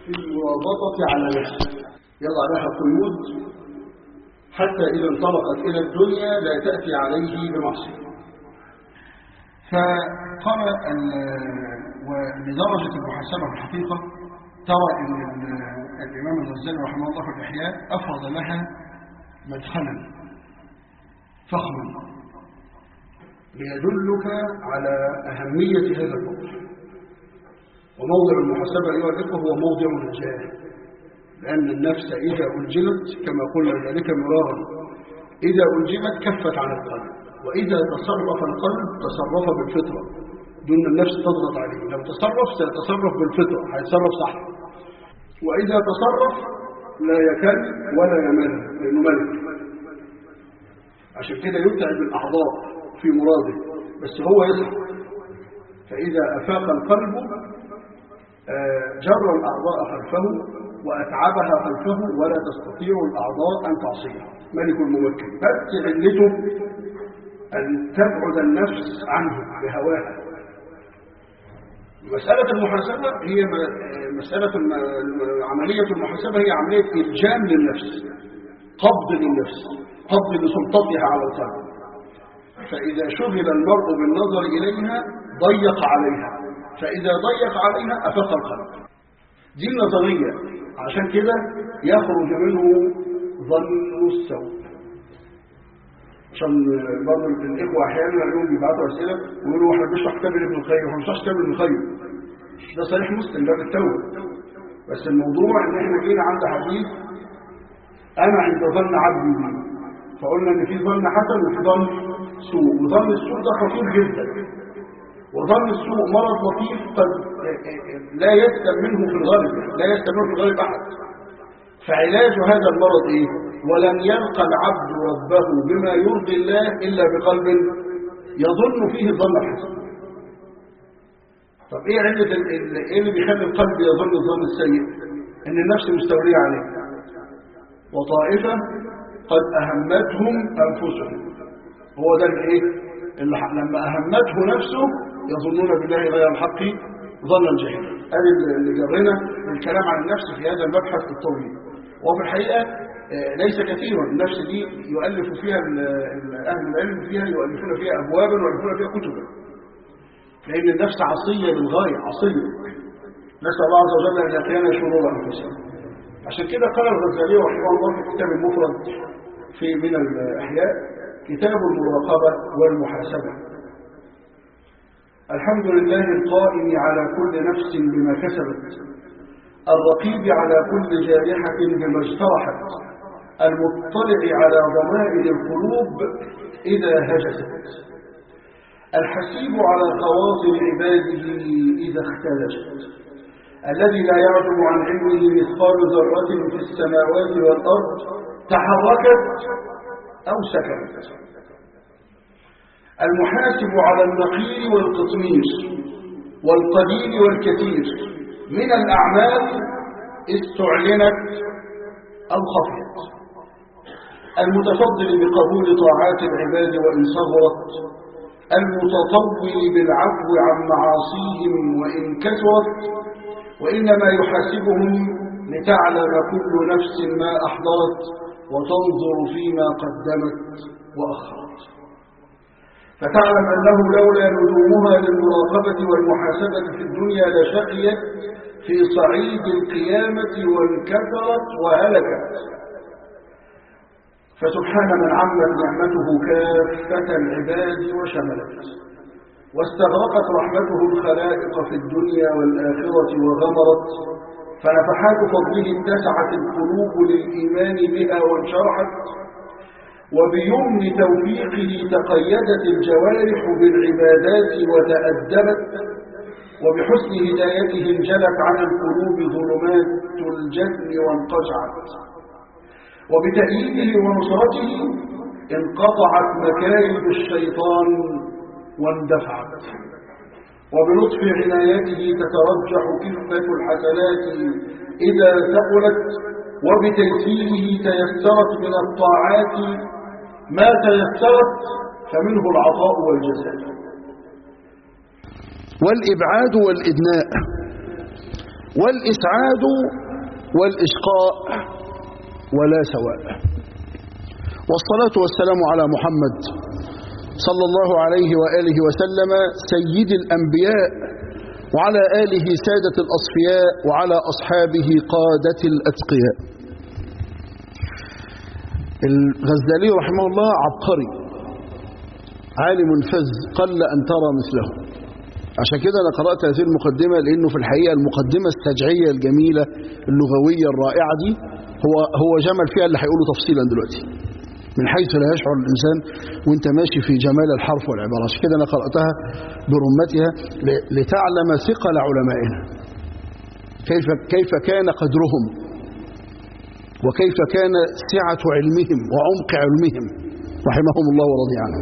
في المرابطة على نفسه يضع لها قيود حتى إذا انطلقت إلى الدنيا لا تأتي عليه بمعصية فقال ولدرجة المحاسبة في الحقيقة ترى أن الإمام الغزالي رحمه الله في الإحياء أفرض لها مدخلا فخما ليدلك على أهمية هذا الموضوع وموضع المحاسبة أيها الإخوة هو موضع النجاة لأن النفس إذا ألجمت كما قلنا ذلك مرارا إذا ألجمت كفت عن القلب وإذا تصرف القلب تصرف بالفطرة دون النفس تضغط عليه لو تصرف سيتصرف بالفطرة هيتصرف صح وإذا تصرف لا يكل ولا يمل لأنه ملك عشان كده يتعب الأعضاء في مراده بس هو يصحى فإذا أفاق القلب جر الأعضاء خلفه وأتعبها خلفه ولا تستطيع الأعضاء أن تعصيه ملك الممكن بس علته أن تبعد النفس عنه بهواها مسألة المحاسبة هي مسألة عملية المحاسبة هي عملية إلجام للنفس قبض للنفس قبض لسلطتها على القلب فإذا شغل المرء بالنظر إليها ضيق عليها فإذا ضيق عليها أفق القلب دي النظرية عشان كده يخرج منه ظن السوء عشان برضه الإخوة أحيانا اليوم بيبعتوا أسئلة ويقولوا احنا بنشرح كتاب ابن القيم واحنا بنشرح كتاب ابن القيم ده صحيح مسلم ده بالتوبة بس الموضوع إن احنا جينا عند حديث أنا عند ظن عبدي بي فقلنا إن في ظن حسن وفي ظن سوء وظن السوء ده خطير جدا وظن السوء مرض لطيف قد لا يسلم منه في الغالب لا يسلم منه في الغالب أحد فعلاج هذا المرض إيه؟ ولن يلقى العبد ربه بما يرضي الله إلا بقلب يظن فيه الظن الحسن طب إيه علة إيه اللي بيخلي القلب يظن الظن السيء إن النفس مستولية عليه وطائفة قد أهمتهم أنفسهم هو ده الإيه اللي لما أهمته نفسه يظنون بالله غير الحق ظن الجهل هذا اللي جرنا الكلام عن النفس في هذا المبحث الطويل وفي الحقيقة ليس كثيرا النفس دي يؤلف فيها أهل العلم فيها يؤلفون فيها أبوابا ويؤلفون فيها كتبا لأن النفس عصية للغاية عصية نسأل الله عز وجل أن يقينا شرور أنفسنا عشان كده قال الغزالي رحمه الله في كتاب المفرد في من الأحياء كتاب المراقبة والمحاسبة الحمد لله القائم على كل نفس بما كسبت الرقيب على كل جارحة بما اجترحت المطلع على ضمائر القلوب إذا هجست الحسيب على خواطر عباده إذا اختلجت الذي لا يعزب عن علمه مثقال ذرة في السماوات والأرض تحركت أو سكنت المحاسب على النقير والقطمير والقليل والكثير من الأعمال استعلنت أو خفيت المتفضل بقبول طاعات العباد وإن صغرت المتطول بالعفو عن معاصيهم وإن كثرت وإنما يحاسبهم لتعلم كل نفس ما أحضرت وتنظر فيما قدمت وأخرت فتعلم أنه لولا لزومها للمراقبة والمحاسبة في الدنيا لشقيت في صعيد القيامة وانكثرت وهلكت فسبحان من عمت نعمته كافة العباد وشملت واستغرقت رحمته الخلائق في الدنيا والآخرة وغمرت فنفحات فضله اتسعت القلوب للإيمان بها وانشرحت وبيمن توفيقه تقيدت الجوارح بالعبادات وتأدبت وبحسن هدايته انجلت عن القلوب ظلمات الجهل وانقشعت وبتأييده ونصرته انقطعت مكايد الشيطان واندفعت وبلطف عنايته تترجح كفة الحسنات إذا ثقلت وبتيسيره تيسرت من الطاعات ما تيسرت فمنه العطاء والجزاء والإبعاد والإدناء والإسعاد والإشقاء ولا سواء والصلاة والسلام على محمد صلى الله عليه وآله وسلم سيد الأنبياء وعلى آله سادة الأصفياء وعلى أصحابه قادة الأتقياء الغزالي رحمه الله عبقري عالم فز قل أن ترى مثله عشان كده أنا قرأت هذه المقدمة لأنه في الحقيقة المقدمة السجعية الجميلة اللغوية الرائعة دي هو هو جمل فيها اللي هيقوله تفصيلا دلوقتي من حيث لا يشعر الإنسان وانت ماشي في جمال الحرف والعبارة عشان كده أنا قرأتها برمتها لتعلم ثقل علمائنا كيف, كيف كان قدرهم وكيف كان سعة علمهم وعمق علمهم رحمهم الله ورضي عنهم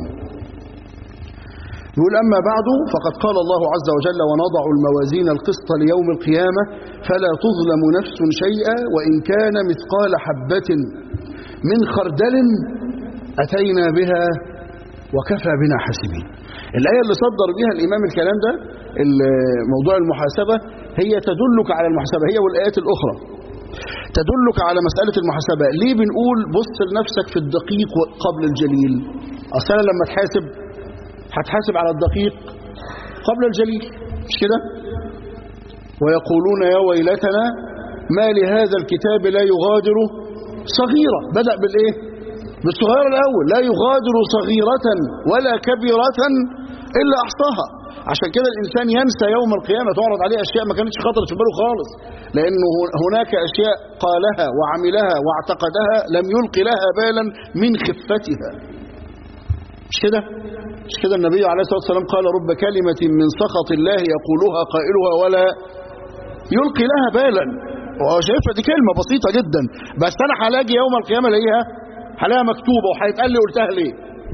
يقول أما بعد فقد قال الله عز وجل ونضع الموازين القسط ليوم القيامة فلا تظلم نفس شيئا وإن كان مثقال حبة من خردل أتينا بها وكفى بنا حاسبين الآية اللي صدر بها الإمام الكلام ده موضوع المحاسبة هي تدلك على المحاسبة هي والآيات الأخرى تدلك على مسألة المحاسبة ليه بنقول بص لنفسك في الدقيق قبل الجليل أصلا لما تحاسب هتحاسب على الدقيق قبل الجليل مش كده ويقولون يا ويلتنا ما لهذا الكتاب لا يغادر صغيرة بدأ بالإيه بالصغيرة الأول لا يغادر صغيرة ولا كبيرة إلا أحصاها عشان كده الإنسان ينسى يوم القيامة تعرض عليه أشياء ما كانتش خطرت في باله خالص لأنه هناك أشياء قالها وعملها واعتقدها لم يلقي لها بالا من خفتها مش كده مش كده النبي عليه الصلاة والسلام قال رب كلمة من سخط الله يقولها قائلها ولا يلقي لها بالا وهو شايفها دي كلمة بسيطة جدا بس أنا هلاقي يوم القيامة الاقيها هلاقيها مكتوبة وهيتقال لي قلتها ليه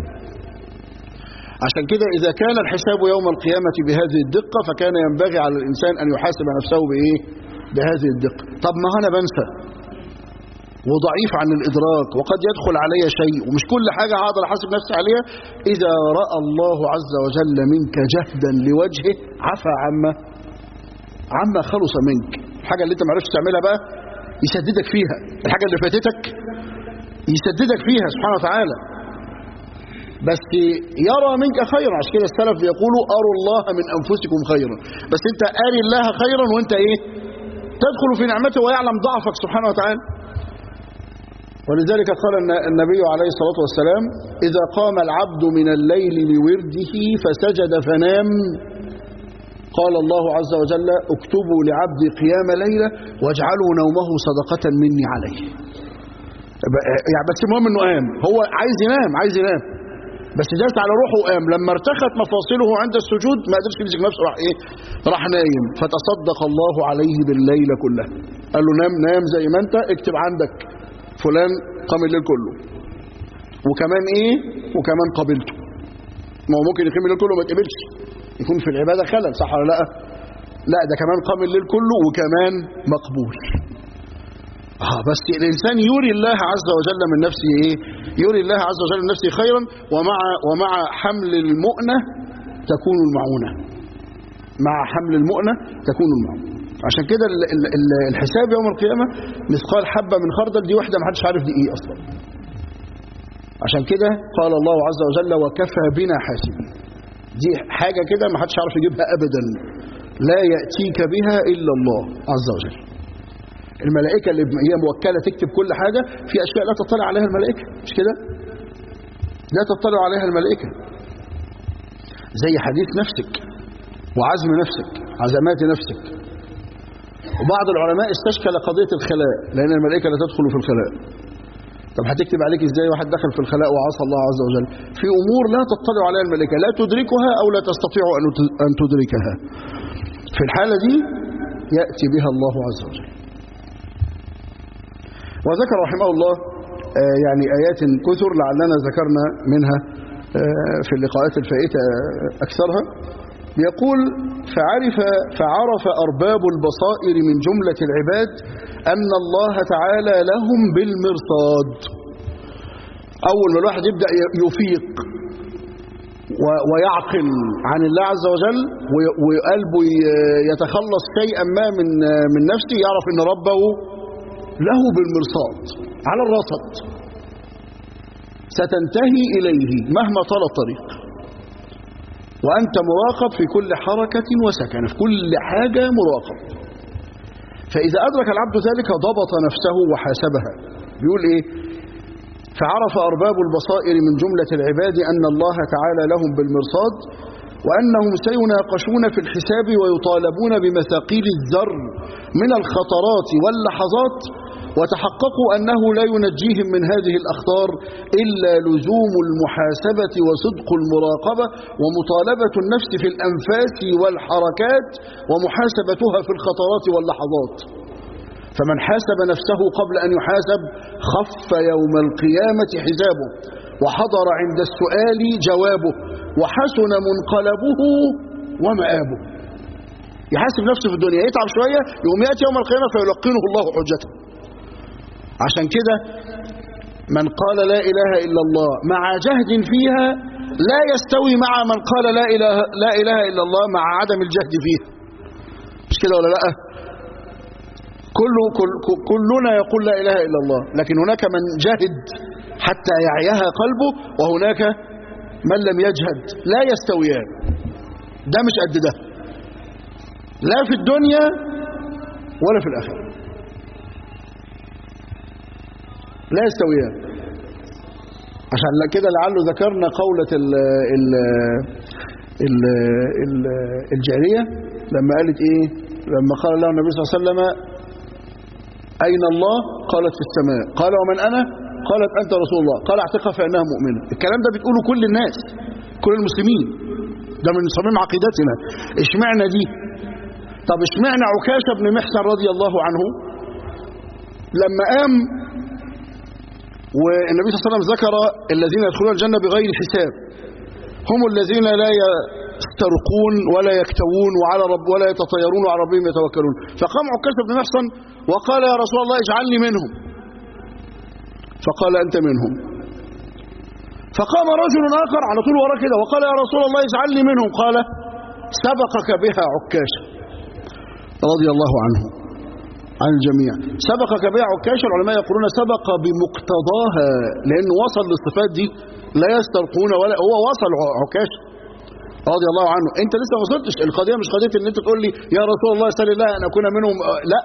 عشان كده إذا كان الحساب يوم القيامة بهذه الدقة فكان ينبغي على الإنسان أن يحاسب نفسه بإيه بهذه الدقة طب ما أنا بنسى وضعيف عن الإدراك وقد يدخل علي شيء ومش كل حاجة هقدر أحاسب نفسي عليها إذا رأى الله عز وجل منك جهدا لوجهه عفى عما عما خلص منك الحاجة اللي انت ما عرفتش تعملها بقى يسددك فيها الحاجة اللي فاتتك يسددك فيها سبحانه وتعالى بس يرى منك خيرا عشان كده السلف بيقولوا أروا الله من أنفسكم خيرا بس انت أري الله خيرا وانت ايه تدخل في نعمته ويعلم ضعفك سبحانه وتعالى ولذلك قال النبي عليه الصلاة والسلام إذا قام العبد من الليل لورده فسجد فنام قال الله عز وجل اكتبوا لعبدي قيام ليلة واجعلوا نومه صدقة مني عليه يعني بس المهم انه قام هو عايز ينام عايز ينام بس جلس على روحه وقام لما ارتخت مفاصله عند السجود ما قدرش يمسك نفسه راح ايه راح نايم فتصدق الله عليه بالليلة كلها قال له نام نام زي ما انت اكتب عندك فلان قام الليل كله وكمان ايه وكمان قبلته ما هو ممكن يقيم الليل كله ما يتقبلش يكون في العبادة خلل صح ولا لا لا ده كمان قام الليل كله وكمان مقبول آه بس الإنسان يري الله عز وجل من نفسه إيه يري الله عز وجل من نفسه خيرا ومع, ومع حمل المؤنة تكون المعونة مع حمل المؤنة تكون المعونة عشان كده الحساب يوم القيامة مثقال حبة من خردل دي واحدة ما حدش عارف دي ايه اصلا عشان كده قال الله عز وجل وكفى بنا حاسبين دي حاجة كده ما حدش عارف يجيبها ابدا لا يأتيك بها الا الله عز وجل الملائكة اللي هي موكلة تكتب كل حاجة في اشياء لا تطلع عليها الملائكة مش كده لا تطلع عليها الملائكة زي حديث نفسك وعزم نفسك عزمات نفسك وبعض العلماء استشكل قضية الخلاء لأن الملائكة لا تدخل في الخلاء طب هتكتب عليك ازاي واحد دخل في الخلاء وعصى الله عز وجل في أمور لا تطلع عليها الملائكة لا تدركها أو لا تستطيع أن تدركها في الحالة دي يأتي بها الله عز وجل وذكر رحمه الله يعني آيات كثر لعلنا ذكرنا منها في اللقاءات الفائتة أكثرها يقول فعرف فعرف أرباب البصائر من جملة العباد أن الله تعالى لهم بالمرصاد أول ما الواحد يبدأ يفيق ويعقل عن الله عز وجل وقلبه يتخلص شيئا ما من من نفسه يعرف أن ربه له بالمرصاد على الرصد ستنتهي إليه مهما طال الطريق وأنت مراقب في كل حركة وسكن في كل حاجة مراقب فإذا أدرك العبد ذلك ضبط نفسه وحاسبها بيقول إيه فعرف أرباب البصائر من جملة العباد أن الله تعالى لهم بالمرصاد وأنهم سيناقشون في الحساب ويطالبون بمثاقيل الذر من الخطرات واللحظات وتحققوا أنه لا ينجيهم من هذه الأخطار إلا لزوم المحاسبة وصدق المراقبة ومطالبة النفس في الأنفاس والحركات ومحاسبتها في الخطرات واللحظات فمن حاسب نفسه قبل أن يحاسب خف يوم القيامة حسابه وحضر عند السؤال جوابه وحسن منقلبه ومآبه يحاسب نفسه في الدنيا يتعب شوية يوم يأتي يوم القيامة فيلقنه الله حجته عشان كده من قال لا إله إلا الله مع جهد فيها لا يستوي مع من قال لا إله, لا إله إلا الله مع عدم الجهد فيها مش كده ولا لأ كل كل كلنا يقول لا إله إلا الله لكن هناك من جهد حتى يعيها قلبه وهناك من لم يجهد لا يستويان ده مش قد ده لا في الدنيا ولا في الآخرة لا يستويان عشان كده لعله ذكرنا قولة ال ال ال ال الجارية لما قالت ايه لما قال لها النبي صلى الله عليه وسلم أين الله قالت في السماء قال ومن أنا قالت أنت رسول الله قال اعتقها فإنها مؤمنة الكلام ده بتقوله كل الناس كل المسلمين ده من صميم عقيدتنا اشمعنا دي طب اشمعنا عكاشة بن محسن رضي الله عنه لما قام والنبي صلى الله عليه وسلم ذكر الذين يدخلون الجنة بغير حساب هم الذين لا يسترقون ولا يكتوون وعلى رب ولا يتطيرون وعلى ربهم يتوكلون فقام عكاشة بن محسن وقال يا رسول الله اجعلني منهم فقال أنت منهم فقام رجل آخر على طول وراه كده وقال يا رسول الله اجعلني منهم قال سبقك بها عكاشة رضي الله عنه عن الجميع سبقك بها عكاشة العلماء يقولون سبق بمقتضاها لأنه وصل للصفات دي لا يسترقون ولا هو وصل عكاشة رضي الله عنه انت لسه ما وصلتش القضيه مش قضيه ان انت تقول لي يا رسول الله سل الله ان اكون منهم لا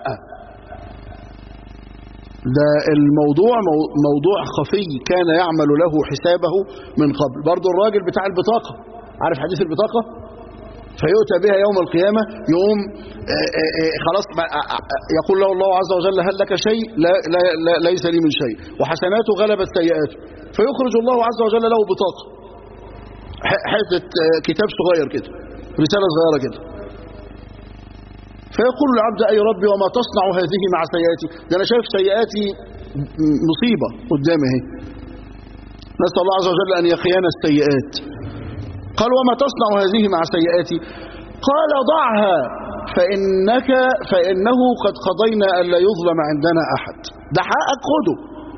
ده الموضوع موضوع خفي كان يعمل له حسابه من قبل برضه الراجل بتاع البطاقة عارف حديث البطاقة فيؤتى بها يوم القيامة يوم آآ آآ خلاص يقول له الله عز وجل هل لك شيء لا, لا, لا ليس لي من شيء وحسناته غلبت سيئاته فيخرج الله عز وجل له بطاقة حتة كتاب صغير كده رسالة صغيرة كده فيقول العبد أي ربي وما تصنع هذه مع سيئاتي ده أنا شايف سيئاتي مصيبة قدامي اهي نسأل الله عز وجل أن يقينا السيئات قال وما تصنع هذه مع سيئاتي قال ضعها فإنك فإنه قد قضينا أن لا يظلم عندنا أحد ده حقك خده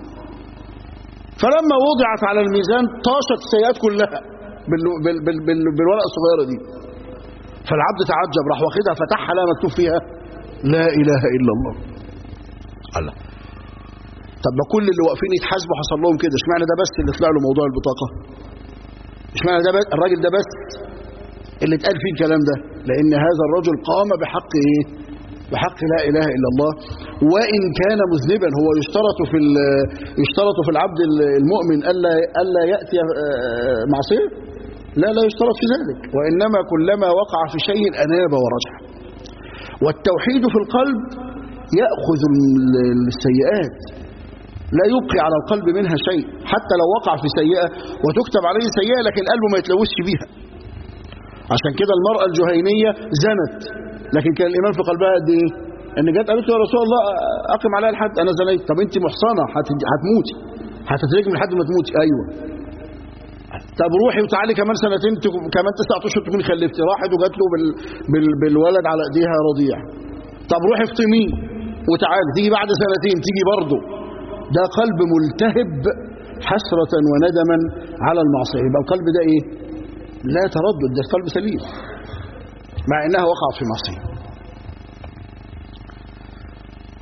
فلما وضعت على الميزان طاشت السيئات كلها بال بال بال بال بالورقة الصغيرة دي فالعبد تعجب راح واخدها فتحها لا مكتوب فيها لا إله إلا الله الله طب ما كل اللي واقفين يتحاسبوا حصل لهم كده اشمعنى ده بس اللي طلع له موضوع البطاقة اشمعنى ده بس الراجل ده بس اللي اتقال فيه الكلام ده لأن هذا الرجل قام بحق ايه بحق لا إله إلا الله وإن كان مذنبا هو يشترط في يشترط في العبد المؤمن ألا ألا يأتي معصية لا لا يشترط في ذلك وإنما كلما وقع في شيء أناب ورجع والتوحيد في القلب يأخذ السيئات لا يبقي على القلب منها شيء حتى لو وقع في سيئة وتكتب عليه سيئة لكن قلبه ما يتلوثش بيها عشان كده المرأة الجهينية زنت لكن كان الإيمان في قلبها قد إيه؟ إن جت قالت له يا رسول الله أقم عليها الحد أنا زنيت طب أنت محصنة هتموتي هتترجم لحد ما تموتي أيوه طب روحي وتعالي كمان سنتين كمان تسعة اشهر تكوني خلفتي راحت وجات له بال... بال... بالولد على ايديها رضيع طب روحي افطميه وتعالي تيجي بعد سنتين تيجي برضه ده قلب ملتهب حسرة وندما على المعصية يبقى القلب ده ايه لا تردد ده قلب سليم مع انها وقعت في معصية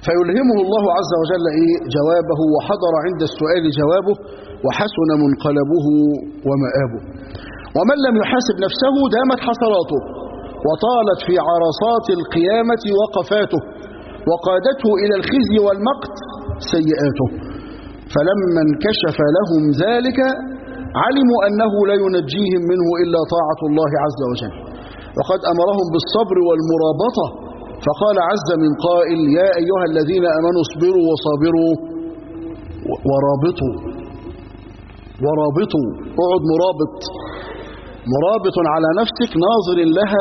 فيلهمه الله عز وجل إيه جوابه وحضر عند السؤال جوابه وحسن منقلبه ومآبه ومن لم يحاسب نفسه دامت حسراته وطالت في عرصات القيامة وقفاته وقادته إلى الخزي والمقت سيئاته فلما انكشف لهم ذلك علموا أنه لا ينجيهم منه إلا طاعة الله عز وجل وقد أمرهم بالصبر والمرابطة فقال عز من قائل يا أيها الذين أمنوا اصبروا وصابروا ورابطوا ورابطوا اقعد مرابط مرابط على نفسك ناظر لها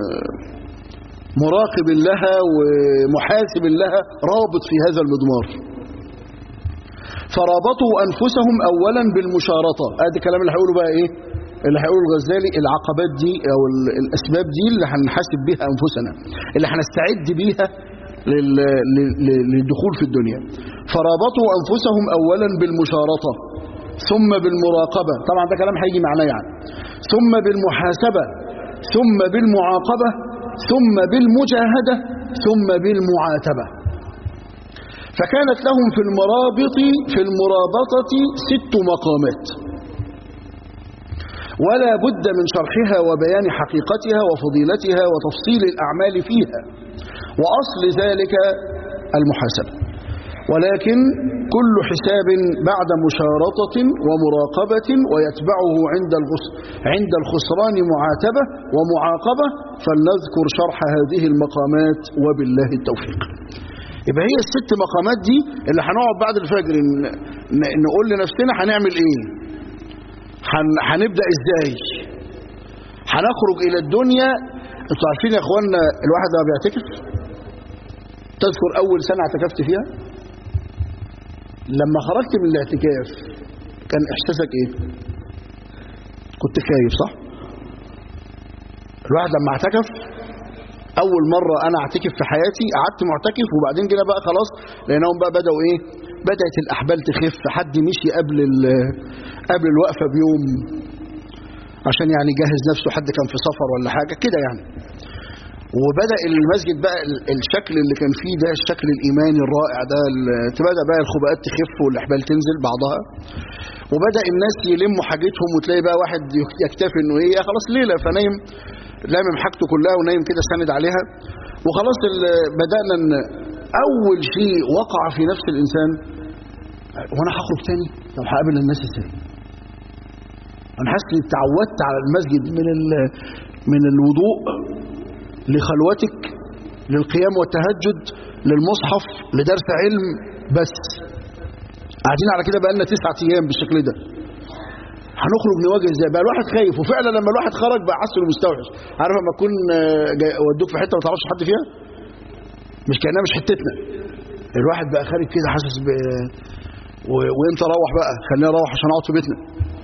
ومراقب لها ومحاسب لها رابط في هذا المضمار فرابطوا أنفسهم أولا بالمشارطة هذا الكلام اللي هيقوله بقى إيه اللي هيقوله الغزالي العقبات دي أو الأسباب دي اللي هنحاسب بها أنفسنا اللي هنستعد بيها للدخول في الدنيا فرابطوا أنفسهم أولا بالمشارطة ثم بالمراقبة طبعا ده كلام هيجي معنا يعني ثم بالمحاسبة ثم بالمعاقبة ثم بالمجاهدة ثم بالمعاتبة فكانت لهم في المرابط في المرابطة ست مقامات ولا بد من شرحها وبيان حقيقتها وفضيلتها وتفصيل الأعمال فيها وأصل ذلك المحاسبة ولكن كل حساب بعد مشارطة ومراقبة ويتبعه عند عند الخسران معاتبة ومعاقبة فلنذكر شرح هذه المقامات وبالله التوفيق يبقى هي الست مقامات دي اللي هنقعد بعد الفجر نقول لنفسنا هنعمل ايه هنبدأ ازاي هنخرج الى الدنيا انتوا عارفين يا اخوانا الواحد لما بيعتكف تذكر اول سنة اعتكفت فيها لما خرجت من الاعتكاف كان احساسك ايه كنت خايف صح الواحد لما اعتكف اول مرة انا اعتكف في حياتي قعدت معتكف وبعدين جينا بقى خلاص لانهم بقى بدأوا ايه بدأت الاحبال تخف حد مشي قبل قبل الوقفة بيوم عشان يعني يجهز نفسه حد كان في سفر ولا حاجة كده يعني وبدأ المسجد بقى الشكل اللي كان فيه ده الشكل الإيماني الرائع ده تبدأ بقى الخباءات تخف والأحبال تنزل بعضها وبدأ الناس يلموا حاجتهم وتلاقي بقى واحد يكتفي انه ايه خلاص ليلة فنايم لامم حاجته كلها ونايم كده ساند عليها وخلاص بدأنا ان أول شيء وقع في نفس الإنسان وانا هخرج تاني طب هقابل الناس ازاي انا حاسس اني اتعودت على المسجد من من الوضوء لخلوتك للقيام والتهجد للمصحف لدرس علم بس قاعدين على كده بقى لنا تسعة ايام بالشكل ده هنخرج نواجه ازاي بقى الواحد خايف وفعلا لما الواحد خرج بقى حاسس انه مستوحش عارف لما تكون ودوك في حته ما تعرفش حد فيها مش كانها مش حتتنا الواحد بقى خارج كده حاسس ب وامتى اروح بقى خليني اروح عشان اقعد في بيتنا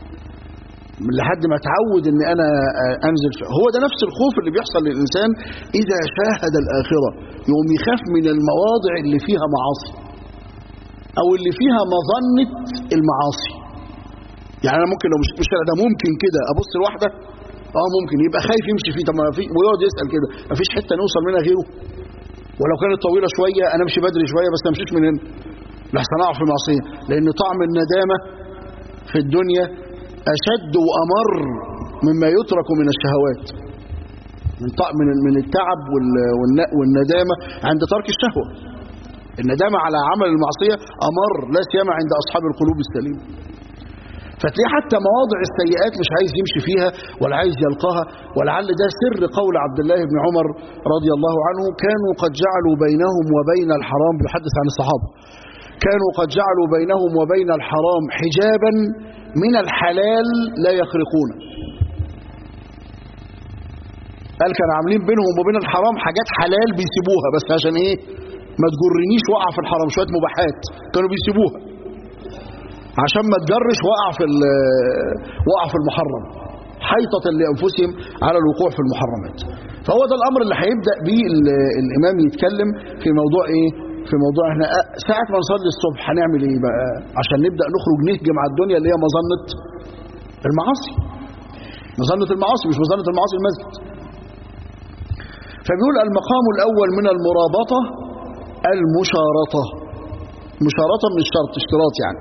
لحد ما اتعود ان انا انزل فيه. هو ده نفس الخوف اللي بيحصل للانسان اذا شاهد الاخره يقوم يخاف من المواضع اللي فيها معاصي او اللي فيها مظنه المعاصي يعني انا ممكن لو مش مش ده ممكن كده ابص لواحده اه ممكن يبقى خايف يمشي فيه طب ما في ويقعد يسال كده ما فيش حته نوصل منها غيره ولو كانت طويله شويه انا امشي بدري شويه بس ما امشيش من هنا لحسن اقع في معصيه لان طعم الندامه في الدنيا أشد وأمر مما يترك من الشهوات من من من التعب والندامة عند ترك الشهوة الندامة على عمل المعصية أمر لا سيما عند أصحاب القلوب السليمة فتلاقي حتى مواضع السيئات مش عايز يمشي فيها ولا عايز يلقاها ولعل ده سر قول عبد الله بن عمر رضي الله عنه كانوا قد جعلوا بينهم وبين الحرام بيحدث عن الصحابة كانوا قد جعلوا بينهم وبين الحرام حجابا من الحلال لا يخرقون قال كان عاملين بينهم وبين الحرام حاجات حلال بيسيبوها بس عشان ايه ما تجرنيش وقع في الحرام شويه مباحات كانوا بيسيبوها عشان ما تجرش وقع في وقع في المحرم حيطة لأنفسهم على الوقوع في المحرمات فهو ده الأمر اللي هيبدأ به الإمام يتكلم في موضوع إيه في موضوع احنا ساعة ما نصلي الصبح هنعمل ايه بقى عشان نبدأ نخرج نهجم على الدنيا اللي هي مظنة المعاصي مظنة المعاصي مش مظنة المعاصي المسجد فبيقول المقام الأول من المرابطة المشارطة مشارطة من الشرط اشتراط يعني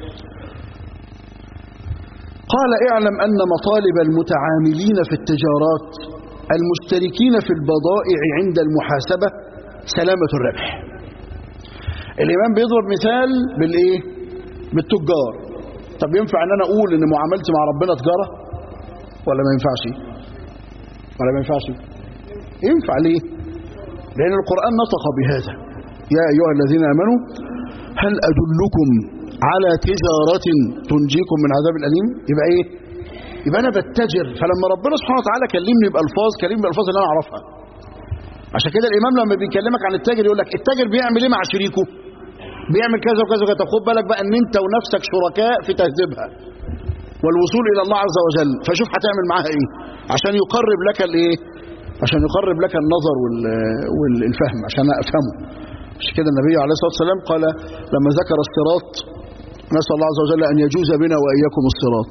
قال اعلم أن مطالب المتعاملين في التجارات المشتركين في البضائع عند المحاسبة سلامة الربح الإمام بيضرب مثال بالإيه؟ بالتجار طب ينفع أن أنا أقول أن معاملتي مع ربنا تجارة ولا ما ينفعش ولا ما ينفعش ينفع ليه لأن القرآن نطق بهذا يا أيها الذين آمنوا هل أدلكم على تجارة تنجيكم من عذاب أليم يبقى إيه يبقى أنا بتجر فلما ربنا سبحانه وتعالى كلمني بألفاظ كلمني بألفاظ اللي أنا أعرفها عشان كده الإمام لما بيكلمك عن التاجر يقول لك التاجر بيعمل إيه مع شريكه بيعمل كذا وكذا وكذا طب خد بالك بقى ان انت ونفسك شركاء في تهذيبها والوصول الى الله عز وجل فشوف هتعمل معاها ايه عشان يقرب لك الايه عشان يقرب لك النظر وال- والفهم عشان افهمه عشان كده النبي عليه الصلاه والسلام قال لما ذكر الصراط نسال الله عز وجل ان يجوز بنا واياكم الصراط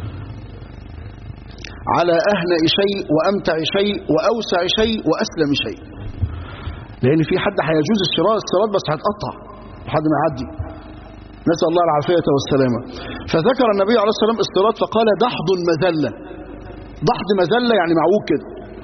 على اهنأ شيء وامتع شيء واوسع شيء واسلم شيء لان في حد هيجوز الشراء الصراط بس هتقطع لحد ما يعدي نسأل الله العافية والسلامة فذكر النبي عليه الصلاة والسلام الصراط فقال دحض مذلة دحض مذلة يعني معوج كده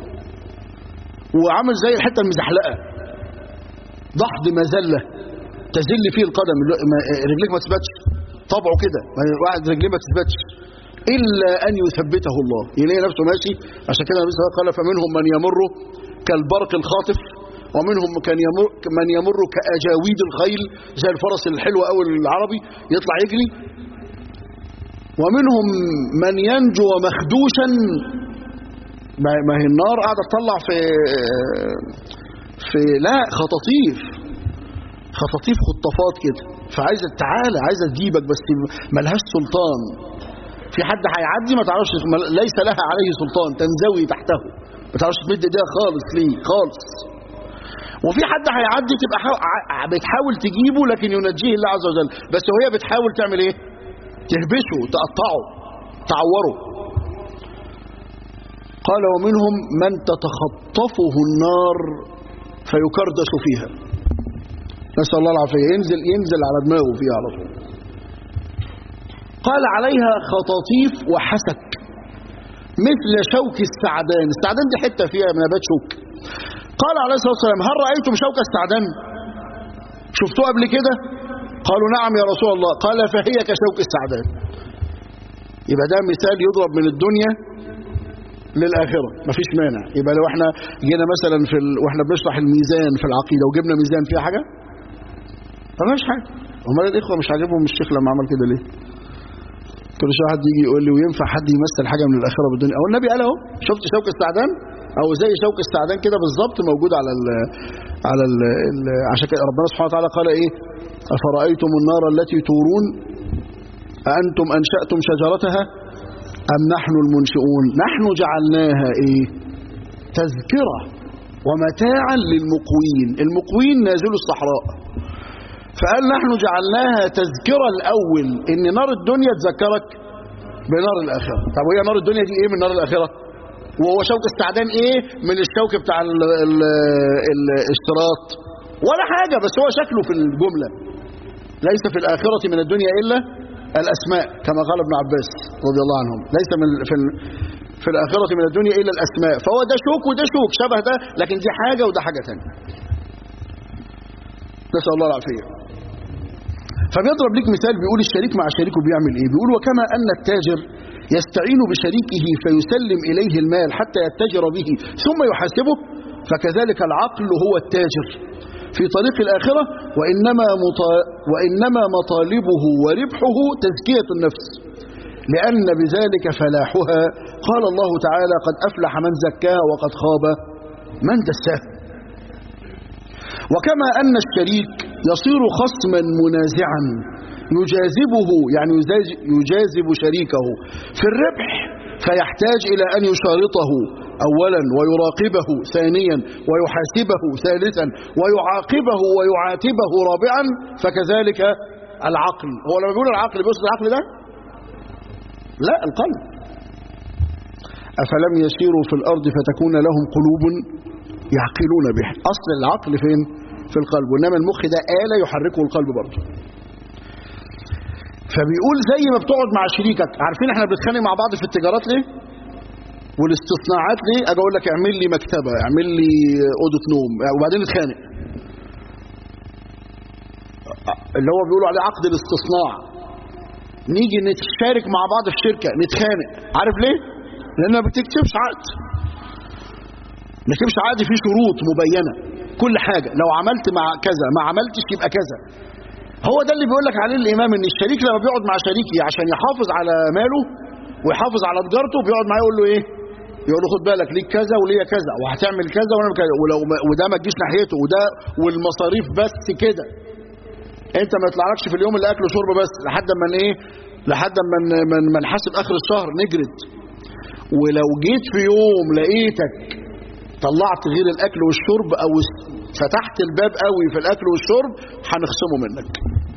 وعامل زي الحتة المزحلقة دحض مذلة تزل فيه القدم ما- رجليك ما تثبتش طبعه كده ما- واحد رجليه ما تثبتش إلا أن يثبته الله يلاقي نفسه ماشي عشان كده النبي صلى الله عليه وسلم قال فمنهم من يمر كالبرق الخاطف ومنهم كان يمر من يمر كأجاويد الخيل زي الفرس الحلو أو العربي يطلع يجري ومنهم من ينجو مخدوشا ما ما هي النار قاعدة تطلع في في لا خطاطيف خطاطيف خطافات كده فعايزة تعالى عايزة تجيبك بس ملهاش سلطان في حد هيعدي ما تعرفش ليس لها عليه سلطان تنزوي تحته ما تعرفش تمد ايديها خالص ليه خالص وفي حد هيعدي تبقى حاو... ع- بتحاول تجيبه لكن ينجيه الله عز وجل بس وهي بتحاول تعمل ايه تهبشه تقطعه تعوره قال ومنهم من تتخطفه النار فيكردس فيها نسأل الله العافية ينزل ينزل على دماغه فيها على طول قال عليها خطاطيف وحسك مثل شوك السعدان السعدان دي حتة فيها نبات شوك قال عليه الصلاة والسلام هل رأيتم شوك السعدان شفتوه قبل كده قالوا نعم يا رسول الله قال فهي كشوك السعدان يبقى ده مثال يضرب من الدنيا للآخرة مفيش مانع يبقى لو احنا جينا مثلا في ال... واحنا بنشرح الميزان في العقيدة وجبنا ميزان فيها حاجة ما فيش حاجة امال الاخوة مش عاجبهم الشيخ لما عمل كده ليه كل شويه حد يجي يقول لي وينفع حد يمثل حاجة من الآخرة بالدنيا او النبي قال اهو شفت شوك السعدان او زي شوك السعدان كده بالظبط موجود على ال على ال ال عشان كده ربنا سبحانه وتعالى قال ايه افرايتم النار التي تورون أأنتم أنشأتم شجرتها أم نحن المنشئون نحن جعلناها إيه تذكرة ومتاعا للمقوين المقوين نازل الصحراء فقال نحن جعلناها تذكرة الأول إن نار الدنيا تذكرك بنار الآخرة طب وهي نار الدنيا دي إيه من نار الآخرة وهو شوك استعدان إيه من الشوك بتاع ال ال ال الاشتراط ولا حاجة بس هو شكله في الجملة ليس في الآخرة من الدنيا إلا الأسماء كما قال ابن عباس رضي الله عنهم ليس من في ال- في الآخرة من الدنيا إلا الأسماء فهو ده شوك وده شوك شبه ده لكن دي حاجة وده حاجة ثانيه نسأل الله العافية فبيضرب لك مثال بيقول الشريك مع شريكه بيعمل ايه بيقول وكما أن التاجر يستعين بشريكه فيسلم إليه المال حتى يتجر به ثم يحاسبه فكذلك العقل هو التاجر في طريق الآخرة وإنما, مطا... وإنما مطالبه وربحه تزكية النفس لأن بذلك فلاحها قال الله تعالى قد أفلح من زكاها وقد خاب من دساها وكما أن الشريك يصير خصما منازعا يجاذبه يعني يزاج- يجاذب شريكه في الربح فيحتاج إلى أن يشارطه أولا ويراقبه ثانيا ويحاسبه ثالثا ويعاقبه ويعاتبه رابعا فكذلك العقل هو لما بيقول العقل بيقصد العقل ده لا القلب أفلم يسيروا في الأرض فتكون لهم قلوب يعقلون به أصل العقل فين في القلب وإنما المخ ده آلة يحركه القلب برضه فبيقول زي ما بتقعد مع شريكك عارفين احنا بنتخانق مع بعض في التجارات ليه والاستصناعات ليه اجي اقول لك اعمل لي مكتبه اعمل لي اوضه نوم وبعدين نتخانق اللي هو بيقولوا عليه عقد الاستصناع نيجي نتشارك مع بعض في شركه نتخانق عارف ليه لان ما بتكتبش عقد ما بتكتبش عقد فيه شروط مبينه كل حاجه لو عملت مع كذا ما عملتش يبقى كذا هو ده اللي بيقول لك عليه الامام ان الشريك لما بيقعد مع شريكي عشان يحافظ على ماله ويحافظ على تجارته بيقعد معاه يقول له ايه يقول له خد بالك ليك كذا وليا كذا وهتعمل كذا وانا كذا ولو ما وده ما تجيش ناحيته وده والمصاريف بس كده انت ما يطلعلكش في اليوم اللي اكل وشرب بس لحد ما ايه لحد ما ما ما نحاسب اخر الشهر نجرد ولو جيت في يوم لقيتك طلعت غير الاكل والشرب او فتحت الباب قوي في الاكل والشرب هنخصمه منك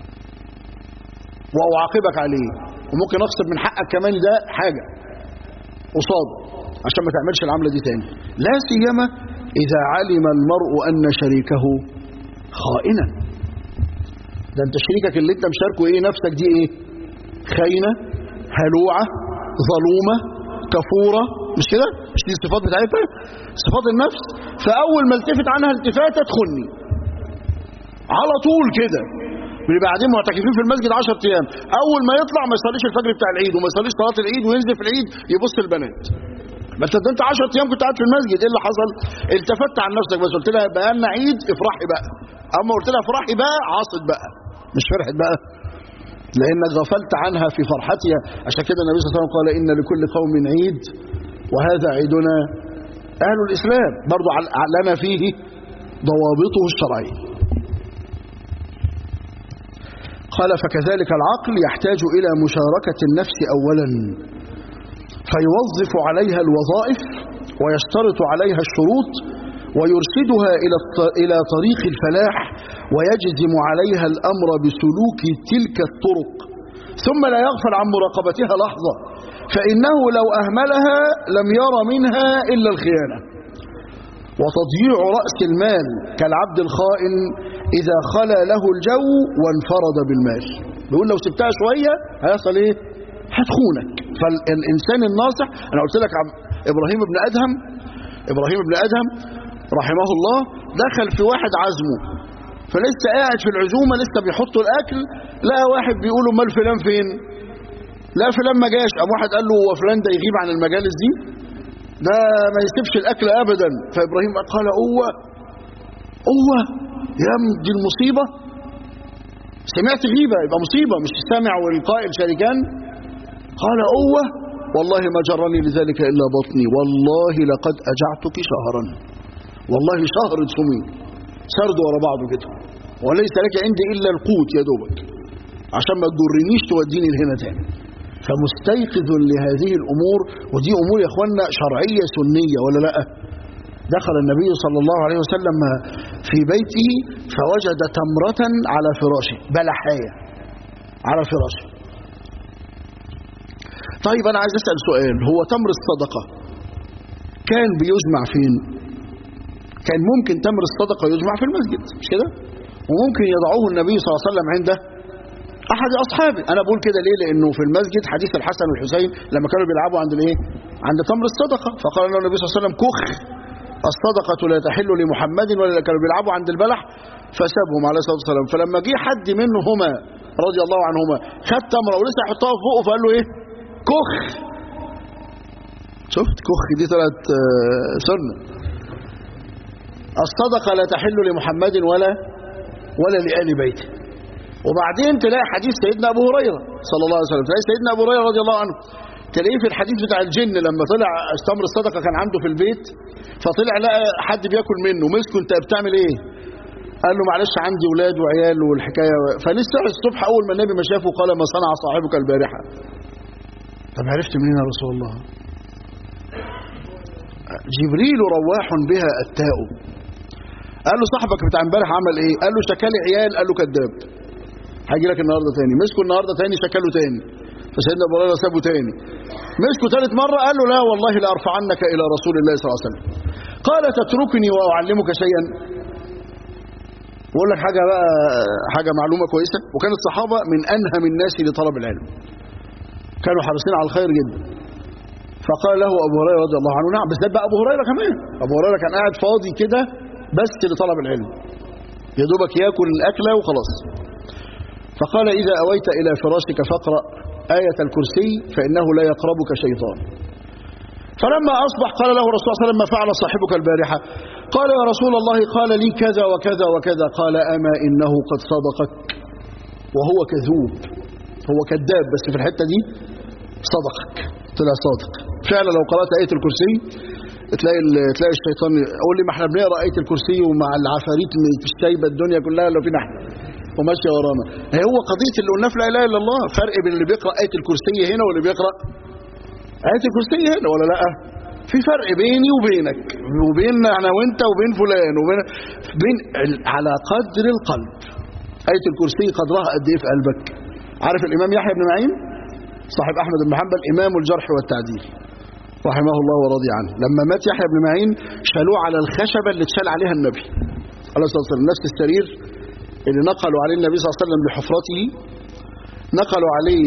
واعاقبك عليه وممكن اخصم من حقك كمان ده حاجه قصاد عشان ما تعملش العمله دي تاني لا سيما اذا علم المرء ان شريكه خائنا ده انت شريكك اللي انت مشاركه ايه نفسك دي ايه خاينه هلوعه ظلومه كفوره مش كده مش دي الصفات بتاعتها صفات النفس فاول ما التفت عنها التفاته تخني على طول كده بنبقى قاعدين معتكفين في المسجد 10 ايام اول ما يطلع ما يصليش الفجر بتاع العيد وما يصليش صلاه العيد وينزل في العيد يبص البنات ما انت انت 10 ايام كنت قاعد في المسجد ايه اللي حصل التفت عن نفسك بس قلت لها بقى لنا عيد افرحي بقى اما قلت لها افرحي بقى عاصت بقى مش فرحت بقى لانك غفلت عنها في فرحتها عشان كده النبي صلى الله عليه وسلم قال ان لكل قوم عيد وهذا عيدنا اهل الاسلام برضو لنا فيه ضوابطه الشرعيه قال فكذلك العقل يحتاج إلى مشاركة النفس أولا فيوظف عليها الوظائف ويشترط عليها الشروط ويرشدها إلى إلى طريق الفلاح ويجزم عليها الأمر بسلوك تلك الطرق ثم لا يغفل عن مراقبتها لحظة فإنه لو أهملها لم ير منها إلا الخيانة وتضييع رأس المال كالعبد الخائن إذا خلى له الجو وانفرد بالمال بيقول لو سبتها شوية هيحصل إيه هتخونك فالإنسان الناصح أنا قلت لك عم إبراهيم بن أدهم إبراهيم بن أدهم رحمه الله دخل في واحد عزمه فلسه قاعد في العزومة لسه بيحطوا الأكل لقى واحد بيقول له مال فلان فين لا فلان ما جاش قام واحد قال له هو فلان ده يغيب عن المجالس دي ده ما يسيبش الاكل ابدا فابراهيم قال اوه اوه يا دي المصيبه سمعت غيبه يبقى مصيبه مش السامع والقائل شريكان قال اوه والله ما جرني لذلك الا بطني والله لقد اجعتك شهرا والله شهر تصومين سرد ورا بعضه كده وليس لك عندي الا القوت يا دوبك عشان ما تضرنيش توديني لهنا تاني فمستيقظ لهذه الأمور ودي أمور يا أخوانا شرعية سنية ولا لا دخل النبي صلى الله عليه وسلم في بيته فوجد تمرة على فراشه بلحاية على فراشه طيب أنا عايز أسأل سؤال هو تمر الصدقة كان بيجمع فين كان ممكن تمر الصدقة يجمع في المسجد مش كده وممكن يضعوه النبي صلى الله عليه وسلم عنده احد اصحابه انا بقول كده ليه لانه في المسجد حديث الحسن والحسين لما كانوا بيلعبوا عند الايه عند تمر الصدقه فقال له النبي صلى الله عليه وسلم كخ الصدقه لا تحل لمحمد ولا كانوا بيلعبوا عند البلح فسابهم عليه الصلاه والسلام فلما جه حد منهما رضي الله عنهما خد تمره ولسه يحطها فوقه فقال له ايه كخ شفت كخ دي طلعت سنه الصدقه لا تحل لمحمد ولا ولا لآل بيته وبعدين تلاقي حديث سيدنا أبو هريرة صلى الله عليه وسلم تلاقي سيدنا أبو هريرة رضي الله عنه تلاقيه في الحديث بتاع الجن لما طلع تمر الصدقة كان عنده في البيت فطلع لقى حد بياكل منه مسكه انت بتعمل ايه قال له معلش عندي ولاد وعيال والحكاية فلسه الصبح أول ما النبي ما شافه قال ما صنع صاحبك البارحة طب عرفت منين يا رسول الله جبريل رواح بها التاء قال له صاحبك بتاع امبارح عمل ايه قال له شكالي عيال قال له كذاب هيجي لك النهارده تاني مسكوا النهارده تاني شكله تاني فسيدنا ابو هريره سابه تاني مسكوا ثالث مره قال له لا والله لارفعنك الى رسول الله صلى الله عليه وسلم قال تتركني واعلمك شيئا واقول لك حاجه بقى حاجه معلومه كويسه وكان الصحابه من انهم الناس لطلب العلم كانوا حريصين على الخير جدا فقال له ابو هريره رضي الله عنه نعم بالذات بقى ابو هريره كمان ابو هريره كان قاعد فاضي كده بس لطلب العلم يا دوبك ياكل الاكله وخلاص فقال اذا اويت الى فراشك فاقرا ايه الكرسي فانه لا يقربك شيطان فلما أصبح قال له الرسول صلى الله عليه وسلم ما فعل صاحبك البارحة قال يا رسول الله قال لي كذا وكذا وكذا قال أما إنه قد صدقك وهو كذوب هو كذاب بس في الحتة دي صدقك طلع صادق فعلا لو قرأت آية الكرسي تلاقي تلاقي الشيطان قول لي ما احنا بنقرا آية الكرسي ومع العفاريت مش سايبه الدنيا كلها لو فينا احنا وماشيه ورانا هو قضيه اللي قلناه في لا اله الا الله فرق بين اللي بيقرا آية الكرسي هنا واللي بيقرا آية الكرسي هنا ولا لا في فرق بيني وبينك وبين انا وانت وبين فلان وبين بين على قدر القلب آية الكرسي قدرها قد ايه في قلبك عارف الامام يحيى بن معين صاحب احمد بن حنبل امام الجرح والتعديل رحمه الله ورضي عنه لما مات يحيى بن معين شالوه على الخشبه اللي اتشال عليها النبي عليه الصلاه والسلام نفس السرير اللي نقلوا عليه النبي صلى الله عليه وسلم لحفرته نقلوا عليه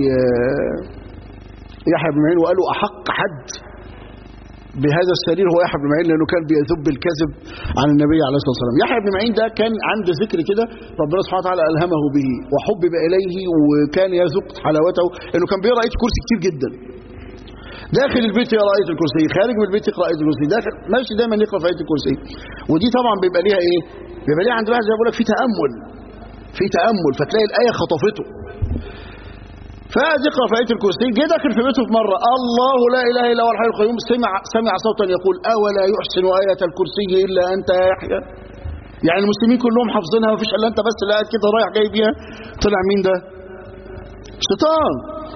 يحيى بن معين وقالوا احق حد بهذا السرير هو يحيى بن معين لانه كان بيذب الكذب عن النبي عليه الصلاه والسلام يحيى بن معين ده كان عنده ذكر كده ربنا سبحانه وتعالى الهمه به وحبب اليه وكان يذوق حلاوته انه كان بيقرا ايه كرسي كتير جدا داخل البيت يقرا ايه الكرسي خارج من البيت يقرا ايه الكرسي داخل ماشي دايما يقرا في ايه الكرسي ودي طبعا بيبقى ليها ايه بيبقى ليها عند واحد زي ما بقول لك في تامل في تامل فتلاقي الايه خطفته فقعد يقرا في ايه الكرسي جه داخل في بيته في مره الله لا اله الا هو الحي القيوم سمع سمع صوتا يقول اولا يحسن ايه الكرسي الا انت يا يحيى يعني المسلمين كلهم حافظينها مفيش الا انت بس اللي قاعد كده رايح جاي بيها طلع مين ده شيطان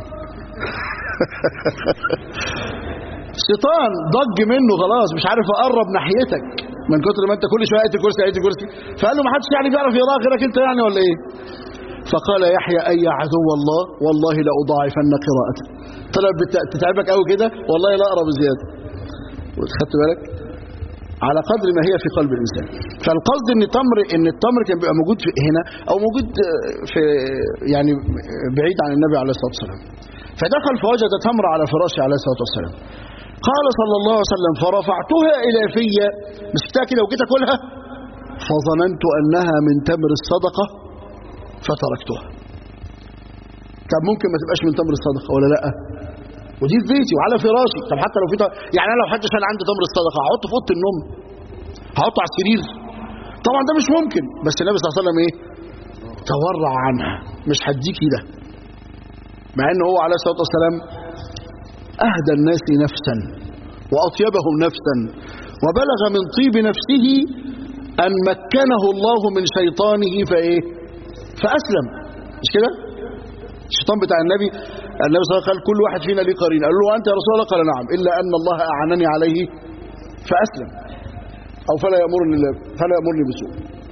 شيطان ضج منه خلاص مش عارف اقرب ناحيتك من كتر ما انت كل شويه ايه الكرسي ايه الكرسي فقال له ما حدش يعني بيعرف يقراها غيرك انت يعني ولا ايه فقال يحيى أي عدو الله والله لأضاعفن قراءته طلع تتعبك قوي كده والله لا أقرأ بزيادة خدت بالك على قدر ما هي في قلب الإنسان فالقصد ان التمر ان التمر كان بيبقى موجود في هنا او موجود في يعني بعيد عن النبي عليه الصلاه والسلام فدخل فوجد تمر على فراشه عليه الصلاه والسلام قال صلى الله عليه وسلم فرفعتها الى في مسكتها كده وجيت اكلها فظننت انها من تمر الصدقه فتركتها طب ممكن ما تبقاش من تمر الصدقه ولا لا ودي في بيتي وعلى فراشي طب حتى لو في تمر يعني انا لو حد شال عندي تمر الصدقه هحطه في اوضه النوم هحطه على السرير طبعا ده مش ممكن بس النبي صلى الله عليه وسلم ايه تورع عنها مش هديكي ده مع ان هو عليه الصلاه والسلام اهدى الناس نفسا واطيبهم نفسا وبلغ من طيب نفسه ان مكنه الله من شيطانه فايه فأسلم مش كده الشيطان بتاع النبي النبي صلى الله عليه وسلم قال كل واحد فينا ليه قرين قال له أنت يا رسول الله قال نعم إلا أن الله أعنني عليه فأسلم أو فلا يأمرني فلا يأمرني بسوء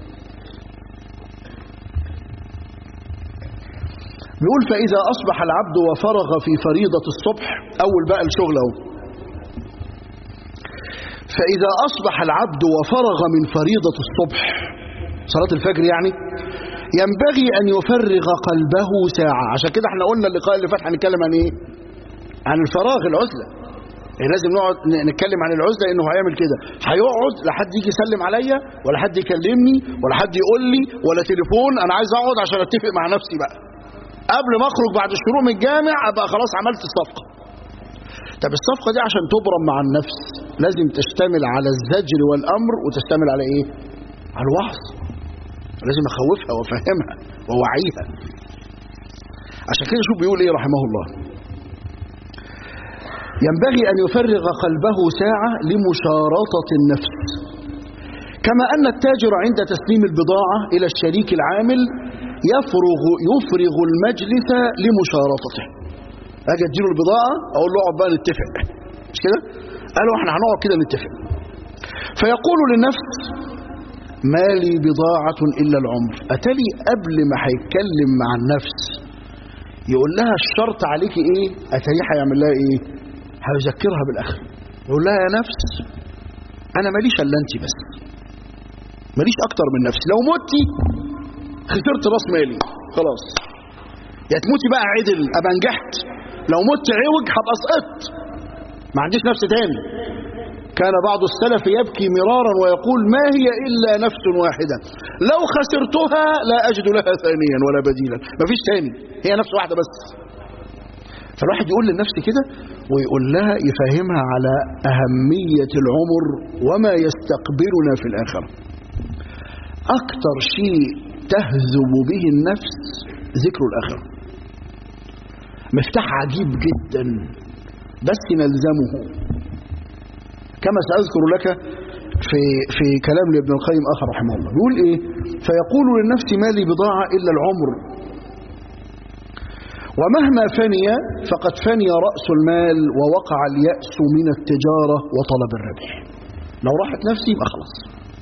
بيقول فإذا أصبح العبد وفرغ في فريضة الصبح أول بقى الشغل أهو فإذا أصبح العبد وفرغ من فريضة الصبح صلاة الفجر يعني ينبغي أن يفرغ قلبه ساعة عشان كده احنا قلنا اللقاء اللي فات هنتكلم عن ايه عن الفراغ العزلة يعني لازم نقعد نتكلم عن العزلة انه هيعمل كده هيقعد لا حد يجي يسلم عليا ولا حد يكلمني ولا حد يقول لي ولا تليفون انا عايز اقعد عشان اتفق مع نفسي بقى قبل ما اخرج بعد الشروق من الجامع ابقى خلاص عملت الصفقة طب الصفقة دي عشان تبرم مع النفس لازم تشتمل على الزجر والامر وتشتمل على ايه على الوعظ لازم اخوفها وافهمها ووعيها عشان كده شوف بيقول ايه رحمه الله ينبغي ان يفرغ قلبه ساعة لمشارطة النفس كما ان التاجر عند تسليم البضاعة الى الشريك العامل يفرغ يفرغ المجلس لمشارطته اجي اديله البضاعة اقول له اقعد بقى نتفق مش كده قالوا احنا هنقعد كده نتفق فيقول للنفس ما لي بضاعة إلا العمر أتلي قبل ما هيتكلم مع النفس يقول لها الشرط عليك إيه أتلي هيعمل لها إيه هيذكرها بالآخر يقول لها يا نفس أنا ماليش إلا أنت بس ماليش أكتر من نفسي لو متي خسرت راس مالي خلاص يا تموتي بقى عدل ابقى نجحت لو مت عوج هبقى سقطت ما عنديش نفس تاني كان بعض السلف يبكي مرارا ويقول ما هي إلا نفس واحدة لو خسرتها لا أجد لها ثانيا ولا بديلا ما فيش تاني هي نفس واحدة بس فالواحد يقول للنفس كده ويقول لها يفهمها على أهمية العمر وما يستقبلنا في الآخرة أكثر شيء تهذب به النفس ذكر الآخرة مفتاح عجيب جدا بس نلزمه كما سأذكر لك في في كلام لابن القيم آخر رحمه الله بيقول إيه فيقول للنفس ما لي بضاعة إلا العمر ومهما فني فقد فني رأس المال ووقع اليأس من التجارة وطلب الربح لو راحت نفسي يبقى خلاص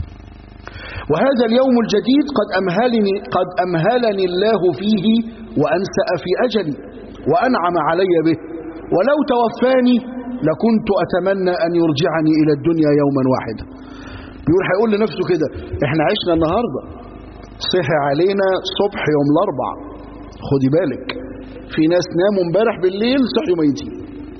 وهذا اليوم الجديد قد أمهلني, قد أمهلني الله فيه وأنسأ في أجلي وأنعم علي به ولو توفاني لكنت أتمنى أن يرجعني إلى الدنيا يوما واحدا بيقول هيقول لنفسه كده احنا عشنا النهاردة صحي علينا صبح يوم الأربع خدي بالك في ناس ناموا امبارح بالليل صحيوا ميتين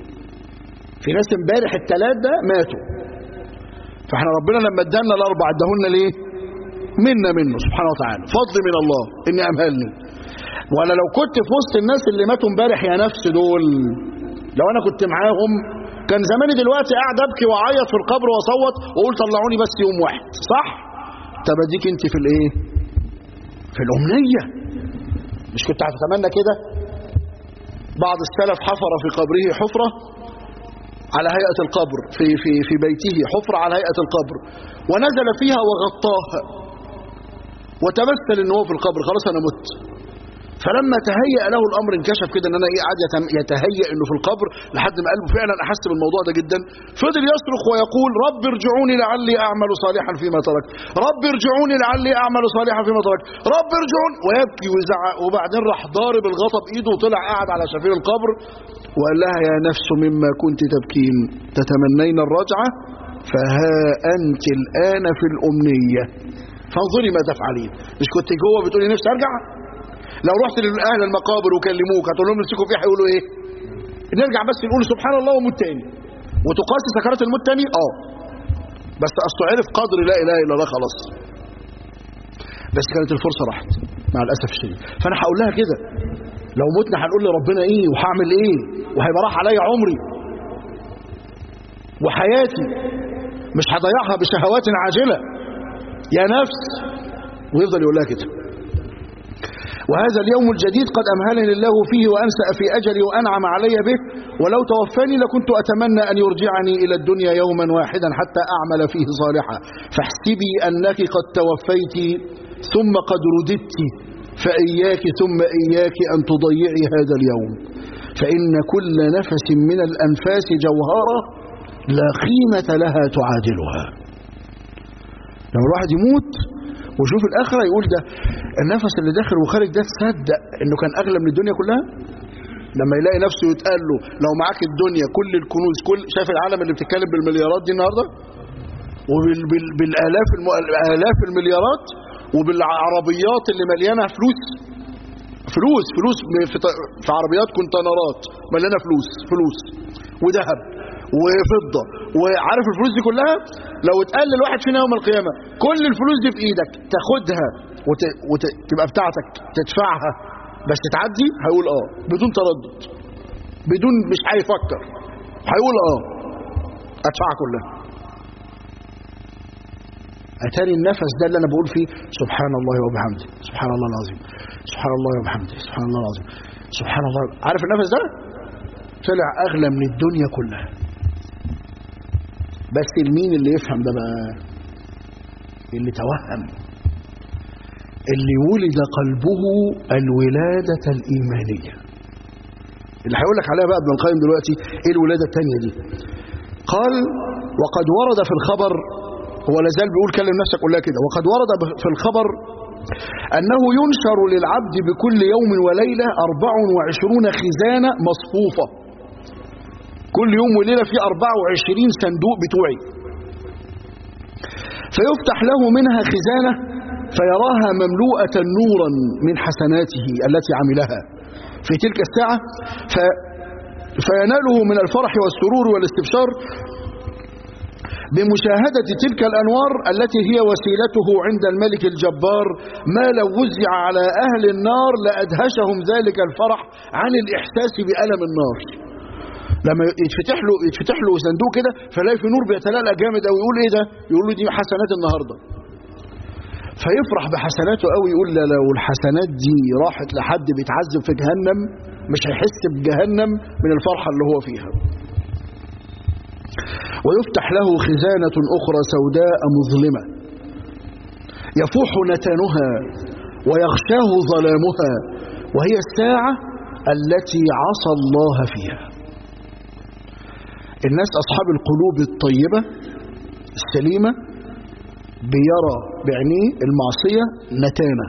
في ناس امبارح التلات ده ماتوا فاحنا ربنا لما ادانا الاربع اداهولنا ليه منا منه سبحانه وتعالى فضل من الله اني امهلني ولا لو كنت في وسط الناس اللي ماتوا امبارح يا نفس دول لو انا كنت معاهم كان زماني دلوقتي قاعد ابكي واعيط في القبر واصوت واقول طلعوني بس يوم واحد صح طب اديك انت في الايه في الامنيه مش كنت هتتمنى كده بعض السلف حفر في قبره حفره على هيئه القبر في في في بيته حفره على هيئه القبر ونزل فيها وغطاها وتمثل ان هو في القبر خلاص انا مت فلما تهيأ له الامر انكشف كده ان انا ايه قاعد يتهيأ انه في القبر لحد ما قلبه فعلا احس بالموضوع ده جدا فضل يصرخ ويقول رب ارجعوني لعلي اعمل صالحا فيما تركت رب ارجعوني لعلي اعمل صالحا فيما تركت رب ارجعوني ويبكي ويزعق وبعدين راح ضارب الغطا بايده وطلع قاعد على شفير القبر وقال لها يا نفس مما كنت تبكين تتمنين الرجعه فها انت الان في الامنيه فانظري ما تفعلين مش كنت جوه بتقولي نفسي ارجع لو رحت لاهل المقابر وكلموك هتقول لهم امسكوا فيه هيقولوا ايه نرجع بس نقول سبحان الله وموت تاني وتقاسي سكرات الموت تاني اه بس اصله عرف قدر لا اله الا الله خلاص بس كانت الفرصه راحت مع الاسف الشديد فانا هقول لها كده لو متنا هنقول لربنا ايه وهعمل ايه وهيبقى راح عليا عمري وحياتي مش هضيعها بشهوات عاجله يا نفس ويفضل يقول لها كده وهذا اليوم الجديد قد أمهلني الله فيه وأنسأ في أجلي وأنعم علي به ولو توفاني لكنت أتمنى أن يرجعني إلى الدنيا يوما واحدا حتى أعمل فيه صالحا فاحسبي أنك قد توفيت ثم قد رددت فإياك ثم إياك أن تضيعي هذا اليوم فإن كل نفس من الأنفاس جوهرة لا قيمة لها تعادلها لما الواحد يموت وشوف الآخرة يقول ده النفس اللي داخل وخارج ده تصدق انه كان اغلى من الدنيا كلها لما يلاقي نفسه يتقال له لو معاك الدنيا كل الكنوز كل شايف العالم اللي بتتكلم بالمليارات دي النهارده وبالالاف الم... الاف المليارات وبالعربيات اللي مليانه فلوس فلوس فلوس في, في عربيات كونتينرات مليانه فلوس فلوس وذهب وفضه وعارف الفلوس دي كلها لو اتقال للواحد فينا يوم القيامه كل الفلوس دي في ايدك تاخدها وتبقى وت... وت... بتاعتك تدفعها بس تعدي هيقول اه بدون تردد بدون مش هيفكر هيقول اه ادفعها كلها اتاري النفس ده اللي انا بقول فيه سبحان الله وبحمده سبحان الله العظيم سبحان الله وبحمده سبحان الله العظيم سبحان الله عارف النفس ده طلع اغلى من الدنيا كلها بس المين اللي يفهم ده بقى اللي توهم اللي ولد قلبه الولادة الإيمانية اللي هيقول لك عليها بقى ابن القيم دلوقتي ايه الولادة الثانية دي قال وقد ورد في الخبر هو لازال بيقول كلم نفسك قول لها كده وقد ورد في الخبر أنه ينشر للعبد بكل يوم وليلة 24 خزانة مصفوفة كل يوم وليلة في 24 صندوق بتوعي فيفتح له منها خزانة فيراها مملوءة نورا من حسناته التي عملها في تلك الساعة ف فيناله من الفرح والسرور والاستبشار بمشاهدة تلك الأنوار التي هي وسيلته عند الملك الجبار ما لو وزع على أهل النار لأدهشهم ذلك الفرح عن الإحساس بألم النار لما يتفتح له يتفتح له صندوق كده فلاقي في نور بيتلألأ جامد قوي يقول ايه ده يقول له دي حسنات النهارده فيفرح بحسناته قوي يقول لا لو الحسنات دي راحت لحد بيتعذب في جهنم مش هيحس بجهنم من الفرحة اللي هو فيها ويفتح له خزانة أخرى سوداء مظلمة يفوح نتنها ويغشاه ظلامها وهي الساعة التي عصى الله فيها الناس أصحاب القلوب الطيبة السليمة بيرى بعينيه المعصية نتانة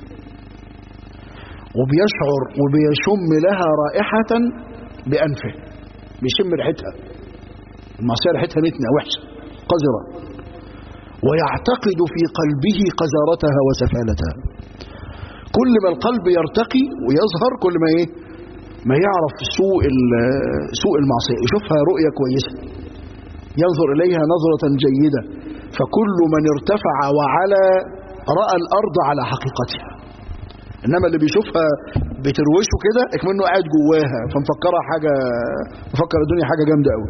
وبيشعر وبيشم لها رائحة بأنفه بيشم ريحتها المعصية ريحتها نتنة وحشة قذرة ويعتقد في قلبه قذارتها وسفالتها كل ما القلب يرتقي ويظهر كل ما ايه ما يعرف سوء سوء المعصية يشوفها رؤية كويسة ينظر إليها نظرة جيدة فكل من ارتفع وعلى رأى الأرض على حقيقتها إنما اللي بيشوفها بتروشه كده اكمنه قاعد جواها فمفكرها حاجة مفكر الدنيا حاجة جامدة قوي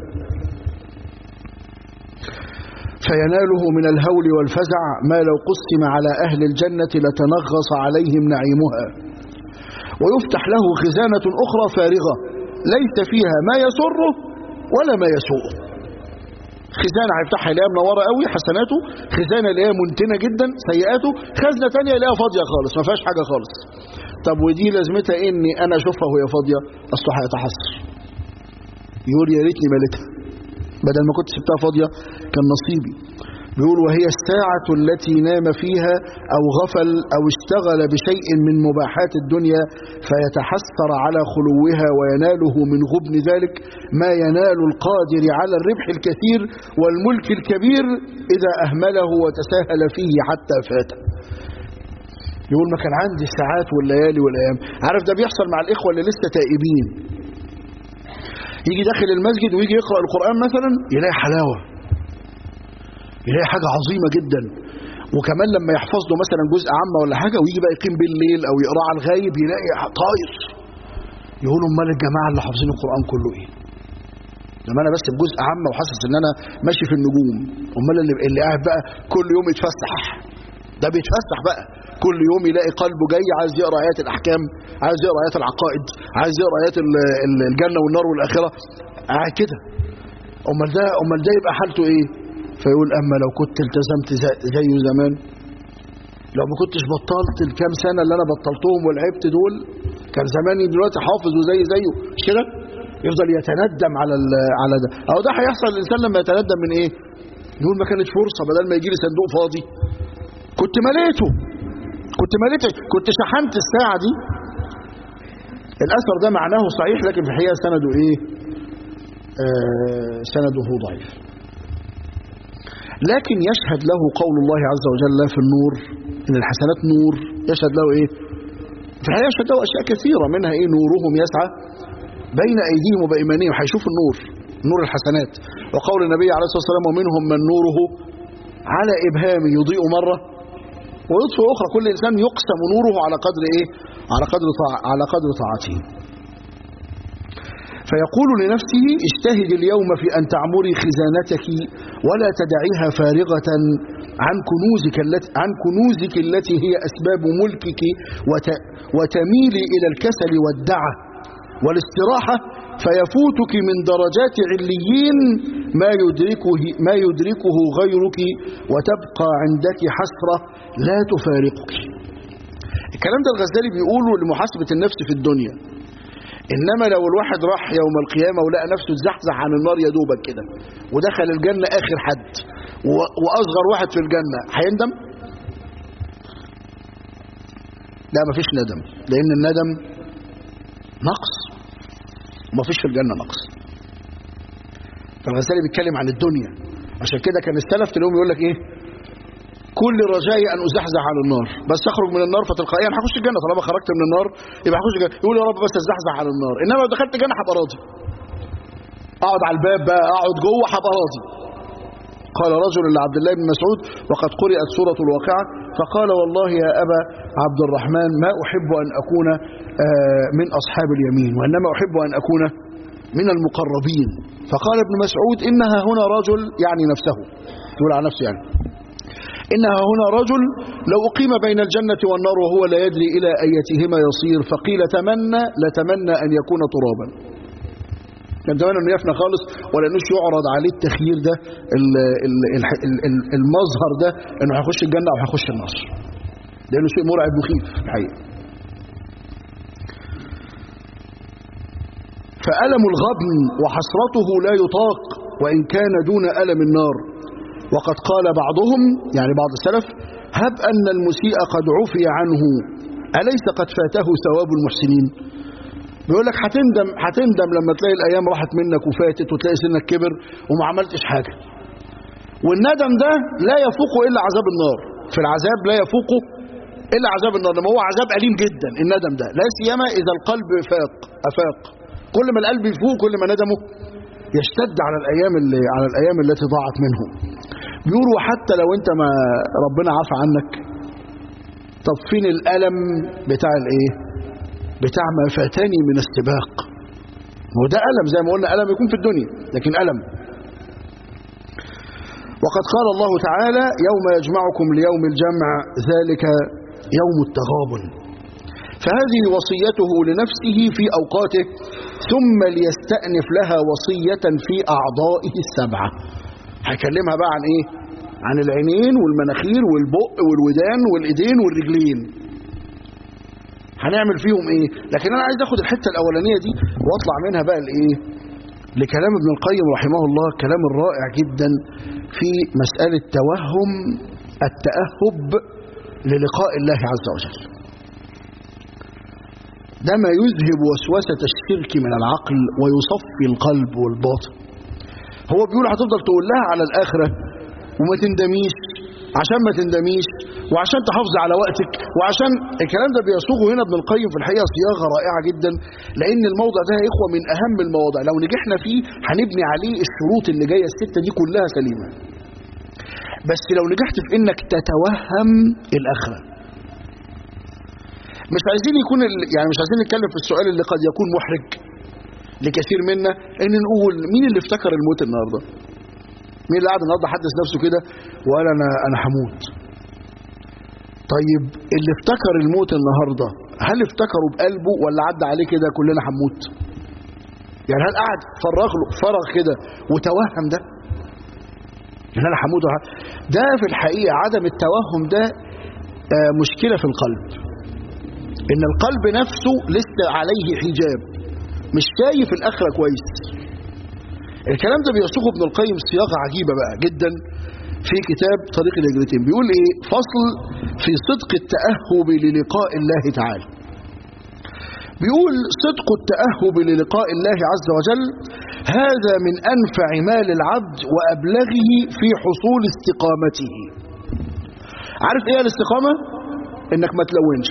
فيناله من الهول والفزع ما لو قسم على أهل الجنة لتنغص عليهم نعيمها ويفتح له خزانة أخرى فارغة ليس فيها ما يسره ولا ما يسوءه خزانة هيفتحها يلاقيها منورة قوي حسناته خزانة يلاقيها منتنة جدا سيئاته خزنة تانية يلاقيها فاضية خالص ما فيهاش حاجة خالص طب ودي لازمتها اني انا اشوفها وهي فاضية اصله هيتحسر يقول يا ريتني مالتها بدل ما كنت سبتها فاضية كان نصيبي بيقول وهي الساعة التي نام فيها أو غفل أو اشتغل بشيء من مباحات الدنيا فيتحسر على خلوها ويناله من غبن ذلك ما ينال القادر على الربح الكثير والملك الكبير إذا أهمله وتساهل فيه حتى فاته يقول ما كان عندي الساعات والليالي والأيام عارف ده بيحصل مع الإخوة اللي لسه تائبين يجي داخل المسجد ويجي يقرأ القرآن مثلا يلاقي حلاوة يلاقي حاجة عظيمة جدا وكمان لما يحفظ له مثلا جزء عامة ولا حاجة ويجي بقى يقيم بالليل أو يقرأ على الغايب يلاقي طاير يقولوا امال الجماعة اللي حافظين القرآن كله إيه لما أنا بس بجزء عامة وحاسس إن أنا ماشي في النجوم امال اللي, اللي قاعد بقى كل يوم يتفسح ده بيتفسح بقى كل يوم يلاقي قلبه جاي عايز يقرا ايات الاحكام عايز يقرا ايات العقائد عايز يقرا ايات الجنه والنار والاخره قاعد كده امال ده امال ده يبقى حالته ايه فيقول اما لو كنت التزمت زيه زمان لو ما كنتش بطلت الكام سنه اللي انا بطلتهم ولعبت دول كان زماني دلوقتي حافظ وزي زيه مش كده يفضل يتندم على على ده او ده هيحصل الانسان لما يتندم من ايه يقول ما كانت فرصه بدل ما يجي لي صندوق فاضي كنت مليته كنت مليته كنت شحنت الساعة دي الأثر ده معناه صحيح لكن في الحقيقة سنده إيه آه سنده ضعيف لكن يشهد له قول الله عز وجل في النور إن الحسنات نور يشهد له إيه في الحقيقة يشهد له أشياء كثيرة منها إيه نورهم يسعى بين أيديهم وبأيمانهم هيشوف النور نور الحسنات وقول النبي عليه الصلاة والسلام ومنهم من نوره على إبهامه يضيء مرة ويطفئ أخرى كل إنسان يقسم نوره على قدر إيه على قدر طاع على قدر طاعته فيقول لنفسه اجتهد اليوم في أن تعمري خزانتك ولا تدعيها فارغة عن كنوزك التي عن كنوزك التي هي أسباب ملكك وت وتميلي إلى الكسل والدعة والاستراحة فيفوتك من درجات عليين ما يدركه ما يدركه غيرك وتبقى عندك حسرة لا تفارقك الكلام ده الغزالي بيقوله لمحاسبة النفس في الدنيا إنما لو الواحد راح يوم القيامة ولقى نفسه اتزحزح عن النار يا دوبك كده ودخل الجنة آخر حد وأصغر واحد في الجنة هيندم؟ لا مفيش ندم لأن الندم نقص ومفيش في الجنة نقص فالغزالي بيتكلم عن الدنيا عشان كده كان السلف تلاقيهم يقول لك ايه كل رجائي ان ازحزح عن النار بس اخرج من النار فتلقائيا هخش الجنه طالما خرجت من النار يبقى هخش الجنه يقول يا رب بس ازحزح عن النار انما لو دخلت الجنه هبقى راضي اقعد على الباب بقى اقعد جوه هبقى راضي قال رجل لعبد الله بن مسعود وقد قرأت سورة الواقعة فقال والله يا أبا عبد الرحمن ما أحب أن أكون آه، من أصحاب اليمين وإنما أحب أن أكون من المقربين فقال ابن مسعود إنها هنا رجل يعني نفسه تقول على نفسه يعني إنها هنا رجل لو أقيم بين الجنة والنار وهو لا يدري إلى أيتهما يصير فقيل تمنى لتمنى أن يكون ترابا كان زمان انه يفنى خالص ولا انوش يعرض عليه التخيير ده ال ال ال ال المظهر ده انه هيخش الجنه او هيخش النار لانه شيء مرعب مخيف الحقيقه فألم الغبن وحسرته لا يطاق وإن كان دون ألم النار وقد قال بعضهم يعني بعض السلف هب أن المسيء قد عفي عنه أليس قد فاته ثواب المحسنين بيقول لك هتندم هتندم لما تلاقي الايام راحت منك وفاتت وتلاقي سنك كبر وما عملتش حاجه والندم ده لا يفوق الا عذاب النار في العذاب لا يفوق الا عذاب النار لما هو عذاب اليم جدا الندم ده لا سيما اذا القلب فاق افاق كل ما القلب يفوق كل ما ندمه يشتد على الايام اللي على الايام التي ضاعت منه بيقولوا حتى لو انت ما ربنا عفى عنك طب فين الالم بتاع الايه بتاع ما فاتني من السباق وده ألم زي ما قلنا ألم يكون في الدنيا لكن ألم وقد قال الله تعالى يوم يجمعكم ليوم الجمع ذلك يوم التغابن فهذه وصيته لنفسه في أوقاته ثم ليستأنف لها وصية في أعضائه السبعة هيكلمها بقى عن إيه عن العينين والمناخير والبق والودان والإيدين والرجلين هنعمل فيهم ايه لكن انا عايز اخد الحته الاولانيه دي واطلع منها بقى لايه لكلام ابن القيم رحمه الله كلام الرائع جدا في مساله توهم التاهب للقاء الله عز وجل ده ما يذهب وسوسه الشرك من العقل ويصفي القلب والباطن هو بيقول هتفضل تقول لها على الاخره وما تندميش عشان ما تندميش وعشان تحافظ على وقتك وعشان الكلام ده بيصوغه هنا ابن القيم في الحقيقه صياغه رائعه جدا لان الموضع ده يا اخوه من اهم المواضع لو نجحنا فيه هنبني عليه الشروط اللي جايه السته دي كلها سليمه بس لو نجحت في انك تتوهم الاخره مش عايزين يكون ال... يعني مش عايزين نتكلم في السؤال اللي قد يكون محرج لكثير منا ان نقول مين اللي افتكر الموت النهارده مين اللي قاعد النهارده حدث نفسه كده وقال انا انا هموت طيب اللي افتكر الموت النهارده هل افتكره بقلبه ولا عدى عليه كده كلنا هنموت يعني هل قعد فرغ له فرغ كده وتوهم ده ان انا هموت وه- ده في الحقيقه عدم التوهم ده آه، مشكله في القلب ان القلب نفسه لسه عليه حجاب مش شايف الاخره كويس الكلام ده بيصوغه ابن القيم صياغه عجيبه بقى جدا في كتاب طريق الهجرتين بيقول ايه فصل في صدق التأهب للقاء الله تعالى بيقول صدق التأهب للقاء الله عز وجل هذا من أنفع ما للعبد وأبلغه في حصول استقامته عارف ايه الاستقامة انك ما تلونش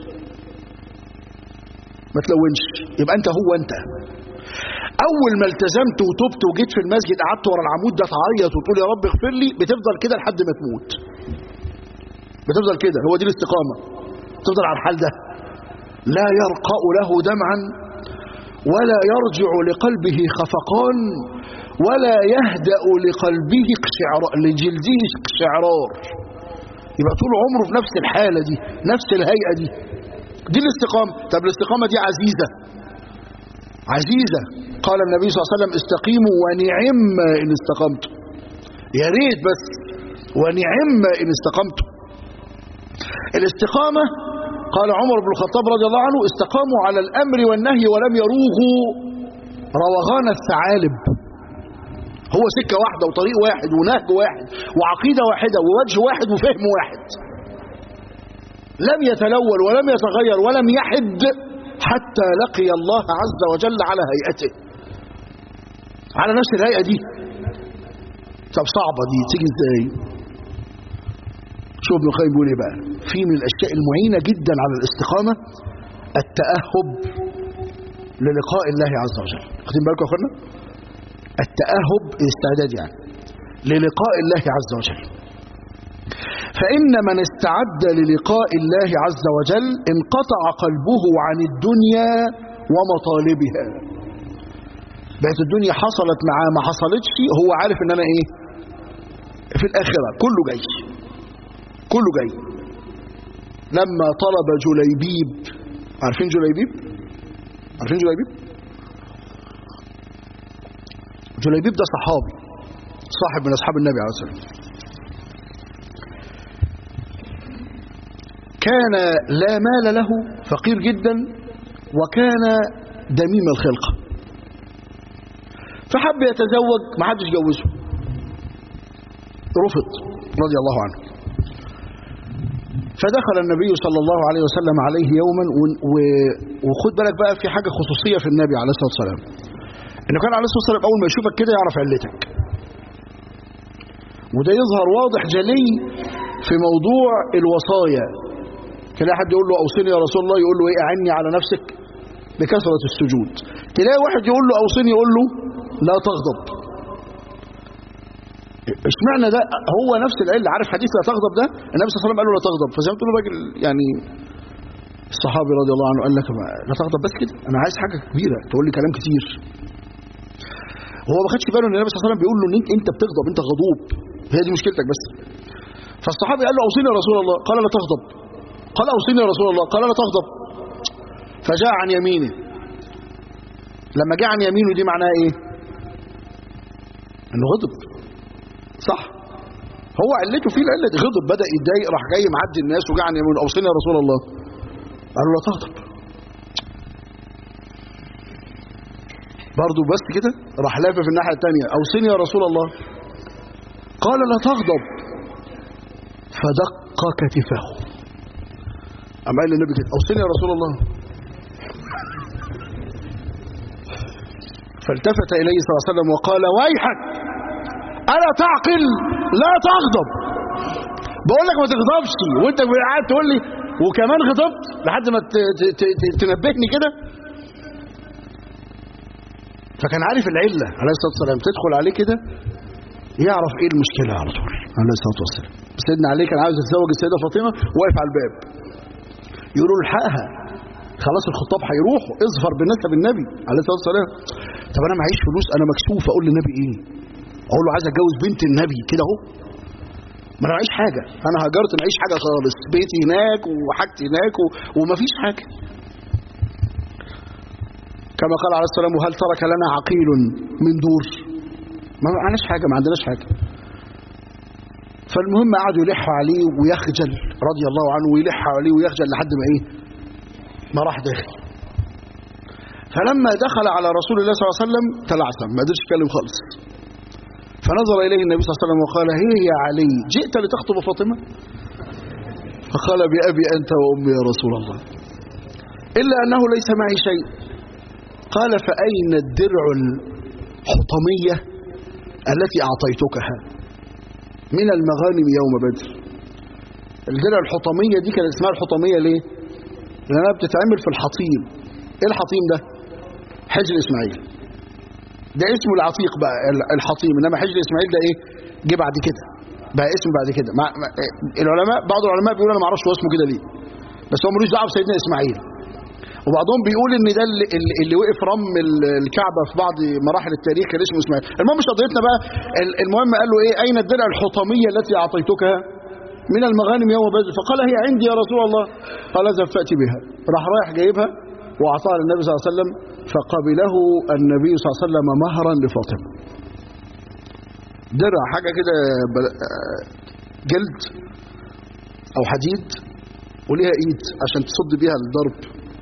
ما تلونش يبقى انت هو انت اول ما التزمت وتبت وجيت في المسجد قعدت ورا العمود ده تعيط وتقول يا رب اغفر لي بتفضل كده لحد ما تموت بتفضل كده هو دي الاستقامه تفضل على الحال ده لا يرقأ له دمعا ولا يرجع لقلبه خفقان ولا يهدأ لقلبه قشعرار لجلده قشعرار يبقى طول عمره في نفس الحالة دي نفس الهيئة دي دي الاستقامة طب الاستقامة دي عزيزة عزيزة قال النبي صلى الله عليه وسلم استقيموا ونعم إن استقمتم يا ريت بس ونعم إن استقمتم الاستقامة قال عمر بن الخطاب رضي الله عنه استقاموا على الأمر والنهي ولم يروغوا روغان الثعالب هو سكة واحدة وطريق واحد ونهج واحد وعقيدة واحدة ووجه واحد وفهم واحد لم يتلول ولم يتغير ولم يحد حتى لقي الله عز وجل على هيئته على نفس الهيئة دي طب صعبة دي تيجي ازاي شوف ابن القيم بيقول ايه بقى في من الاشياء المعينه جدا على الاستقامه التاهب للقاء الله عز وجل واخدين بالكم يا اخوانا التاهب الاستعداد يعني للقاء الله عز وجل فإن من استعد للقاء الله عز وجل انقطع قلبه عن الدنيا ومطالبها بقت الدنيا حصلت معاه ما حصلتش هو عارف ان انا ايه في الاخره كله جاي كله جاي لما طلب جليبيب عارفين جليبيب عارفين جليبيب جليبيب ده صحابي صاحب من اصحاب النبي عليه الصلاه والسلام كان لا مال له فقير جدا وكان دميم الخلقه فحب يتزوج ما حدش جوزه رفض رضي الله عنه فدخل النبي صلى الله عليه وسلم عليه يوما وخد بالك بقى في حاجة خصوصية في النبي عليه الصلاة والسلام انه كان عليه الصلاة والسلام اول ما يشوفك كده يعرف علتك وده يظهر واضح جلي في موضوع الوصايا كان حد يقول له اوصني يا رسول الله يقول له ايه اعني على نفسك بكثرة السجود تلاقي واحد يقول له اوصني يقول له لا تغضب اشمعنى ده هو نفس العله عارف حديث لا تغضب ده النبي صلى الله عليه وسلم قال له لا تغضب فزي ما تقول راجل يعني الصحابي رضي الله عنه قال لك لا تغضب بس كده انا عايز حاجه كبيره تقول لي كلام كتير هو ما خدش باله ان النبي صلى الله عليه وسلم بيقول له ان انت بتغضب انت غضوب هي دي مشكلتك بس فالصحابي قال له اوصيني يا رسول الله قال لا تغضب قال اوصيني يا رسول الله قال لا تغضب فجاء عن يمينه لما جاء عن يمينه دي معناها ايه انه غضب صح هو علته فيه العله دي غضب بدا يتضايق راح جاي معدي الناس وجاء عن يمينه اوصيني يا رسول الله قال له لا تغضب برضه بس كده راح لافف الناحيه الثانيه اوصيني يا رسول الله قال لا تغضب فدق كتفه أما قال للنبي كده اوصيني يا رسول الله فالتفت إليه صلى الله عليه وسلم وقال ويحك ألا تعقل لا تغضب بقول لك ما تغضبش وانت قاعد تقول لي وكمان غضبت لحد ما تنبهني كده فكان عارف العلة عليه الصلاة والسلام تدخل عليه كده يعرف ايه المشكلة على طول عليه الصلاة والسلام سيدنا علي كان عاوز يتزوج السيدة فاطمة واقف على الباب يقولوا له الحقها خلاص الخطاب هيروحوا اظفر بنسب النبي عليه الصلاه والسلام طب انا معيش فلوس انا مكسوف اقول للنبي ايه اقول له عايز اتجوز بنت النبي كده اهو ما انا معيش حاجه انا هاجرت معيش حاجه خالص بيتي هناك وحاجتي هناك و... ومفيش حاجه كما قال عليه السلام وهل ترك لنا عقيل من دور ما معناش حاجه ما عندناش حاجه فالمهم قعدوا يلحوا عليه ويخجل رضي الله عنه ويلحوا عليه ويخجل لحد ما ايه ما راح داخل فلما دخل على رسول الله صلى الله عليه وسلم تلعثم ما قدرش يتكلم خالص فنظر اليه النبي صلى الله عليه وسلم وقال هي يا علي جئت لتخطب فاطمه فقال بأبي أنت وأمي يا رسول الله إلا أنه ليس معي شيء قال فأين الدرع الحطمية التي أعطيتكها من المغانم يوم بدر الدرع الحطمية دي كان اسمها الحطمية ليه لأنها بتتعمل في الحطيم ايه الحطيم ده حجر اسماعيل ده اسمه العتيق بقى الحطيم انما حجر اسماعيل ده ايه جه بعد كده بقى اسم بعد كده مع العلماء بعض العلماء بيقولوا انا ما اعرفش هو اسمه كده ليه بس هو ملوش دعوه بسيدنا اسماعيل وبعضهم بيقول ان ده اللي, اللي وقف رم الكعبه في بعض مراحل التاريخ كان اسمه اسماعيل المهم مش قضيتنا بقى المهم قال له ايه اين الدرع الحطميه التي اعطيتكها من المغانم يوم بدر فقال هي عندي يا رسول الله قال اذهب فاتي بها راح رايح جايبها واعطاها للنبي صلى الله عليه وسلم فقبله النبي صلى الله عليه وسلم مهرا لفاطمه درع حاجه كده جلد او حديد وليها ايد عشان تصد بيها الضرب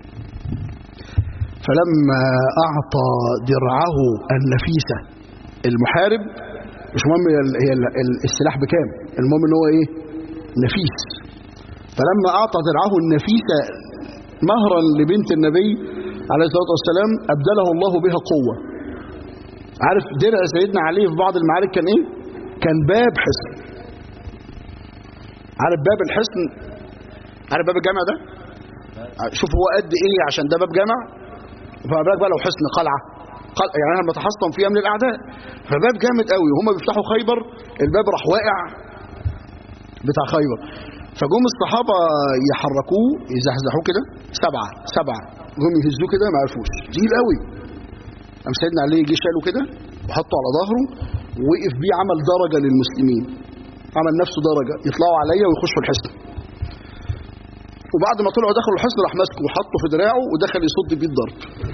فلما اعطى درعه النفيسه المحارب مش مهم هي السلاح بكام المهم ان هو ايه نفيس فلما اعطى درعه النفيسه مهرا لبنت النبي عليه الصلاه والسلام ابدله الله بها قوه عارف درع سيدنا علي في بعض المعارك كان ايه كان باب حصن عارف باب الحصن عارف باب الجامع ده شوف هو قد ايه عشان ده باب جامع فما بالك بقى لو حصن قلعه قل... يعني انا بتحصن فيها من الاعداء فباب جامد قوي وهم بيفتحوا خيبر الباب راح واقع بتاع خيبر فجم الصحابه يحركوه يزحزحوه كده سبعه سبعه جم يهزوه كده ما عرفوش تقيل قوي قام سيدنا علي جه شاله كده وحطه على ظهره ووقف بيه عمل درجه للمسلمين عمل نفسه درجه يطلعوا عليا ويخشوا الحصن وبعد ما طلعوا دخلوا الحصن راح ماسكه وحطه في دراعه ودخل يصد بيه الضرب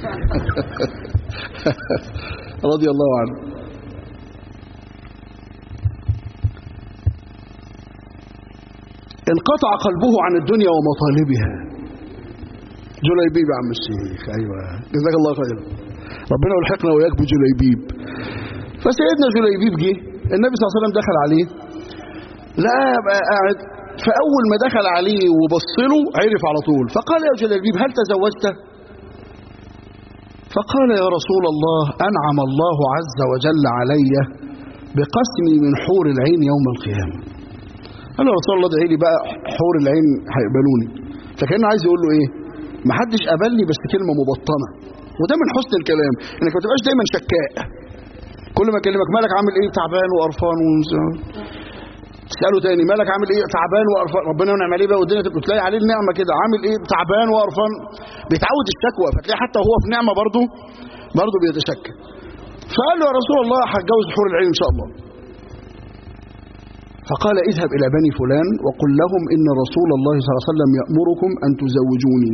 رضي الله عنه انقطع قلبه عن الدنيا ومطالبها جليبيب يا عم الشيخ ايوه جزاك الله خير ربنا يلحقنا وياك بجليبيب فسيدنا جليبيب جه النبي صلى الله عليه وسلم دخل عليه لا بقى قاعد فاول ما دخل عليه وبص له عرف على طول فقال يا جليبيب هل تزوجت فقال يا رسول الله انعم الله عز وجل علي بقسمي من حور العين يوم القيامه قال له يا رسول الله ادعي لي بقى حور العين هيقبلوني فكان عايز يقول له ايه ما حدش قبلني بس كلمه مبطنه وده من حسن الكلام انك ما تبقاش دايما شكاء كل ما اكلمك مالك عامل ايه تعبان وقرفان تساله تاني مالك عامل ايه تعبان وقرفان ربنا ينعم عليه بقى والدنيا تبقى تلاقي عليه النعمه كده عامل ايه تعبان وقرفان بيتعود الشكوى فتلاقي حتى وهو في نعمه برضه برضه بيتشكى فقال له يا رسول الله هتجوز حور العين ان شاء الله فقال اذهب إلى بني فلان وقل لهم إن رسول الله صلى الله عليه وسلم يأمركم أن تزوجوني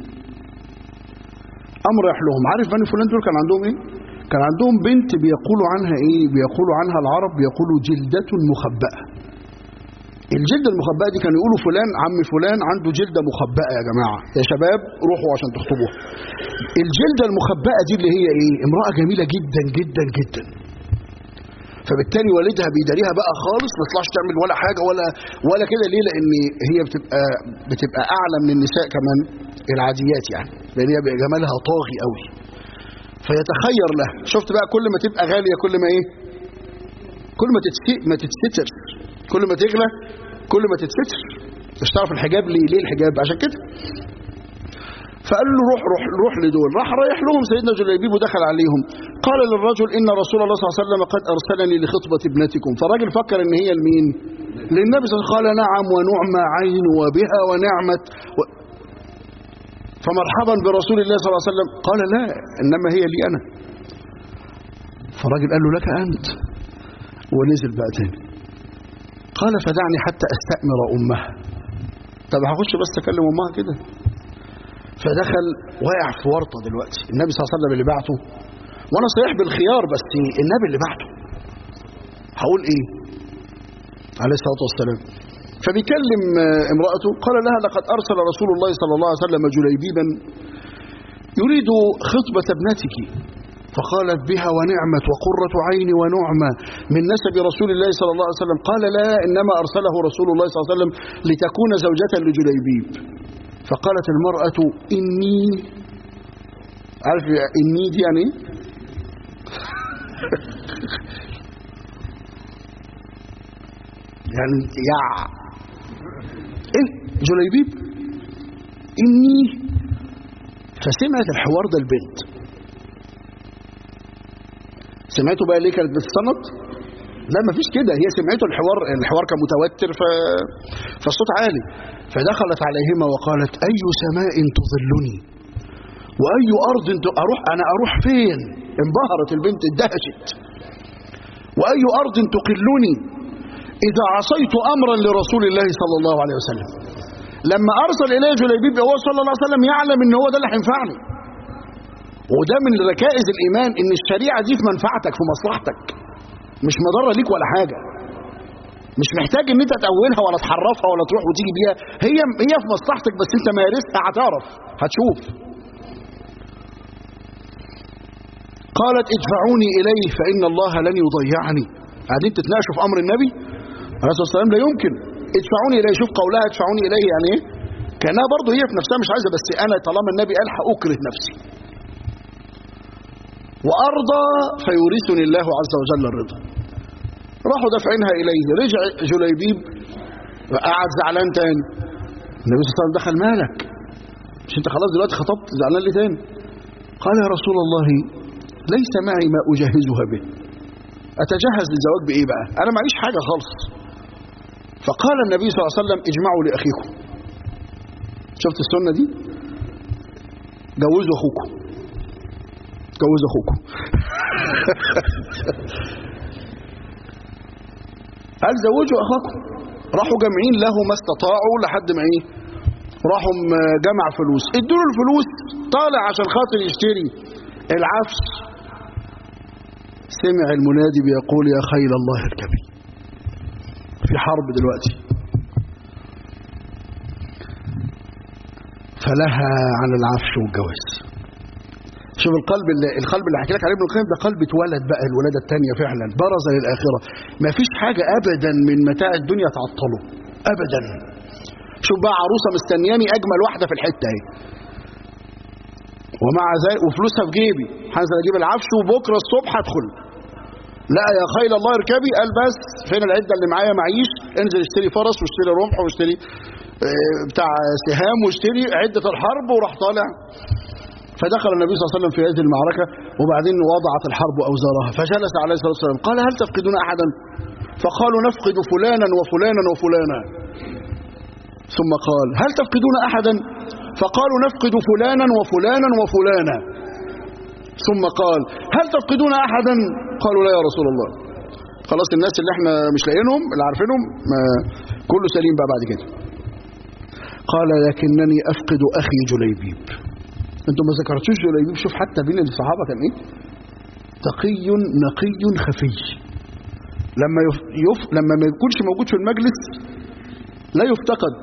أمر راح لهم عارف بني فلان دول كان عندهم إيه كان عندهم بنت بيقولوا عنها إيه بيقولوا عنها العرب بيقولوا جلدة مخبأة الجلدة المخبأة دي كانوا يقولوا فلان عم فلان عنده جلدة مخبأة يا جماعة يا شباب روحوا عشان تخطبوها الجلدة المخبأة دي اللي هي إيه امرأة جميلة جدا جدا جدا فبالتالي والدها بيداريها بقى خالص ما تطلعش تعمل ولا حاجه ولا ولا كده ليه لان هي بتبقى بتبقى اعلى من النساء كمان العاديات يعني لان هي بيبقى جمالها طاغي قوي فيتخير لها شفت بقى كل ما تبقى غاليه كل ما ايه كل ما تتستر ما تتستر كل ما تغلى كل ما تتستر مش تعرف الحجاب ليه ليه الحجاب عشان كده فقال له روح روح روح لدول راح رايح لهم سيدنا جليبيب ودخل عليهم قال للرجل ان رسول الله صلى الله عليه وسلم قد ارسلني لخطبه ابنتكم فالراجل فكر ان هي لمين للنبي صلى الله عليه وسلم قال نعم ونعم عين وبها ونعمت و... فمرحبا برسول الله صلى الله عليه وسلم قال لا انما هي لي انا فالراجل قال له لك انت ونزل بقى تاني قال فدعني حتى استأمر امها طب هخش بس اكلم امها كده فدخل واقع في ورطه دلوقتي النبي صلى الله عليه وسلم اللي بعته وانا صحيح بالخيار بس النبي اللي بعته هقول ايه عليه الصلاه والسلام فبيكلم امراته قال لها لقد ارسل رسول الله صلى الله عليه وسلم جليبيبا يريد خطبه ابنتك فقالت بها ونعمت وقرة عين ونعمة من نسب رسول الله صلى الله عليه وسلم قال لا إنما أرسله رسول الله صلى الله عليه وسلم لتكون زوجة لجليبيب فقالت المرأة إني عارف إني دي يعني يعني يا إيه جليبيب إني فسمعت الحوار ده البنت سمعته بقى ليه كانت بتتصنت لا ما فيش كده هي سمعته الحوار الحوار كان متوتر ف... فالصوت عالي فدخلت عليهما وقالت أي سماء تظلني وأي أرض ت... أروح أنا أروح فين انبهرت البنت اندهشت وأي أرض تقلني إذا عصيت أمرا لرسول الله صلى الله عليه وسلم لما أرسل إليه جليبيب هو صلى الله عليه وسلم يعلم إن هو ده اللي هينفعني وده من ركائز الإيمان إن الشريعة دي في منفعتك في مصلحتك مش مضرة ليك ولا حاجة مش محتاج ان انت تأولها ولا تحرفها ولا تروح وتيجي بيها هي هي في مصلحتك بس انت مارسها هتعرف هتشوف قالت ادفعوني اليه فان الله لن يضيعني قاعدين تتناقشوا في امر النبي عليه الصلاه والسلام لا يمكن ادفعوني اليه شوف قولها ادفعوني اليه يعني ايه كانها برضه هي في نفسها مش عايزه بس انا طالما النبي قال هاكره نفسي وارضى فيورثني الله عز وجل الرضا راحوا دافعينها اليه رجع جليبيب قعد زعلان تاني النبي صلى الله عليه وسلم دخل مالك مش انت خلاص دلوقتي خطبت زعلان ليه تاني قال يا رسول الله ليس معي ما اجهزها به اتجهز للزواج بايه بقى انا معيش حاجه خالص فقال النبي صلى الله عليه وسلم اجمعوا لاخيكم شفت السنه دي جوزوا اخوكم جوزوا اخوكم قال زوجوا اخاكم راحوا جامعين له ما استطاعوا لحد ما ايه راحوا م- جمع فلوس ادوا له الفلوس طالع عشان خاطر يشتري العفش سمع المنادي بيقول يا خيل الله اركبي في حرب دلوقتي فلها عن العفش والجواز شوف القلب اللي القلب اللي حكي لك عليه ابن القيم ده قلب اتولد بقى الولاده الثانيه فعلا برز للاخره ما فيش حاجه ابدا من متاع الدنيا تعطله ابدا شوف بقى عروسه مستنياني اجمل واحده في الحته اهي ومع ذلك وفلوسها في جيبي هنزل اجيب العفش وبكره الصبح ادخل لا يا خيل الله اركبي قال بس فين العده اللي معايا معيش انزل اشتري فرس واشتري رمح واشتري آه، بتاع سهام واشتري عده الحرب وراح طالع فدخل النبي صلى الله عليه وسلم في هذه المعركة وبعدين وضعت الحرب أوزارها فجلس عليه الصلاة والسلام قال هل تفقدون أحدا فقالوا نفقد فلانا وفلانا وفلانا ثم قال هل تفقدون أحدا فقالوا نفقد فلانا وفلانا وفلانا ثم قال هل تفقدون أحدا قالوا لا يا رسول الله خلاص الناس اللي احنا مش لاقيينهم اللي عارفينهم ما كله سليم بقى بعد كده قال لكنني أفقد أخي جليبيب انتم ما ذكرتوش جليبيب شوف حتى بين الصحابه كان ايه تقي نقي خفي لما يف... يف... لما ما يكونش موجود في المجلس لا يفتقد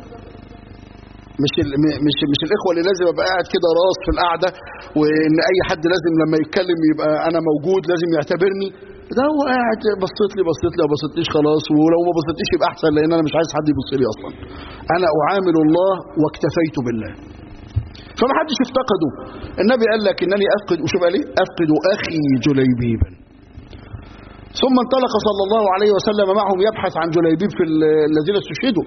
مش ال... م- مش مش الاخوه اللي لازم ابقى قاعد كده راس في القعده وان اي حد لازم لما يتكلم يبقى انا موجود لازم يعتبرني ده هو قاعد بصيت لي بصيت لي ما بصيتليش خلاص ولو ما بصيتليش يبقى احسن لان انا مش عايز حد يبص لي اصلا انا اعامل الله واكتفيت بالله فما حدش افتقده النبي قال لك انني افقد وشوف قال ايه افقد اخي جليبيبا ثم انطلق صلى الله عليه وسلم معهم يبحث عن جليبيب في ال- الذين استشهدوا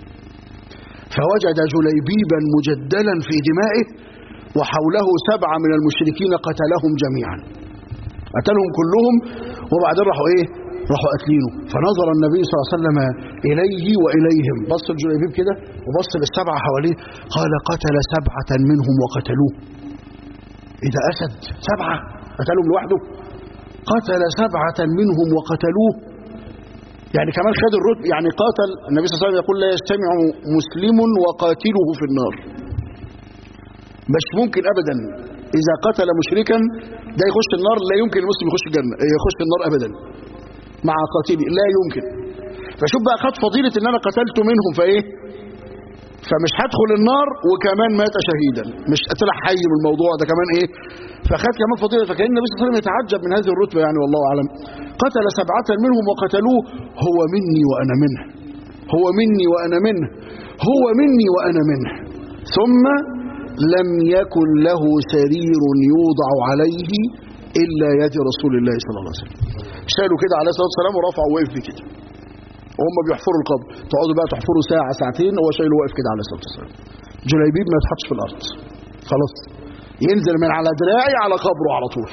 فوجد جليبيبا مجدلا في دمائه وحوله سبعة من المشركين قتلهم جميعا قتلهم كلهم وبعدين راحوا ايه راحوا قاتلينه فنظر النبي صلى الله عليه وسلم اليه واليهم بص الجليبيب كده وبص للسبعه حواليه قال قتل سبعه منهم وقتلوه اذا اسد سبعه قتلهم لوحده قتل سبعه منهم وقتلوه يعني كمان خد الرتب يعني قاتل النبي صلى الله عليه وسلم يقول لا يجتمع مسلم وقاتله في النار مش ممكن ابدا اذا قتل مشركا ده يخش النار لا يمكن المسلم يخش الجنه يخش النار ابدا مع قاتلي لا يمكن فشوف بقى خد فضيله ان انا قتلت منهم فايه فمش هدخل النار وكمان مات شهيدا مش طلع حي من الموضوع ده كمان ايه فخد كمان فضيله فكان النبي صلى الله عليه وسلم يتعجب من هذه الرتبه يعني والله اعلم قتل سبعه منهم وقتلوه هو مني وانا منه هو مني وانا منه هو مني وانا منه ثم لم يكن له سرير يوضع عليه الا يد رسول الله صلى الله عليه وسلم شالوا كده عليه الصلاه والسلام ورفعوا وقف فيه كده وهم بيحفروا القبر تقعدوا بقى تحفروا ساعه ساعتين هو شايله واقف كده عليه الصلاه والسلام جليبيب ما يتحطش في الارض خلاص ينزل من على دراعي على قبره على طول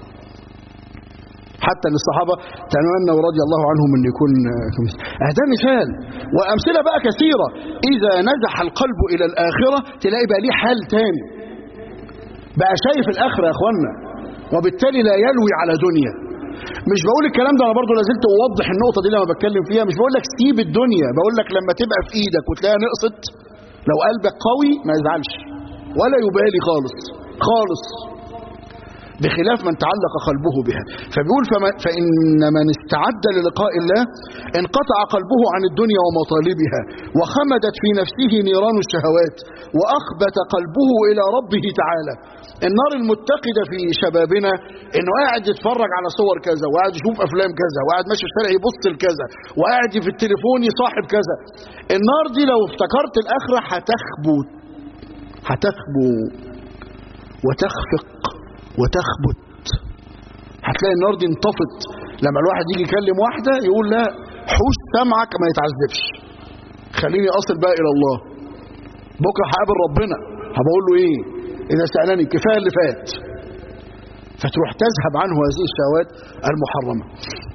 حتى ان الصحابه تمنوا رضي الله عنهم ان يكون آه، ده مثال وامثله بقى كثيره اذا نزح القلب الى الاخره تلاقي بقى ليه حال تاني بقى شايف الاخره يا اخوانا وبالتالي لا يلوي على دنيا مش بقول الكلام ده انا برضو لازلت اوضح النقطه دي لما بتكلم فيها مش بقول لك سيب الدنيا بقول لك لما تبقى في ايدك وتلاقيها نقصت لو قلبك قوي ما يزعلش ولا يبالي خالص خالص بخلاف من تعلق قلبه بها فبيقول فما فإن من استعد للقاء الله انقطع قلبه عن الدنيا ومطالبها وخمدت في نفسه نيران الشهوات وأخبت قلبه إلى ربه تعالى النار المتقدة في شبابنا انه قاعد يتفرج على صور كذا وقاعد يشوف افلام كذا وقاعد ماشي في الشارع يبص لكذا وقاعد في التليفون يصاحب كذا النار دي لو افتكرت الاخره هتخبو هتخبو وتخفق وتخبت هتلاقي النار دي انطفت لما الواحد يجي يكلم واحده يقول لا حوش سمعك ما يتعذبش خليني اصل بقى الى الله بكره هقابل ربنا هبقول له ايه اذا سالني كفايه اللي فات فتروح تذهب عنه هذه الشهوات المحرمه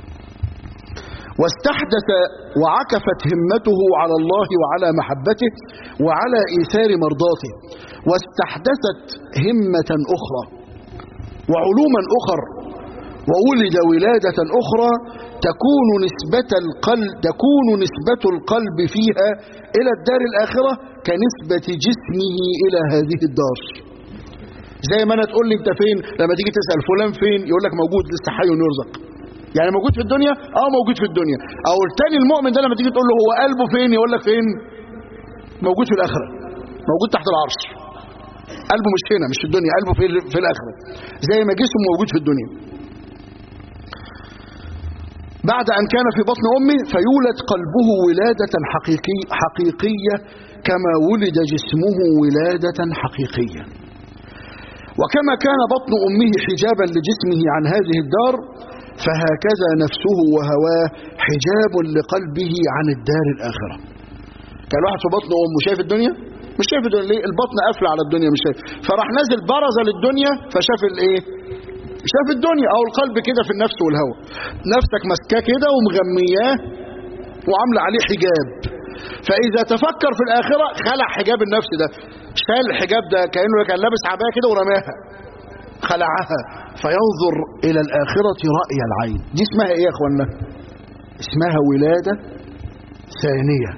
واستحدث وعكفت همته على الله وعلى محبته وعلى ايثار مرضاته واستحدثت همه اخرى وعلوما اخر وولد ولاده اخرى تكون نسبة القلب تكون نسبة القلب فيها إلى الدار الآخرة كنسبة جسمه إلى هذه الدار زي ما أنا تقول لي أنت فين لما تيجي تسأل فلان فين يقول لك موجود لسه حي ويرزق يعني موجود في الدنيا اه موجود في الدنيا او التاني المؤمن ده لما تيجي تقول له هو قلبه فين يقول لك فين موجود في الاخره موجود تحت العرش قلبه مش هنا مش في الدنيا قلبه في, في الاخره زي ما جسمه موجود في الدنيا بعد أن كان في بطن أمه فيولد قلبه ولادة حقيقي حقيقية كما ولد جسمه ولادة حقيقية وكما كان بطن أمه حجابا لجسمه عن هذه الدار فهكذا نفسه وهواه حجاب لقلبه عن الدار الآخرة كان واحد في بطن أمه شايف الدنيا مش شايف الدنيا ليه البطن قافله على الدنيا مش شايف فراح نازل برز للدنيا فشاف الايه شاف الدنيا او القلب كده في النفس والهوى نفسك ماسكاه كده ومغمياه وعامله عليه حجاب فاذا تفكر في الاخره خلع حجاب النفس ده شال الحجاب ده كانه كان لابس عبايه كده ورماها خلعها فينظر الى الاخره راي العين دي اسمها ايه يا اخوانا اسمها ولاده ثانيه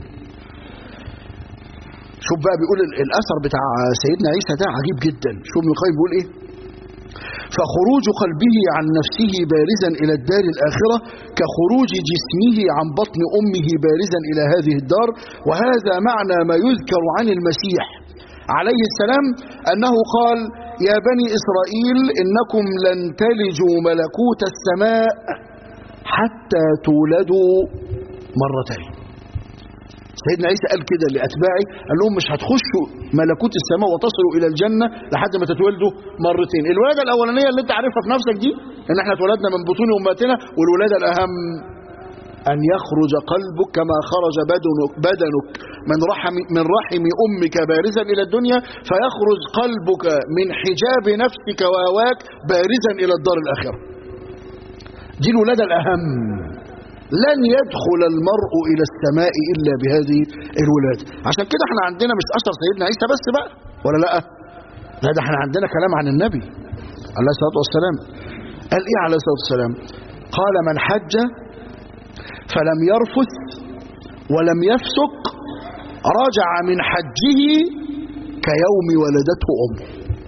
شوف بقى بيقول الاثر بتاع سيدنا عيسى ده عجيب جدا شوف ابن القيم بيقول ايه فخروج قلبه عن نفسه بارزا إلى الدار الآخرة كخروج جسمه عن بطن أمه بارزا إلى هذه الدار وهذا معنى ما يذكر عن المسيح عليه السلام أنه قال يا بني إسرائيل إنكم لن تلجوا ملكوت السماء حتى تولدوا مرتين سيدنا عيسى قال كده لأتباعه قال لهم مش هتخشوا ملكوت السماء وتصلوا إلى الجنة لحد ما تتولدوا مرتين الولادة الأولانية اللي انت عارفها في نفسك دي ان احنا اتولدنا من بطون أمهاتنا والولادة الأهم أن يخرج قلبك كما خرج بدنك, بدنك من رحم, من رحم أمك بارزا إلى الدنيا فيخرج قلبك من حجاب نفسك وهواك بارزا إلى الدار الآخرة دي الولادة الأهم لن يدخل المرء إلى السماء إلا بهذه الولادة عشان كده احنا عندنا مش أثر سيدنا عيسى بس بقى ولا لا لا ده احنا عندنا كلام عن النبي عليه الصلاة والسلام قال ايه عليه الصلاة والسلام قال من حج فلم يرفث ولم يفسق رجع من حجه كيوم ولدته أمه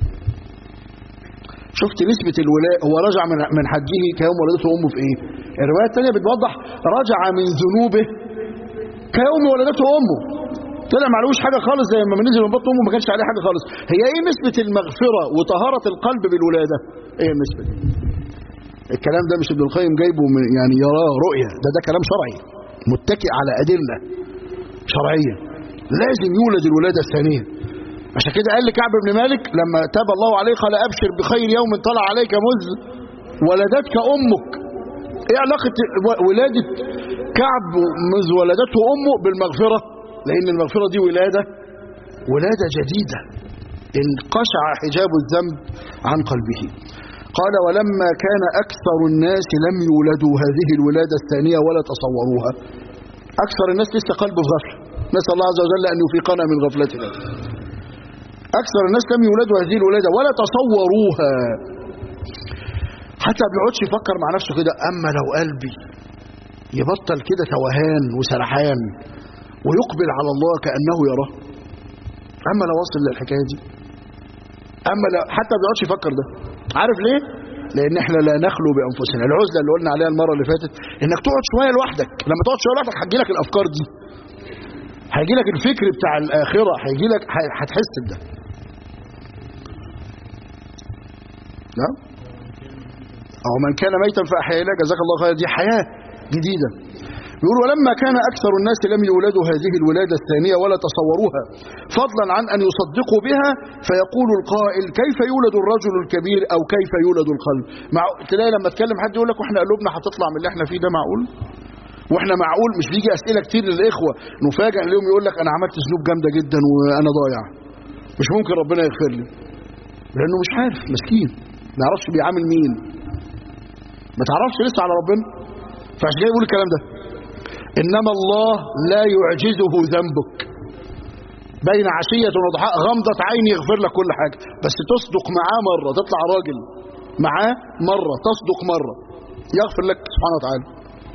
شفت نسبة الولاء هو رجع من من حجه كيوم ولدته أمه في إيه الرواية الثانية بتوضح رجع من ذنوبه كيوم ولدته أمه طلع معلوش حاجة خالص زي ما نزل من بطن أمه ما كانش عليه حاجة خالص هي إيه نسبة المغفرة وطهارة القلب بالولادة إيه النسبة دي الكلام ده مش ابن القيم جايبه من يعني يراه رؤية ده ده كلام شرعي متكئ على أدلة شرعية لازم يولد الولادة الثانية عشان كده قال لكعب بن مالك لما تاب الله عليه قال أبشر بخير يوم طلع عليك مذ ولدتك أمك ايه علاقة ولادة كعب مذ ولدته أمه بالمغفرة لأن المغفرة دي ولادة ولادة جديدة انقشع حجاب الذنب عن قلبه قال ولما كان أكثر الناس لم يولدوا هذه الولادة الثانية ولا تصوروها أكثر الناس لسه قلبه في غفلة نسأل الله عز وجل أن يفيقنا من غفلتنا أكثر الناس لم يولدوا هذه الولادة ولا تصوروها حتى ما بيقعدش يفكر مع نفسه كده أما لو قلبي يبطل كده توهان وسرحان ويقبل على الله كأنه يراه أما لو وصل للحكاية دي أما لو حتى ما بيقعدش يفكر ده عارف ليه؟ لأن احنا لا نخلو بأنفسنا العزلة اللي قلنا عليها المرة اللي فاتت إنك تقعد شوية لوحدك لما تقعد شوية لوحدك هتجي لك الأفكار دي هيجي لك الفكر بتاع الآخرة هيجي لك هتحس بده نعم أو من كان ميتا فأحييناه جزاك الله خير دي حياة جديدة يقول ولما كان أكثر الناس لم يولدوا هذه الولادة الثانية ولا تصوروها فضلا عن أن يصدقوا بها فيقول القائل كيف يولد الرجل الكبير أو كيف يولد القلب مع... تلاقي لما تكلم حد يقول لك واحنا قلوبنا هتطلع من اللي احنا فيه ده معقول واحنا معقول مش بيجي اسئله كتير للاخوه نفاجئ اليوم يقول لك انا عملت ذنوب جامده جدا وانا ضايع مش ممكن ربنا يغفر لي لانه مش عارف مسكين ما يعرفش بيعامل مين ما تعرفش لسه على ربنا فعشان كده يقول الكلام ده انما الله لا يعجزه ذنبك بين عشية وضحاء غمضة عين يغفر لك كل حاجة بس تصدق معاه مرة تطلع راجل معاه مرة تصدق مرة يغفر لك سبحانه وتعالى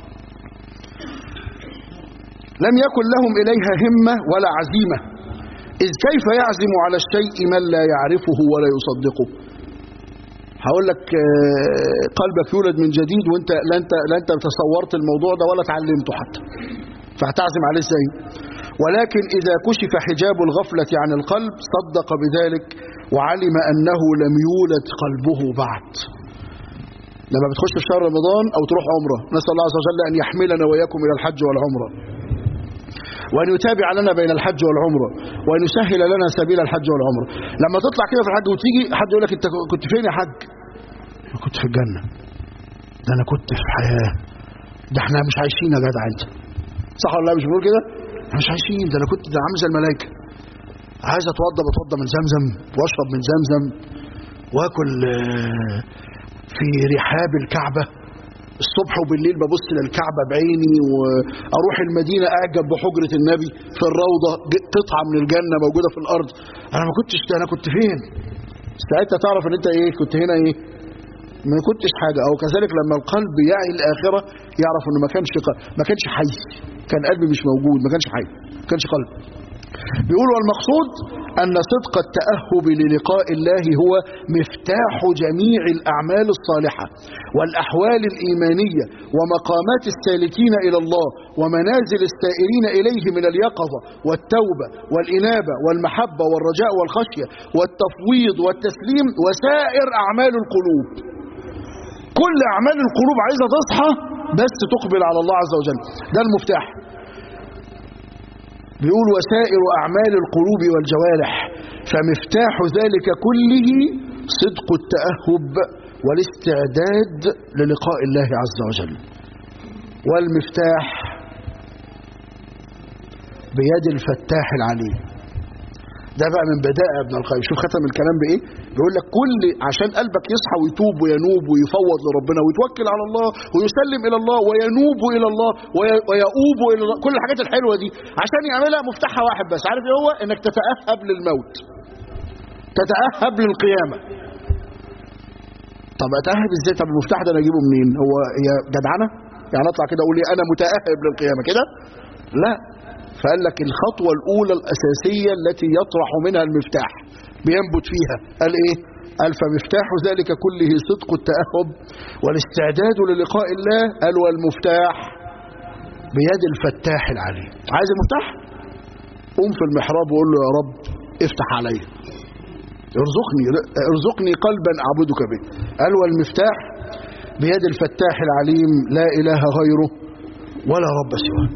لم يكن لهم إليها همة ولا عزيمة إذ كيف يعزم على الشيء من لا يعرفه ولا يصدقه هقول لك آه، قلبك يولد من جديد وانت لا انت لا انت تصورت الموضوع ده ولا اتعلمته حتى فهتعزم عليه ازاي ولكن اذا كشف حجاب الغفله عن القلب صدق بذلك وعلم انه لم يولد قلبه بعد لما بتخش في شهر رمضان او تروح عمره نسال الله عز وجل ان يحملنا واياكم الى الحج والعمره وأن يتابع لنا بين الحج والعمرة وأن يسهل لنا سبيل الحج والعمرة لما تطلع كده في الحج وتيجي حد يقول لك أنت كنت فين يا حج أنا كنت في الجنة ده أنا كنت في حياة ده احنا مش عايشين يا جدع أنت صح ولا لا مش بنقول كده احنا مش عايشين ده أنا كنت ده عامل زي الملائكة عايز أتوضى بتوضى من زمزم وأشرب من زمزم وآكل آه، في رحاب الكعبة الصبح وبالليل ببص للكعبة بعيني وأروح المدينة أعجب بحجرة النبي في الروضة ج- قطعة من الجنة موجودة في الأرض أنا ما كنتش أنا كنت فين ساعتها تعرف أن أنت إيه كنت هنا إيه ما كنتش حاجة أو كذلك لما القلب يعي الآخرة يعرف أنه ما كانش ق- ما كانش حي كان قلبي مش موجود ما كانش حي ما كانش قلب بيقول والمقصود أن صدق التأهب للقاء الله هو مفتاح جميع الأعمال الصالحة والأحوال الإيمانية ومقامات السالكين إلى الله ومنازل السائرين إليه من اليقظة والتوبة والإنابة والمحبة والرجاء والخشية والتفويض والتسليم وسائر أعمال القلوب كل أعمال القلوب عايزة تصحى بس تقبل على الله عز وجل ده المفتاح بيقول وسائر أعمال القلوب والجوارح فمفتاح ذلك كله صدق التأهب والاستعداد للقاء الله عز وجل والمفتاح بيد الفتاح العليم ده بقى من بدائع ابن القيم شوف ختم الكلام بايه بيقول لك كل عشان قلبك يصحى ويتوب وينوب ويفوض لربنا ويتوكل على الله ويسلم الى الله وينوب الى الله وي- ويؤوب الى الله كل الحاجات الحلوه دي عشان يعملها مفتاحها واحد بس عارف ايه هو انك تتاهب للموت تتاهب للقيامه طب اتاهب ازاي طب المفتاح ده انا اجيبه منين هو هي جدعنه يعني اطلع كده اقول لي انا متاهب للقيامه كده لا فقال لك الخطوة الأولى الأساسية التي يطرح منها المفتاح بينبت فيها قال إيه؟ قال فمفتاح ذلك كله صدق التأهب والاستعداد للقاء الله قال والمفتاح بيد الفتاح العليم عايز المفتاح؟ قوم في المحراب وقول له يا رب افتح عليا ارزقني ارزقني قلبا أعبدك به قال والمفتاح بيد الفتاح العليم لا إله غيره ولا رب سواه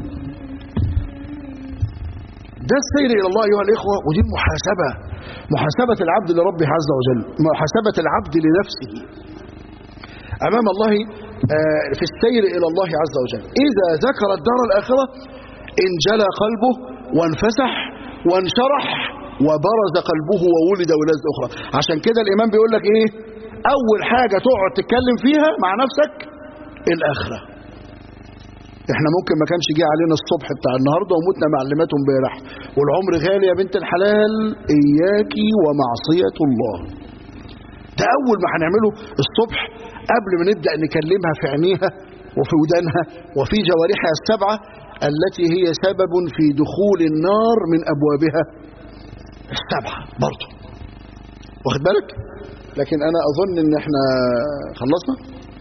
ده السير إلى الله أيها الإخوة ودي المحاسبة محاسبة العبد لربه عز وجل محاسبة العبد لنفسه أمام الله آه، في السير إلى الله عز وجل إذا ذكر الدار الآخرة انجلى قلبه وانفسح وانشرح وبرز قلبه وولد ولادة أخرى عشان كده الإمام بيقول لك إيه أول حاجة تقعد تتكلم فيها مع نفسك الآخرة احنا ممكن ما كانش جه علينا الصبح بتاع النهارده وموتنا معلمات امبارح والعمر غالي يا بنت الحلال اياكي ومعصيه الله ده اول ما هنعمله الصبح قبل ما نبدا نكلمها في عينيها وفي ودانها وفي جوارحها السبعه التي هي سبب في دخول النار من ابوابها السبعه برضه واخد بالك لكن انا اظن ان احنا خلصنا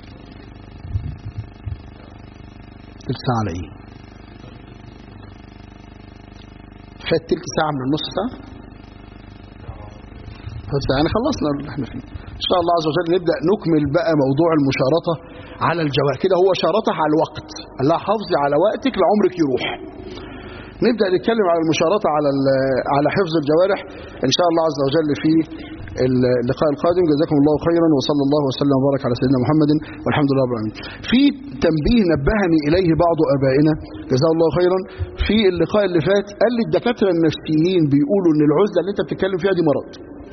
تلت ساعة على ايه فات تلت ساعة من النص ساعة بس يعني خلصنا اللي احنا فيه ان شاء الله عز وجل نبدأ نكمل بقى موضوع المشارطة على الجوارح كده هو شارطة على الوقت قال لها حافظي على وقتك لعمرك يروح نبدأ نتكلم على المشارطة على ال- على حفظ الجوارح ان شاء الله عز وجل في اللقاء القادم جزاكم الله خيرا وصلى الله وسلم وبارك على سيدنا محمد والحمد لله رب العالمين في تنبيه نبهني إليه بعض أبائنا جزاه الله خيرا في اللقاء اللي فات قال لي الدكاترة النفسيين بيقولوا ان العزلة اللي انت بتتكلم فيها دي مرض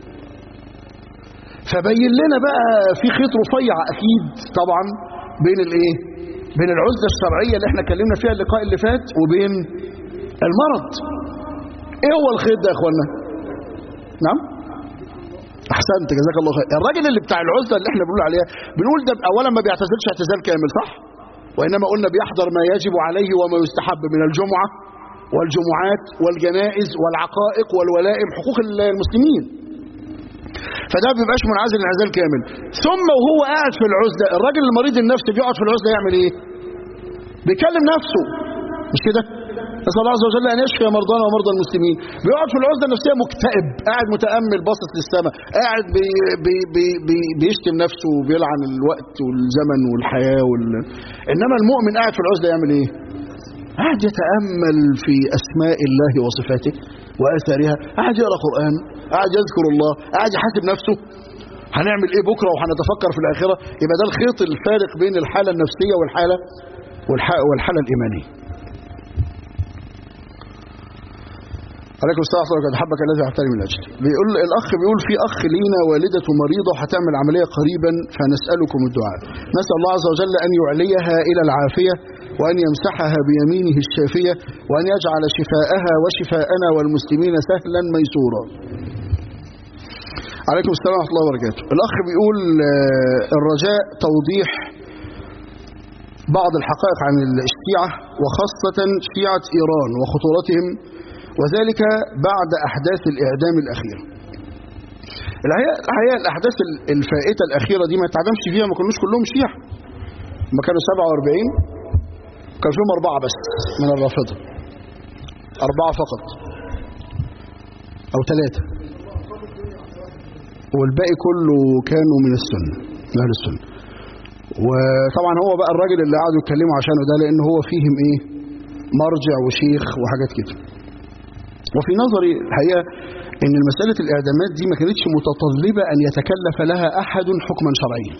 فبين لنا بقى في خيط رفيع اكيد طبعا بين الايه بين العزله الشرعيه اللي احنا اتكلمنا فيها اللقاء اللي فات وبين المرض ايه هو الخيط ده يا اخوانا نعم احسنت جزاك الله خير الراجل اللي بتاع العزله اللي احنا بنقول عليها بنقول ده اولا ما بيعتزلش اعتزال كامل صح وانما قلنا بيحضر ما يجب عليه وما يستحب من الجمعه والجمعات والجنائز والعقائق والولائم حقوق المسلمين فده ما بيبقاش منعزل انعزال كامل ثم وهو قاعد في العزله الراجل المريض النفسي بيقعد في العزله يعمل ايه بيكلم نفسه مش كده نسال الله عز وجل ان يشفي مرضانا ومرضى المسلمين بيقعد في العزله النفسيه مكتئب قاعد متامل باصص للسماء قاعد بي بي بي بي بيشتم نفسه وبيلعن الوقت والزمن والحياه وال... انما المؤمن قاعد في العزله يعمل ايه قاعد يتامل في اسماء الله وصفاته واثارها قاعد يقرا قران قاعد يذكر الله قاعد يحاسب نفسه هنعمل ايه بكره وهنتفكر في الاخره يبقى ده الخيط الفارق بين الحاله النفسيه والحاله والحاله الايمانيه عليكم السلام ورحمه الله حبك الذي اعتني من اجلي بيقول الاخ بيقول في اخ لينا والدته مريضه وهتعمل عمليه قريبا فنسالكم الدعاء نسال الله عز وجل ان يعليها الى العافيه وان يمسحها بيمينه الشافيه وان يجعل شفاءها وشفاءنا والمسلمين سهلا ميسورا عليكم السلام ورحمه الله وبركاته الاخ بيقول الرجاء توضيح بعض الحقائق عن الشيعه وخاصه شيعه ايران وخطورتهم وذلك بعد أحداث الإعدام الأخيرة الحقيقة, الحقيقة الأحداث الفائتة الأخيرة دي ما اتعدمش فيها ما كانوش كلهم شيعة ما كانوا 47 كان فيهم أربعة بس من الرافضة أربعة فقط أو ثلاثة والباقي كله كانوا من السنة من أهل السنة وطبعا هو بقى الراجل اللي قعدوا يتكلموا عشانه ده لأن هو فيهم إيه مرجع وشيخ وحاجات كده وفي نظري الحقيقة ان مسألة الاعدامات دي ما كانتش متطلبة ان يتكلف لها احد حكما شرعيا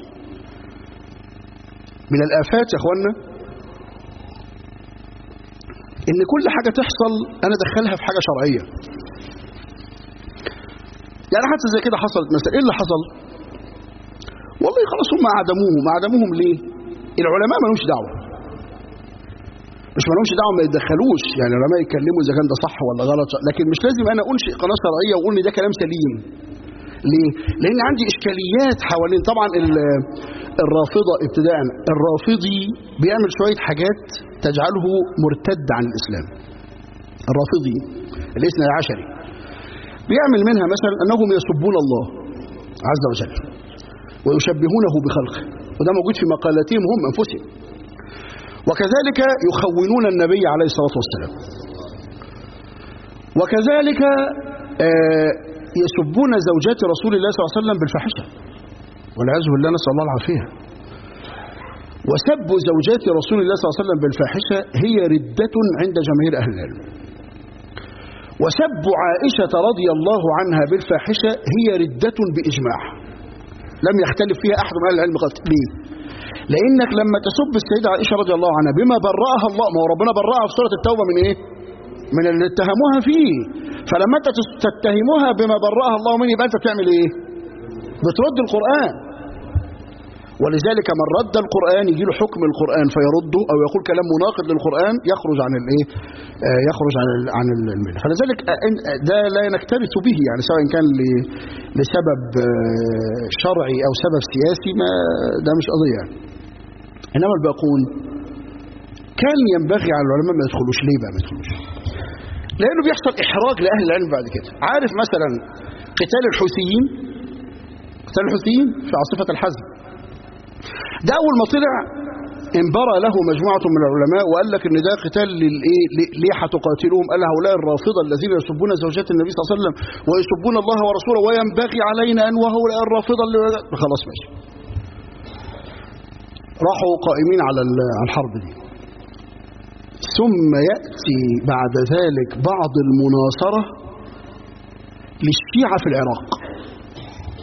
من الافات يا اخوانا ان كل حاجة تحصل انا ادخلها في حاجة شرعية يعني حتى زي كده حصلت مثلا ايه اللي حصل والله خلاص هم اعدموهم اعدموهم ليه العلماء ما لهمش دعوه مش ما لهمش دعوه ما يتدخلوش يعني العلماء يتكلموا اذا كان ده صح ولا غلط لكن مش لازم انا انشئ قناه شرعيه واقول ان ده كلام سليم ليه؟ لان عندي اشكاليات حوالين طبعا الرافضه ابتداء الرافضي بيعمل شويه حاجات تجعله مرتد عن الاسلام الرافضي الاثنى العشري بيعمل منها مثلا انهم يسبون الله عز وجل ويشبهونه بخلقه وده موجود في مقالاتهم هم انفسهم وكذلك يخونون النبي عليه الصلاة والسلام وكذلك يسبون زوجات رسول الله صلى الله عليه وسلم بالفاحشة والعياذ بالله نسأل الله العافية وسب زوجات رسول الله صلى الله عليه وسلم بالفاحشة هي ردة عند جماهير أهل العلم وسب عائشة رضي الله عنها بالفاحشة هي ردة بإجماع لم يختلف فيها أحد من أهل العلم قط ليه لانك لما تسب السيده عائشه رضي الله عنها بما برأها الله ما هو ربنا برأها في سوره التوبه من ايه من اللي اتهموها فيه فلما انت تتهموها بما برأها الله منه يبقى انت بتعمل ايه بترد القران ولذلك من رد القرآن يجي له حكم القرآن فيرده أو يقول كلام مناقض للقرآن يخرج عن الايه يخرج عن عن المله فلذلك ده لا نكترث به يعني سواء كان لسبب شرعي أو سبب سياسي ما ده مش قضية يعني. إنما الباقون كان ينبغي على العلماء ما يدخلوش ليه بقى ما يدخلوش لأنه بيحصل إحراج لأهل العلم بعد كده عارف مثلا قتال الحوثيين قتال الحوثيين في عاصفة الحزم ده أول ما طلع انبرى له مجموعة من العلماء وقال لك ان ده قتال للايه ليه هتقاتلوهم قال هؤلاء الرافضة الذين يسبون زوجات النبي صلى الله عليه وسلم ويسبون الله ورسوله وينبغي علينا ان وهؤلاء الرافضة اللي خلاص ماشي راحوا قائمين على على الحرب دي ثم يأتي بعد ذلك بعض المناصرة للشيعة في العراق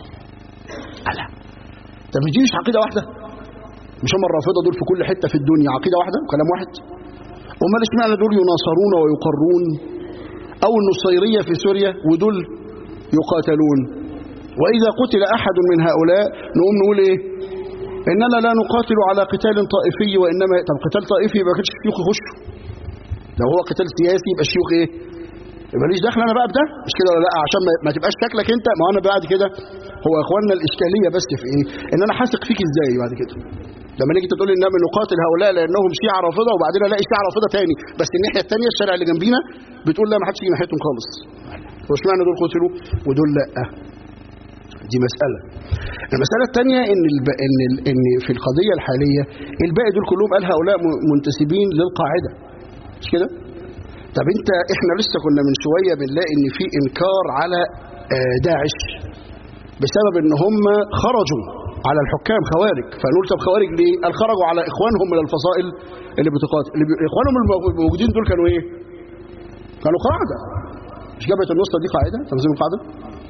طب دي مش عقيده واحده مش هم الرافضه دول في كل حته في الدنيا عقيده واحده كلام واحد امال اشمعنى دول يناصرون ويقرون او النصيريه في سوريا ودول يقاتلون واذا قتل احد من هؤلاء نقوم نقول ايه اننا لا نقاتل على قتال طائفي وانما طب قتال طائفي يبقى كانش الشيوخ يخشوا لو هو قتال سياسي يبقى الشيوخ ايه يبقى ليش دخل انا بقى بده مش كده ولا لا عشان ما, ما تبقاش شكلك انت ما انا بعد كده هو يا اخواننا الاشكاليه بس في ايه ان انا حاسق فيك ازاي بعد كده لما نيجي تقول ان نقاتل هؤلاء لانهم شيعه رافضه وبعدين الاقي شيعه رافضه تاني بس الناحيه الثانيه الشارع اللي جنبينا بتقول لا ما حدش يجي ناحيتهم خالص واشمعنى دول قتلوا ودول لا دي مسألة المسألة الثانية إن, الب... إن, ال... إن في القضية الحالية الباقي دول كلهم قال هؤلاء م- منتسبين للقاعدة مش كده؟ طب أنت إحنا لسه كنا من شوية بنلاقي إن في إنكار على آه، داعش بسبب إن هم خرجوا على الحكام خوارج فنقول طب خوارج ليه؟ قال خرجوا على إخوانهم من الفصائل اللي بتقاتل اللي ب... إخوانهم الموجودين دول كانوا إيه؟ كانوا قاعدة مش جبهة الوسطى دي قاعدة تنظيم القاعدة؟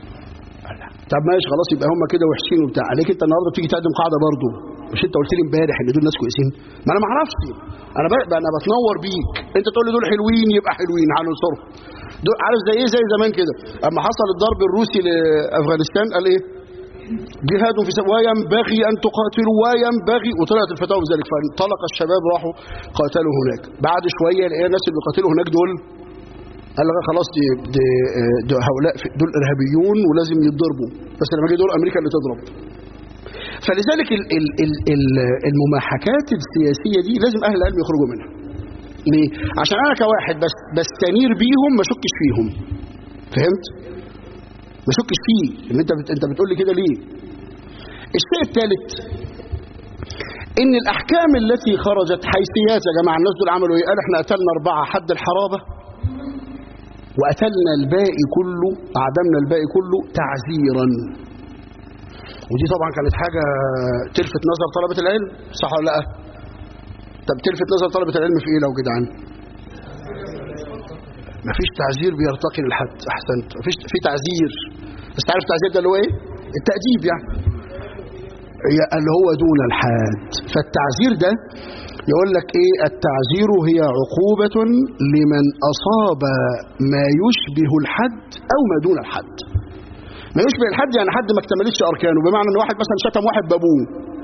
طب ماشي خلاص يبقى هم كده وحشين وبتاع عليك انت النهارده بتيجي تقدم قاعده برضه مش انت قلت لي امبارح ان دول ناس كويسين ما انا ما اعرفش انا بقى انا بتنور بيك انت تقول لي دول حلوين يبقى حلوين هننصرهم دول عارف زي ايه زي زمان كده اما حصل الضرب الروسي لافغانستان قال ايه جهاد في سبيل وينبغي ان تقاتلوا وينبغي وطلعت الفتاوى بذلك فانطلق الشباب راحوا قاتلوا هناك بعد شويه لقينا الناس اللي بيقاتلوا هناك دول قال لك خلاص دي, دي, دي هؤلاء دول ارهابيون ولازم يتضربوا بس لما جه دول امريكا اللي تضرب فلذلك ال ال ال ال المماحكات السياسيه دي لازم اهل العلم يخرجوا منها ليه عشان انا كواحد بس بستنير بيهم ما اشكش فيهم فهمت ما اشكش فيه ان انت بت انت بتقول لي كده ليه الشيء الثالث ان الاحكام التي خرجت حيثيات يا جماعه الناس دول عملوا ايه قال احنا قتلنا اربعه حد الحرابه وقتلنا الباقي كله أعدمنا الباقي كله تعزيرا ودي طبعا كانت حاجة تلفت نظر طلبة العلم صح ولا لا طب تلفت نظر طلبة العلم في ايه لو جدعان مفيش تعزير بيرتقي للحد احسنت مفيش في تعزير بس تعرف التعزير ده اللي هو ايه التأديب يعني اللي هو دون الحد فالتعزير ده يقول لك ايه التعزير هي عقوبة لمن اصاب ما يشبه الحد او ما دون الحد ما يشبه الحد يعني حد ما اكتملتش اركانه بمعنى ان واحد مثلا شتم واحد بابوه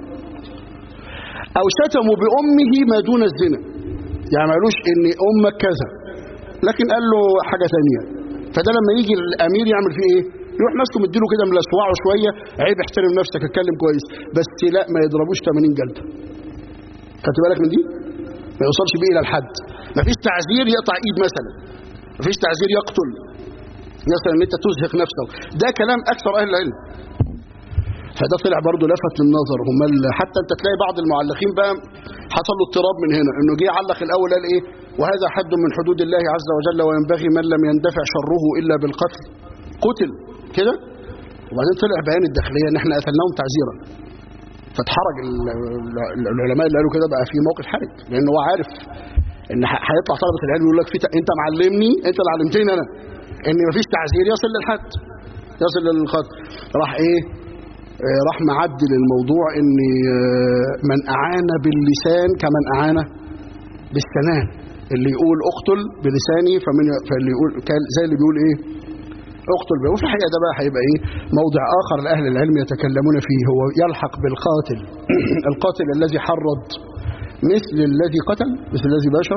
او شتمه بامه ما دون الزنا يعني ما قالوش ان امك كذا لكن قال له حاجة ثانيه فده لما يجي الامير يعمل فيه ايه يروح ماسكه مديله كده ملسوعه شويه عيب احترم نفسك اتكلم كويس بس لا ما يضربوش 80 جلده خدت بالك من دي ما يوصلش بيه الى الحد ما فيش تعذير يقطع ايد مثلا ما فيش تعذير يقتل مثلا ان انت تزهق نفسك ده كلام اكثر اهل العلم فده طلع برضه لفت للنظر هم حتى انت تلاقي بعض المعلقين بقى حصل له اضطراب من هنا انه جه علق الاول قال ايه وهذا حد من حدود الله عز وجل وينبغي من لم يندفع شره الا بالقتل قتل كده وبعدين طلع بيان الداخليه ان احنا قتلناهم تعزيرا فاتحرج العلماء اللي قالوا كده بقى في موقف حرج لان هو عارف ان هيطلع طلبه العلم يقول لك في انت معلمني انت اللي علمتني انا ان مفيش تعزير يصل للحد يصل للخط راح ايه آه راح معدل الموضوع ان آه من اعان باللسان كمن اعان بالسنان اللي يقول اقتل بلساني فمن فاللي يقول زي اللي بيقول ايه اقتل به وفي الحقيقه ده بقى هيبقى ايه موضع اخر لاهل العلم يتكلمون فيه هو يلحق بالقاتل القاتل الذي حرض مثل الذي قتل مثل الذي بشر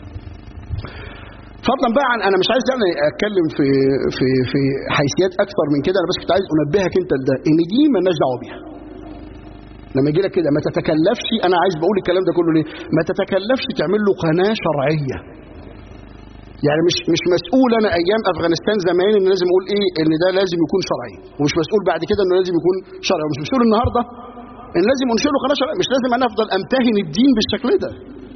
فضلا بقى عن انا مش عايز يعني اتكلم في في في حيثيات اكثر من كده انا بس كنت عايز انبهك انت لده ان دي مالناش دعوه بيها لما يجي لك كده ما تتكلفش انا عايز بقول الكلام ده كله ليه ما تتكلفش تعمل له قناه شرعيه يعني مش مش مسؤول انا ايام افغانستان زمان ان لازم اقول ايه ان ده لازم يكون شرعي ومش مسؤول بعد كده انه لازم يكون شرعي ومش مسؤول النهارده ان لازم انشر له قناه شرعيه مش لازم انا افضل امتهن الدين بالشكل ده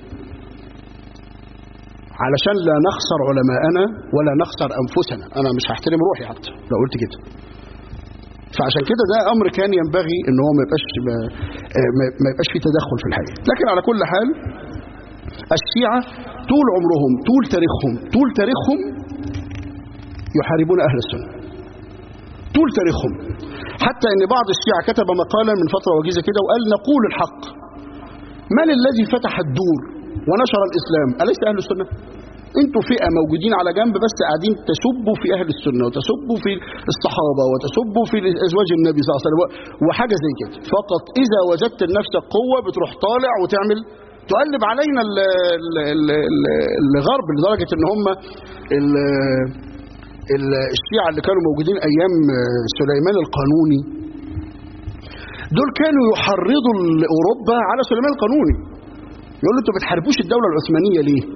علشان لا نخسر علماءنا ولا نخسر انفسنا انا مش هحترم روحي حتى لو قلت كده فعشان كده ده امر كان ينبغي ان هو ما يبقاش ما يبقاش فيه تدخل في الحقيقه لكن على كل حال الشيعة طول عمرهم طول تاريخهم طول تاريخهم يحاربون أهل السنة طول تاريخهم حتى ان بعض الشيعة كتب مقالا من فترة وجيزة كده وقال نقول الحق من الذي فتح الدور ونشر الإسلام أليس أهل السنة انتوا فئة موجودين على جنب بس قاعدين تسبوا في أهل السنة وتسبوا في الصحابة وتسبوا في أزواج النبي صلى الله عليه وسلم وحاجة زي كده فقط إذا وجدت لنفسك قوة بتروح طالع وتعمل تقلب علينا ال ال ال ال الغرب لدرجة ان هم ال- ال- الشيعة اللي كانوا موجودين أيام سليمان القانوني دول كانوا يحرضوا أوروبا على سليمان القانوني يقول له انتوا بتحاربوش الدولة العثمانية ليه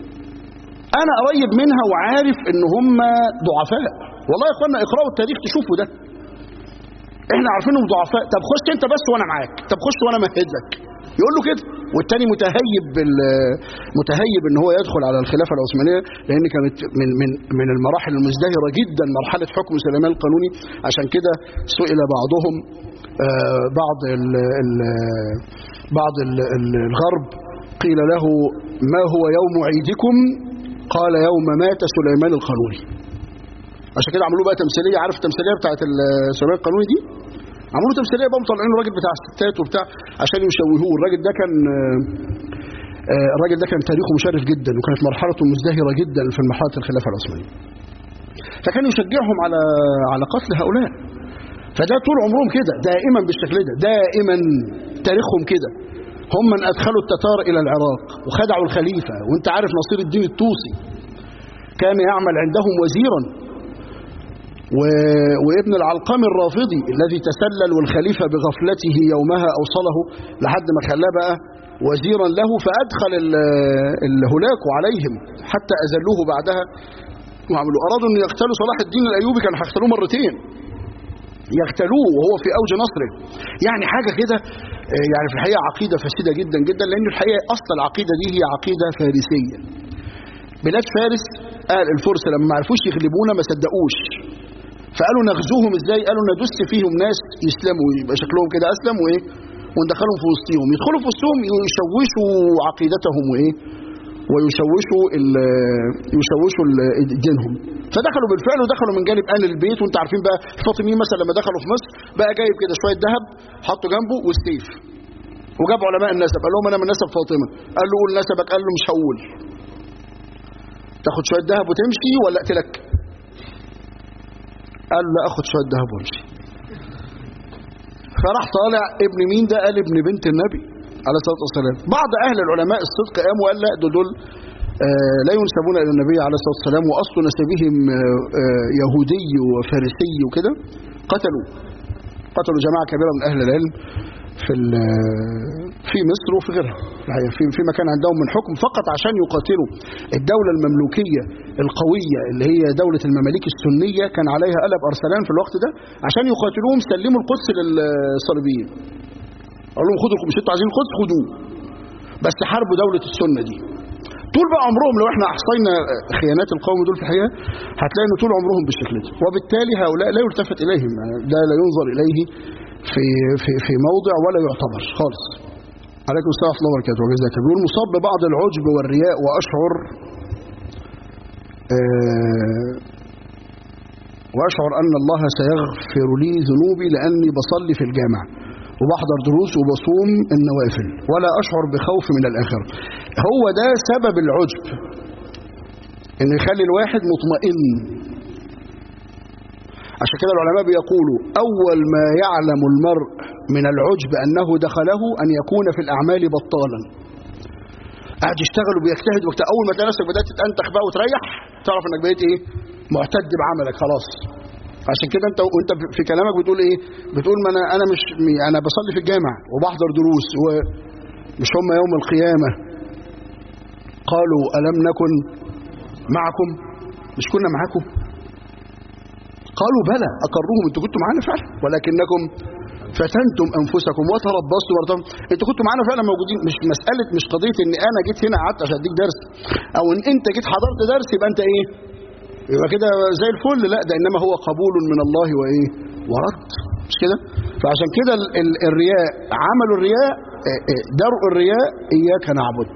انا قريب منها وعارف ان هم ضعفاء والله يا اخوانا اقرأوا التاريخ تشوفوا ده احنا عارفينهم ضعفاء طب خش انت بس وانا معاك طب خش وانا مهد لك يقول له كده والتاني متهيب بال متهيب ان هو يدخل على الخلافه العثمانيه لان كانت من من من المراحل المزدهره جدا مرحله حكم سليمان القانوني عشان كده سئل بعضهم آه، بعض ال ال بعض ال ال الغرب قيل له ما هو يوم عيدكم قال يوم مات سليمان القانوني عشان كده عملوا بقى تمثيليه عارف التمثيليه بتاعت ال- سليمان القانوني دي عملوا تمثيليه بقى مطلعين الراجل بتاع الستات وبتاع عشان يشوهوه الراجل ده كان آه، آه، الراجل ده كان تاريخه مشرف جدا وكانت مرحلته مزدهره جدا في مرحله الخلافه العثمانيه فكان يشجعهم على على قتل هؤلاء فده طول عمرهم كده دائما بالشكل ده دائما تاريخهم كده هم من ادخلوا التتار الى العراق وخدعوا الخليفه وانت عارف نصير الدين الطوسي كان يعمل عندهم وزيرا و... وابن العلقم الرافضي الذي تسلل والخليفة بغفلته يومها أوصله لحد ما خلاه بقى وزيرا له فأدخل ال... الهلاك عليهم حتى أذلوه بعدها وعملوا أرادوا أن يقتلوا صلاح الدين الأيوبي كانوا هيقتلوه مرتين يقتلوه وهو في أوج نصره يعني حاجة كده آه، يعني في الحقيقة عقيدة فاسدة جدا جدا لأن الحقيقة أصل العقيدة دي هي عقيدة فارسية بلاد فارس قال الفرس لما ما عرفوش يغلبونا ما صدقوش فقالوا نغزوهم ازاي قالوا ندس فيهم ناس يسلموا يبقى شكلهم كده اسلم وايه وندخلهم في وسطهم يدخلوا في وسطهم يشوشوا عقيدتهم وايه ويشوشوا ال يشوشوا ال- دينهم فدخلوا بالفعل ودخلوا من جانب اهل البيت وانت عارفين بقى الفاطميين مثلا لما دخلوا في مصر بقى جايب كده شويه ذهب حطوا جنبه والسيف وجاب علماء النسب قال لهم انا من نسب فاطمه قال له قول نسبك قال له مش هقول تاخد شويه ذهب وتمشي ولا اقتلك قال لا اخد شويه ذهب وامشي فراح طالع ابن مين ده قال ابن بنت النبي عليه الصلاه والسلام بعض اهل العلماء الصدق قاموا وقال لا دول, دول آه لا ينسبون الى النبي عليه الصلاه والسلام واصل نسبهم آه آه يهودي وفارسي وكده قتلوا قتلوا جماعه كبيره من اهل العلم في ال- في مصر وفي غيرها الحقيقة في في مكان عندهم من حكم فقط عشان يقاتلوا الدولة المملوكية القوية اللي هي دولة المماليك السنية كان عليها قلب أرسلان في الوقت ده عشان يقاتلوهم سلموا القدس للصليبيين قالوا لهم خدوا مش انتوا عايزين القدس خدوه بس حاربوا دولة السنة دي طول بقى عمرهم لو احنا احصينا خيانات القوم دول في الحقيقه هتلاقي ان طول عمرهم بالشكل ده وبالتالي هؤلاء لا يلتفت اليهم ده لا ينظر اليه في في في موضع ولا يعتبر خالص عليكم السلام ورحمه الله وبركاته وجزاك الله بيقول مصاب ببعض العجب والرياء واشعر آه واشعر ان الله سيغفر لي ذنوبي لاني بصلي في الجامع وبحضر دروس وبصوم النوافل ولا اشعر بخوف من الاخره هو ده سبب العجب ان يخلي الواحد مطمئن عشان كده العلماء بيقولوا أول ما يعلم المرء من العجب أنه دخله أن يكون في الأعمال بطالا قاعد يشتغل وبيجتهد وقت أول ما تلاقي نفسك بدأت تنتخ بقى وتريح تعرف إنك بقيت إيه معتد بعملك خلاص عشان كده انت وانت في كلامك بتقول ايه بتقول ما انا انا مش انا بصلي في الجامع وبحضر دروس ومش هم يوم القيامه قالوا الم نكن معكم مش كنا معاكم قالوا بلى أقروهم أنتوا كنتوا معانا فعلا ولكنكم فتنتم أنفسكم وتربصتم وارتبتم أنتوا كنتوا معانا فعلا موجودين مش مسألة مش قضية إن أنا جيت هنا قعدت عشان أديك درس أو إن أنت جيت حضرت درس يبقى أنت إيه يبقى كده زي الفل لا ده إنما هو قبول من الله وإيه ورد مش كده فعشان كده ال ال الرياء عمل الرياء درء الرياء إياك نعبد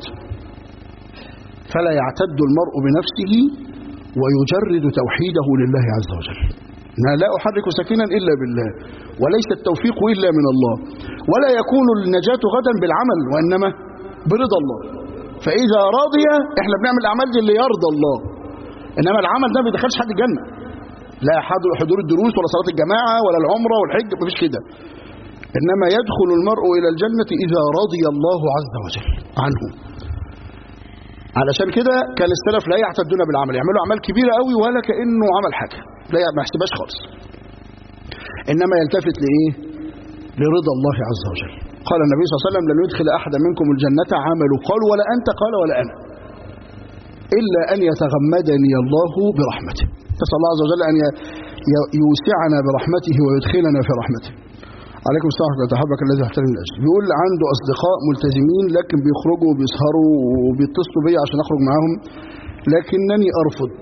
فلا يعتد المرء بنفسه ويجرد توحيده لله عز وجل أنا لا أحرك سكينا إلا بالله وليس التوفيق إلا من الله ولا يكون النجاة غدا بالعمل وإنما برضا الله فإذا راضي إحنا بنعمل الأعمال دي اللي يرضى الله إنما العمل ده ما بيدخلش حد الجنة لا حضور حضور الدروس ولا صلاة الجماعة ولا العمرة والحج مفيش كده إنما يدخل المرء إلى الجنة إذا رضي الله عز وجل عنه علشان كده كان السلف لا يعتدون بالعمل يعملوا أعمال كبيرة قوي ولا كأنه عمل حاجة لا ما يحسبهاش خالص إنما يلتفت لإيه لرضا الله عز وجل قال النبي صلى الله عليه وسلم لن يدخل أحدا منكم الجنة عمله قالوا ولا أنت قال ولا أنا إلا أن يتغمدني الله برحمته نسأل الله عز وجل أن يوسعنا برحمته ويدخلنا في رحمته عليكم السلام ورحمة الله حبك الذي احترم الأجل بيقول عنده أصدقاء ملتزمين لكن بيخرجوا وبيسهروا وبيتصلوا بي عشان أخرج معاهم لكنني أرفض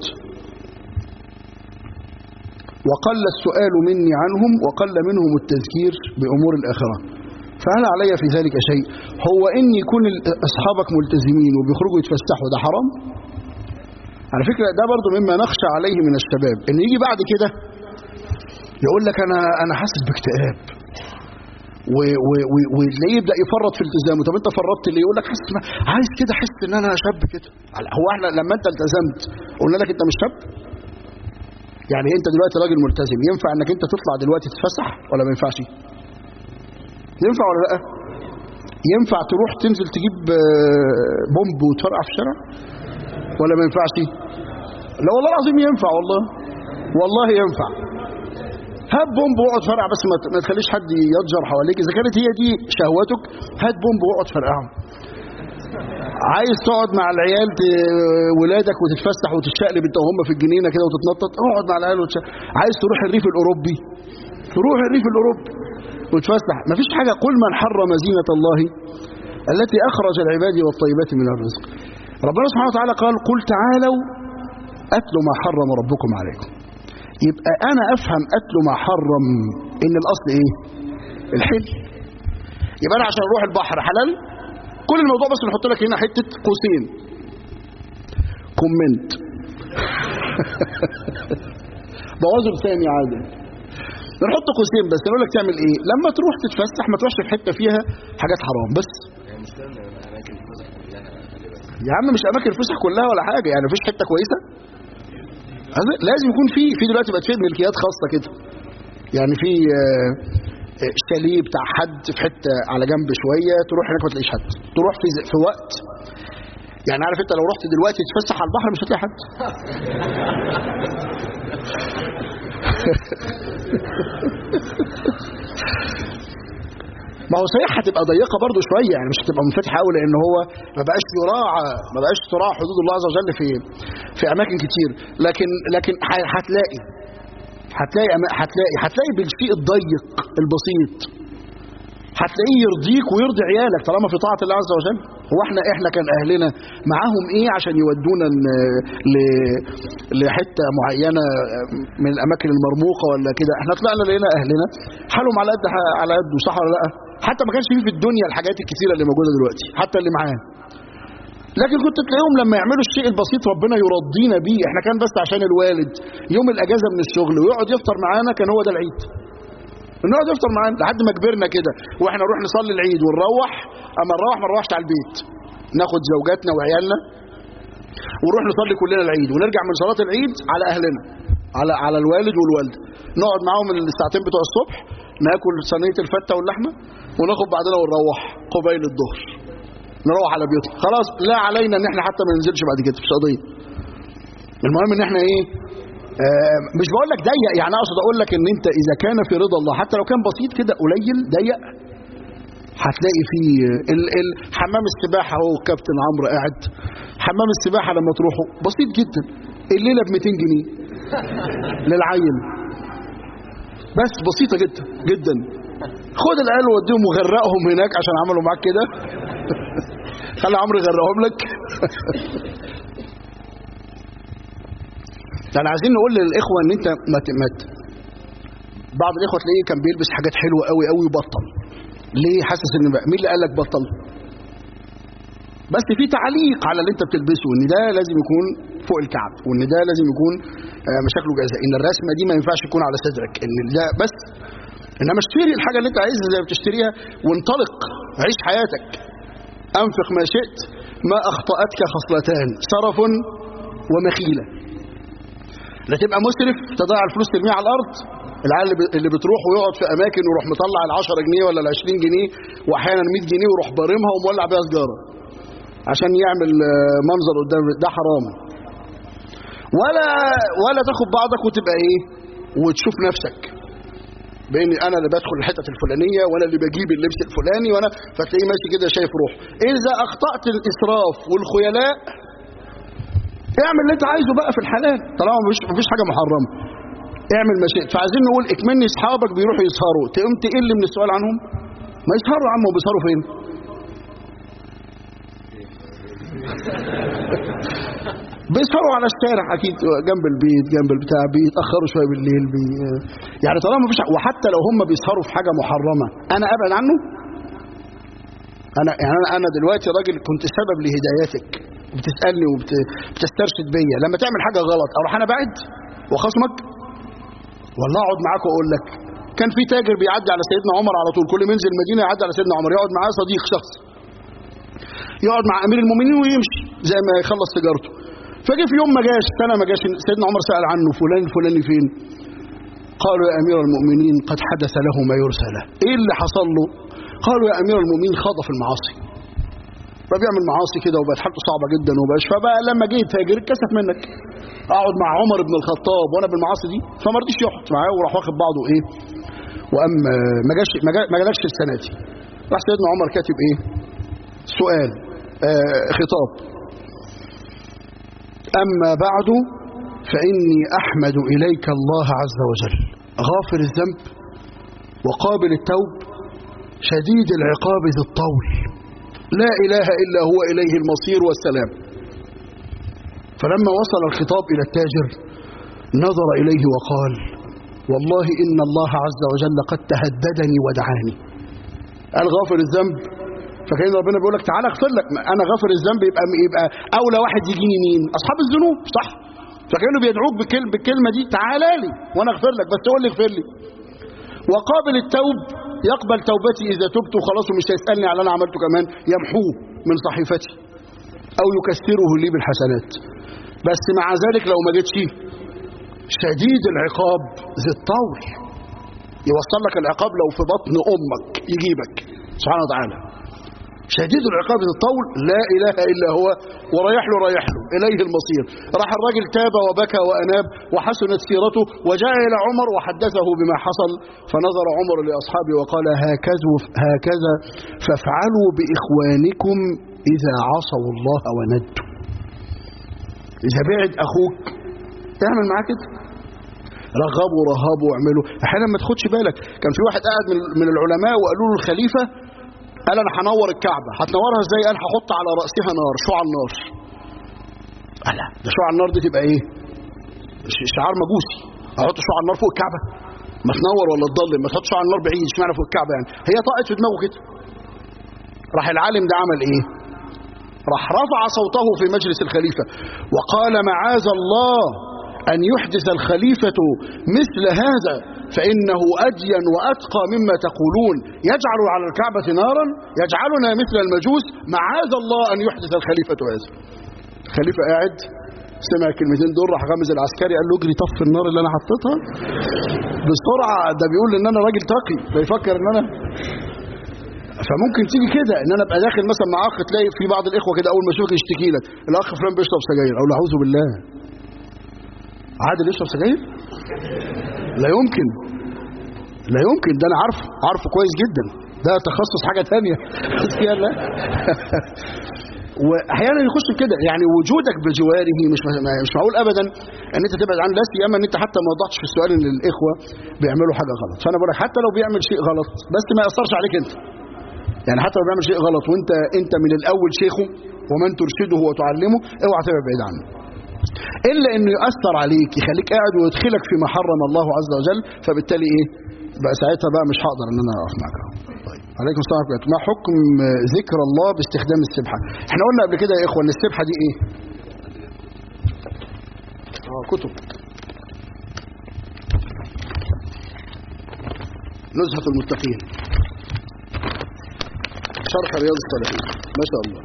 وقل السؤال مني عنهم وقل منهم التذكير بأمور الآخرة فهل علي في ذلك شيء هو إن يكون أصحابك ملتزمين وبيخرجوا يتفسحوا ده حرام على فكرة ده برضو مما نخشى عليه من الشباب إن يجي بعد كده يقول لك أنا أنا حاسس باكتئاب وتلاقيه يبدا يفرط في التزامه طب انت فرطت ليه يقول لك حاسس عايز كده احس ان انا شاب كده هو احنا لما انت التزمت قلنا لك انت مش شاب يعني انت دلوقتي راجل ملتزم ينفع انك انت تطلع دلوقتي تتفسح ولا ما ينفعش ينفع ولا لا ينفع تروح تنزل تجيب بومب وتفرقع في الشارع ولا ما ينفعش لا والله العظيم ينفع والله والله ينفع هات بومب واقعد فرقع بس ما تخليش حد يتجر حواليك اذا كانت هي دي شهوتك هات بومب واقعد فرقعهم عايز تقعد مع العيال ولادك وتتفسح وتتشقلب انت وهم في الجنينه كده وتتنطط اقعد مع العيال وتش... عايز تروح الريف الاوروبي تروح الريف الاوروبي وتفسح مفيش حاجه قل من حرم زينه الله التي اخرج العباد والطيبات من الرزق ربنا سبحانه وتعالى قال قل تعالوا اتلوا ما حرم ربكم عليكم يبقى انا افهم اتلو ما حرم ان الاصل ايه الحل يبقى انا عشان اروح البحر حلال كل الموضوع بس نحط لك هنا حته قوسين كومنت بوظوا لساني عادي نحط قوسين بس نقول لك تعمل ايه لما تروح تتفسح ما تروحش في حته فيها حاجات حرام بس يا عم مش اماكن الفسح كلها ولا حاجه يعني مفيش حته كويسه لازم يكون في في دلوقتي بقت في ملكيات خاصه كده يعني في شاليه بتاع حد في حته على جنب شويه تروح هناك ما تلاقيش حد تروح في في وقت يعني عارف انت لو رحت دلوقتي تتفسح على البحر مش هتلاقي حد ما هو صحيح هتبقى ضيقه برضه شويه يعني مش هتبقى منفتحه قوي لان هو ما بقاش يراعى ما بقاش تراعى حدود الله عز وجل في في اماكن كتير لكن لكن هتلاقي هتلاقي هتلاقي هتلاقي بالشيء الضيق البسيط هتلاقيه يرضيك ويرضي عيالك طالما في طاعه الله عز وجل هو احنا احنا كان اهلنا معاهم ايه عشان يودونا ل لحته معينه من الاماكن المرموقه ولا كده احنا طلعنا لقينا اهلنا حالهم على قد على قد صح ولا لا حتى ما كانش فيه في الدنيا الحاجات الكثيره اللي موجوده دلوقتي حتى اللي معاه لكن كنت تلاقيهم لما يعملوا الشيء البسيط ربنا يرضينا بيه احنا كان بس عشان الوالد يوم الاجازه من الشغل ويقعد يفطر معانا كان هو ده العيد نقعد نفطر معانا لحد ما كبرنا كده واحنا نروح نصلي العيد ونروح اما نروح ما نروحش على البيت ناخد زوجاتنا وعيالنا ونروح نصلي كلنا العيد ونرجع من صلاه العيد على اهلنا على على الوالد والوالده نقعد معاهم الساعتين بتوع الصبح ناكل صينيه الفته واللحمه وناخد بعدنا ونروح قبيل الظهر نروح على بيوتنا خلاص لا علينا ان احنا حتى ما ننزلش بعد كده مش قضيه المهم ان احنا ايه آه مش بقول لك ضيق يعني اقصد اقول لك ان انت اذا كان في رضا الله حتى لو كان بسيط كده قليل ضيق هتلاقي فيه ال ال حمام السباحه اهو الكابتن عمرو قاعد حمام السباحه لما تروحوا بسيط جدا الليله ب 200 جنيه للعيل بس بسيطه جدا جدا خد العيال ووديهم وغرقهم هناك عشان عملوا معاك كده خلي عمرو يغرقهم لك يعني عايزين نقول للاخوه ان انت ما مت بعض الاخوه تلاقيه كان بيلبس حاجات حلوه قوي قوي وبطل ليه حاسس ان بقى مين اللي قال لك بطل بس في تعليق على اللي انت بتلبسه ان ده لازم يكون فوق الكعب وان ده لازم يكون آه، مشاكله جاهزه ان الرسمه دي ما ينفعش تكون على صدرك ان ده بس انما اشتري الحاجه اللي انت عايزها زي ما بتشتريها وانطلق عيش حياتك انفق ما شئت ما اخطاتك خصلتان سرف ومخيله لا تبقى مسرف تضيع الفلوس ترميها على الارض العيال اللي ب- اللي بتروح ويقعد في اماكن ويروح مطلع ال 10 جنيه ولا ال 20 جنيه واحيانا 100 جنيه ويروح بارمها ومولع بيها سجاره عشان يعمل آه، منظر قدام ده حرام ولا ولا تاخد بعضك وتبقى ايه وتشوف نفسك بين انا اللي بدخل الحته الفلانيه وانا اللي بجيب اللبس الفلاني وانا فتلاقيه ماشي كده شايف روح اذا اخطات الاسراف والخيلاء اعمل اللي انت عايزه بقى في الحلال طالما مفيش مفيش حاجه محرمه اعمل ما شئت فعايزين نقول اكمني اصحابك بيروحوا يسهروا تقوم تقل من السؤال عنهم ما يسهروا يا عم وبيسهروا فين بيسهروا على الشارع اكيد جنب البيت جنب البتاع بيتاخروا شويه بالليل بي... يعني طالما مفيش وحتى لو هم بيسهروا في حاجه محرمه انا ابعد عنه انا يعني انا انا دلوقتي راجل كنت سبب لهدايتك بتسالني وبتسترشد بيا لما تعمل حاجه غلط اروح انا بعد وخصمك والله اقعد معاك واقول لك كان في تاجر بيعدي على سيدنا عمر على طول كل ما ينزل المدينه يعدي على سيدنا عمر يقعد معاه صديق شخص يقعد مع امير المؤمنين ويمشي زي ما يخلص تجارته فجه في يوم ما جاش سنه ما جاش سيدنا عمر سال عنه فلان فلان فين قالوا يا امير المؤمنين قد حدث له ما يرسى له ايه اللي حصل له قالوا يا امير المؤمنين خاض في المعاصي فبيعمل معاصي كده وبقت حالته صعبه جدا وبقاش فبقى لما جه تاجر اتكسف منك اقعد مع عمر بن الخطاب وانا بالمعاصي دي فما رضيش يقعد معاه وراح واخد بعضه ايه وقام آه، ما جاش ما جا- ما جالكش السنه دي راح سيدنا عمر كاتب ايه سؤال آه خطاب اما بعد فاني احمد اليك الله عز وجل غافر الذنب وقابل التوب شديد العقاب ذي الطول لا اله الا هو اليه المصير والسلام فلما وصل الخطاب الى التاجر نظر اليه وقال والله ان الله عز وجل قد تهددني ودعاني قال غافر الذنب فكان ربنا بيقول لك تعالى اغفر لك ما انا غافر الذنب يبقى يبقى اولى واحد يجيني مين اصحاب الذنوب صح فكانوا بيدعوك بالكلمه بالكلمه دي تعالى لي وانا اغفر لك بس تقول لي اغفر لي وقابل التوب يقبل توبتي اذا تبت وخلاص ومش هيسالني على اللي انا عملته كمان يمحوه من صحيفتي او يكسره لي بالحسنات بس مع ذلك لو ما جيتش شديد العقاب ذي الطول يوصل لك العقاب لو في بطن امك يجيبك سبحانه وتعالى شديد العقاب ذي الطول لا اله الا هو ورايح له رايح له اليه المصير راح الراجل تاب وبكى واناب وحسنت سيرته وجاء الى عمر وحدثه بما حصل فنظر عمر لاصحابه وقال هكذا هكذا فافعلوا باخوانكم اذا عصوا الله وندوا اذا بعد اخوك اعمل معاه كده رغبوا ورهبوا واعملوا احيانا ما تاخدش بالك كان في واحد قاعد من من العلماء وقالوا له الخليفه قال انا هنور الكعبه هتنورها ازاي قال هحط على راسها نار شعاع النار قال لا ده شعاع النار دي تبقى ايه ش- شعار مجوسي احط شعاع النار فوق الكعبه ما تنور ولا تضلم ما تحط شعاع النار بعيد اشمعنى فوق الكعبه يعني هي طاقت في دماغه كده راح العالم ده عمل ايه راح رفع صوته في مجلس الخليفة وقال معاذ الله أن يحدث الخليفة مثل هذا فإنه أدين وأتقى مما تقولون يجعل على الكعبة نارا يجعلنا مثل المجوس معاذ الله أن يحدث الخليفة هذا الخليفة قاعد سمع الكلمتين دول راح غمز العسكري قال له اجري طف النار اللي انا حطيتها بسرعه ده بيقول ان انا راجل تقي فيفكر ان انا فممكن تيجي كده ان انا ابقى داخل مثلا مع اخ تلاقي في بعض الاخوه كده اول ما يشوفك يشتكي لك الاخ فلان بيشرب سجاير اقول له اعوذ بالله عادل يشرب سجاير لا يمكن لا يمكن ده انا عارفه عارفه كويس جدا ده تخصص حاجه ثانيه يلا واحيانا يخش في كده يعني وجودك بجواره مش مش معقول ابدا ان انت تبعد عنه لا سيما ان انت حتى ما وضحتش في السؤال ان الاخوه بيعملوا حاجه غلط فانا بقول لك حتى لو بيعمل شيء غلط بس ما ياثرش عليك انت يعني حتى لو بيعمل شيء غلط وانت انت من الاول شيخه ومن ترشده وتعلمه اوعى تبقى بعيد عنه الا انه ياثر عليك يخليك قاعد ويدخلك فيما حرم الله عز وجل فبالتالي ايه بقى ساعتها بقى مش هقدر ان انا اقف معاك طيب عليكم السلام ورحمه الله ما حكم ذكر الله باستخدام السبحه احنا قلنا قبل كده يا اخوان السبحه دي ايه اه كتب نزهة المتقين شرح رياض الصالحين ما شاء الله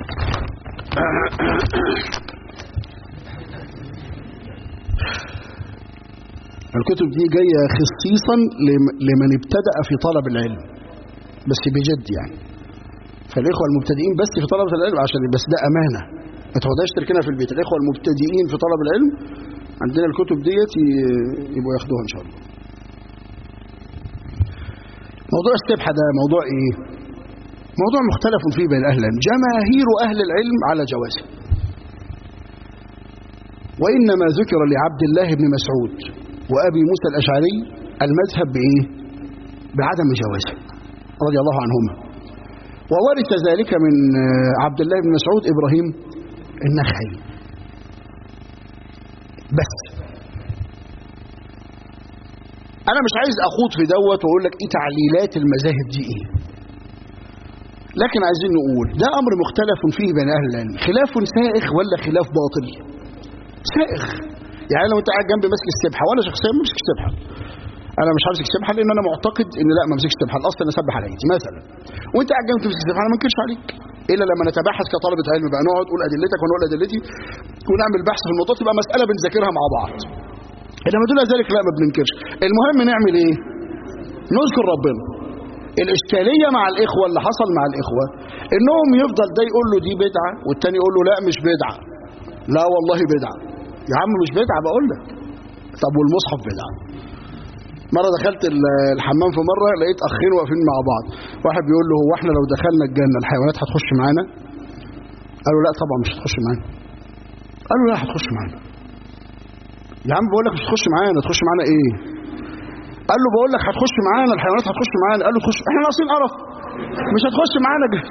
الكتب دي جاية خصيصا لم- لمن ابتدأ في طلب العلم بس بجد يعني فالإخوة المبتدئين بس في طلب العلم عشان بس ده أمانة ما تقعدهاش تركنها في البيت الإخوة المبتدئين في طلب العلم عندنا الكتب ديت ي- يبقوا ياخدوها إن شاء الله موضوع السبحة ده موضوع إيه موضوع مختلف فيه بين أهل العلم جماهير أهل العلم على جوازه وإنما ذكر لعبد الله بن مسعود وأبي موسى الأشعري المذهب بإيه بعدم جوازه رضي الله عنهما وورث ذلك من آه، عبد الله بن مسعود إبراهيم النخعي بس أنا مش عايز أخوض في دوت وأقول لك إيه تعليلات المذاهب دي إيه لكن عايزين نقول ده أمر مختلف فيه بين أهل العلم خلاف سائغ ولا خلاف باطل سائغ يعني لو انت قاعد جنبي ماسك السبحه وانا شخصيا ما بمسك السبحه انا مش همسك السبحه لان انا معتقد ان لا ما امسكش السبحه الاصل انا اسبح على ايدي مثلا وانت قاعد جنبي تمسك السبحه انا ما انكرش عليك الا لما نتباحث كطلبه علم بقى نقعد نقول ادلتك ونقول ادلتي ونعمل بحث في الموضوع تبقى مساله بنذاكرها مع بعض انما دون ذلك لا ما بننكرش المهم نعمل ايه نذكر ربنا الاشكاليه مع الاخوه اللي حصل مع الاخوه انهم يفضل ده يقول له دي بدعه والتاني يقول له لا مش بدعه لا والله بدعه يا عم مش بدعه بقول لك طب والمصحف بدعه مره دخلت ال- الحمام في مره لقيت اخين واقفين مع بعض واحد بيقول له هو احنا لو دخلنا الجنه الحيوانات هتخش معانا قالوا لا طبعا مش هتخش معانا قالوا لا هتخش معانا يا عم بقول لك مش هتخش معانا تخش معانا ايه قال له بقول لك هتخش معانا الحيوانات هتخش معانا قال له تخش احنا ناقصين قرف مش هتخش معانا ج-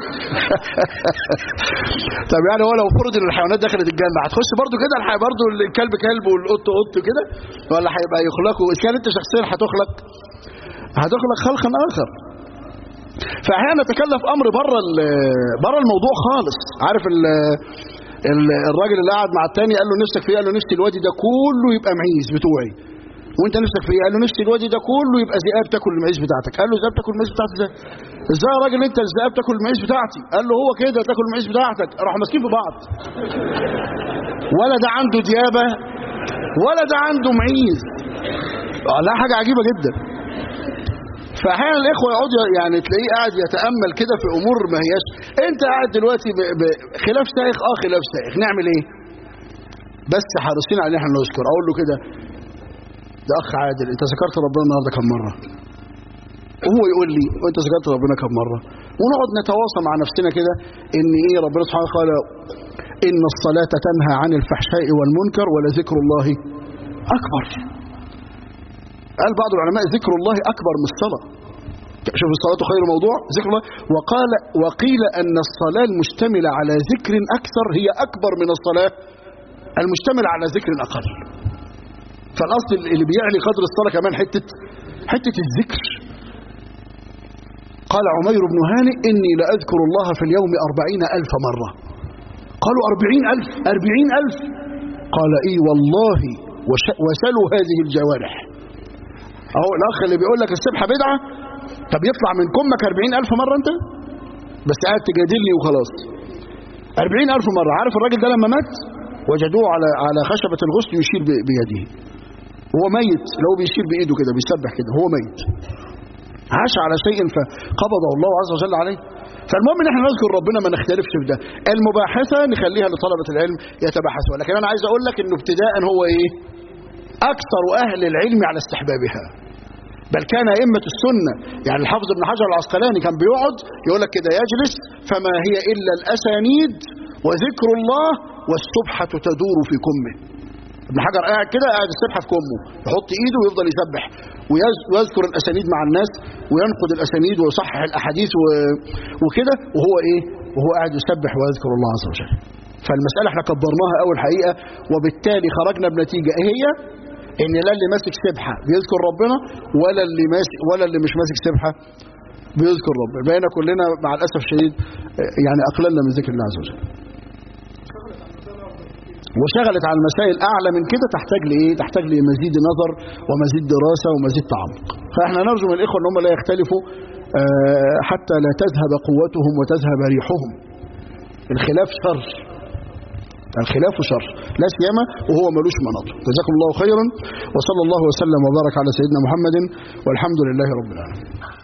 طب يعني هو لو فرض ان الحيوانات دخلت الجنه هتخش برضو كده الحي برضو الكلب كلب والقط قط كده ولا هيبقى يخلقوا اذا كان انت شخصيا هتخلق هتخلق خلقا اخر فاحيانا نتكلف امر بره ال- بره الموضوع خالص عارف ال ال- الراجل اللي قعد مع التاني قال له نفسك فيه قال له نفسي الوادي ده كله يبقى معيز بتوعي وانت نفسك فيه قال له نفسي الوادي ده كله يبقى ذئاب تاكل المعيز بتاعتك قال له ذئاب تاكل المعيز بتاعتي ده ازاي يا راجل انت الذئاب تاكل المعيز بتاعتي قال له هو كده تاكل المعيز بتاعتك راحوا ماسكين في بعض ولا ده عنده ديابه ولا ده عنده معيز آه، لا حاجه عجيبه جدا فاحيانا الاخوه يقعدوا يعني تلاقيه قاعد يتامل كده في امور ما هياش انت قاعد دلوقتي ب... ب... خلاف سائغ اه خلاف سائغ نعمل ايه بس حريصين على ان احنا نذكر اقول له كده ده اخ عادل انت ذكرت ربنا النهارده كم مره وهو يقول لي وانت ذكرت ربنا كم مره ونقعد نتواصى مع نفسنا كده ان ايه ربنا سبحانه قال ان الصلاه تنهى عن الفحشاء والمنكر ولذكر الله اكبر قال بعض العلماء ذكر الله اكبر من الصلاه شوف الصلاه خير موضوع ذكر الله وقال وقيل ان الصلاه المشتمله على ذكر اكثر هي اكبر من الصلاه المشتمله على ذكر اقل فالاصل اللي بيعلي قدر الصلاه كمان حته حته الذكر قال عمير بن هانئ إني لأذكر الله في اليوم أربعين ألف مرة قالوا أربعين ألف أربعين ألف قال إي والله وش- وسلوا هذه الجوارح أهو الأخ اللي بيقول لك السبحة بدعة طب يطلع من كمك أربعين ألف مرة أنت بس قاعد تجادلني وخلاص أربعين ألف مرة عارف الراجل ده لما مات وجدوه على على خشبة الغسل يشير ب- بيده هو ميت لو بيشير بإيده كده بيسبح كده هو ميت عاش على شيء فقبضه الله عز وجل عليه فالمهم ان احنا نذكر ربنا ما نختلفش في ده المباحثه نخليها لطلبه العلم يتباحثوا لكن انا عايز اقول لك انه ابتداء هو ايه اكثر اهل العلم على استحبابها بل كان ائمه السنه يعني الحافظ ابن حجر العسقلاني كان بيقعد يقول لك كده يجلس فما هي الا الاسانيد وذكر الله والسبحه تدور في كمه ابن حجر قاعد كده قاعد السبحه في كمه يحط ايده ويفضل يسبح ويز- ويذكر الاسانيد مع الناس وينقد الاسانيد ويصحح الاحاديث و- وكده وهو ايه وهو قاعد يسبح ويذكر الله عز وجل فالمساله احنا كبرناها اول حقيقه وبالتالي خرجنا بنتيجه ايه هي ان لا اللي ماسك سبحه بيذكر ربنا ولا اللي ماسك ولا اللي مش ماسك سبحه بيذكر ربنا بقينا كلنا مع الاسف الشديد آه، يعني اقللنا من ذكر الله عز وجل وشغلت على المسائل اعلى من كده تحتاج لايه تحتاج لمزيد نظر ومزيد دراسه ومزيد تعمق فاحنا نرجو من الإخوة أن هم لا يختلفوا آه، حتى لا تذهب قوتهم وتذهب ريحهم الخلاف شر الخلاف شر لا سيما وهو ملوش مناط جزاكم الله خيرا وصلى الله وسلم وبارك على سيدنا محمد والحمد لله رب العالمين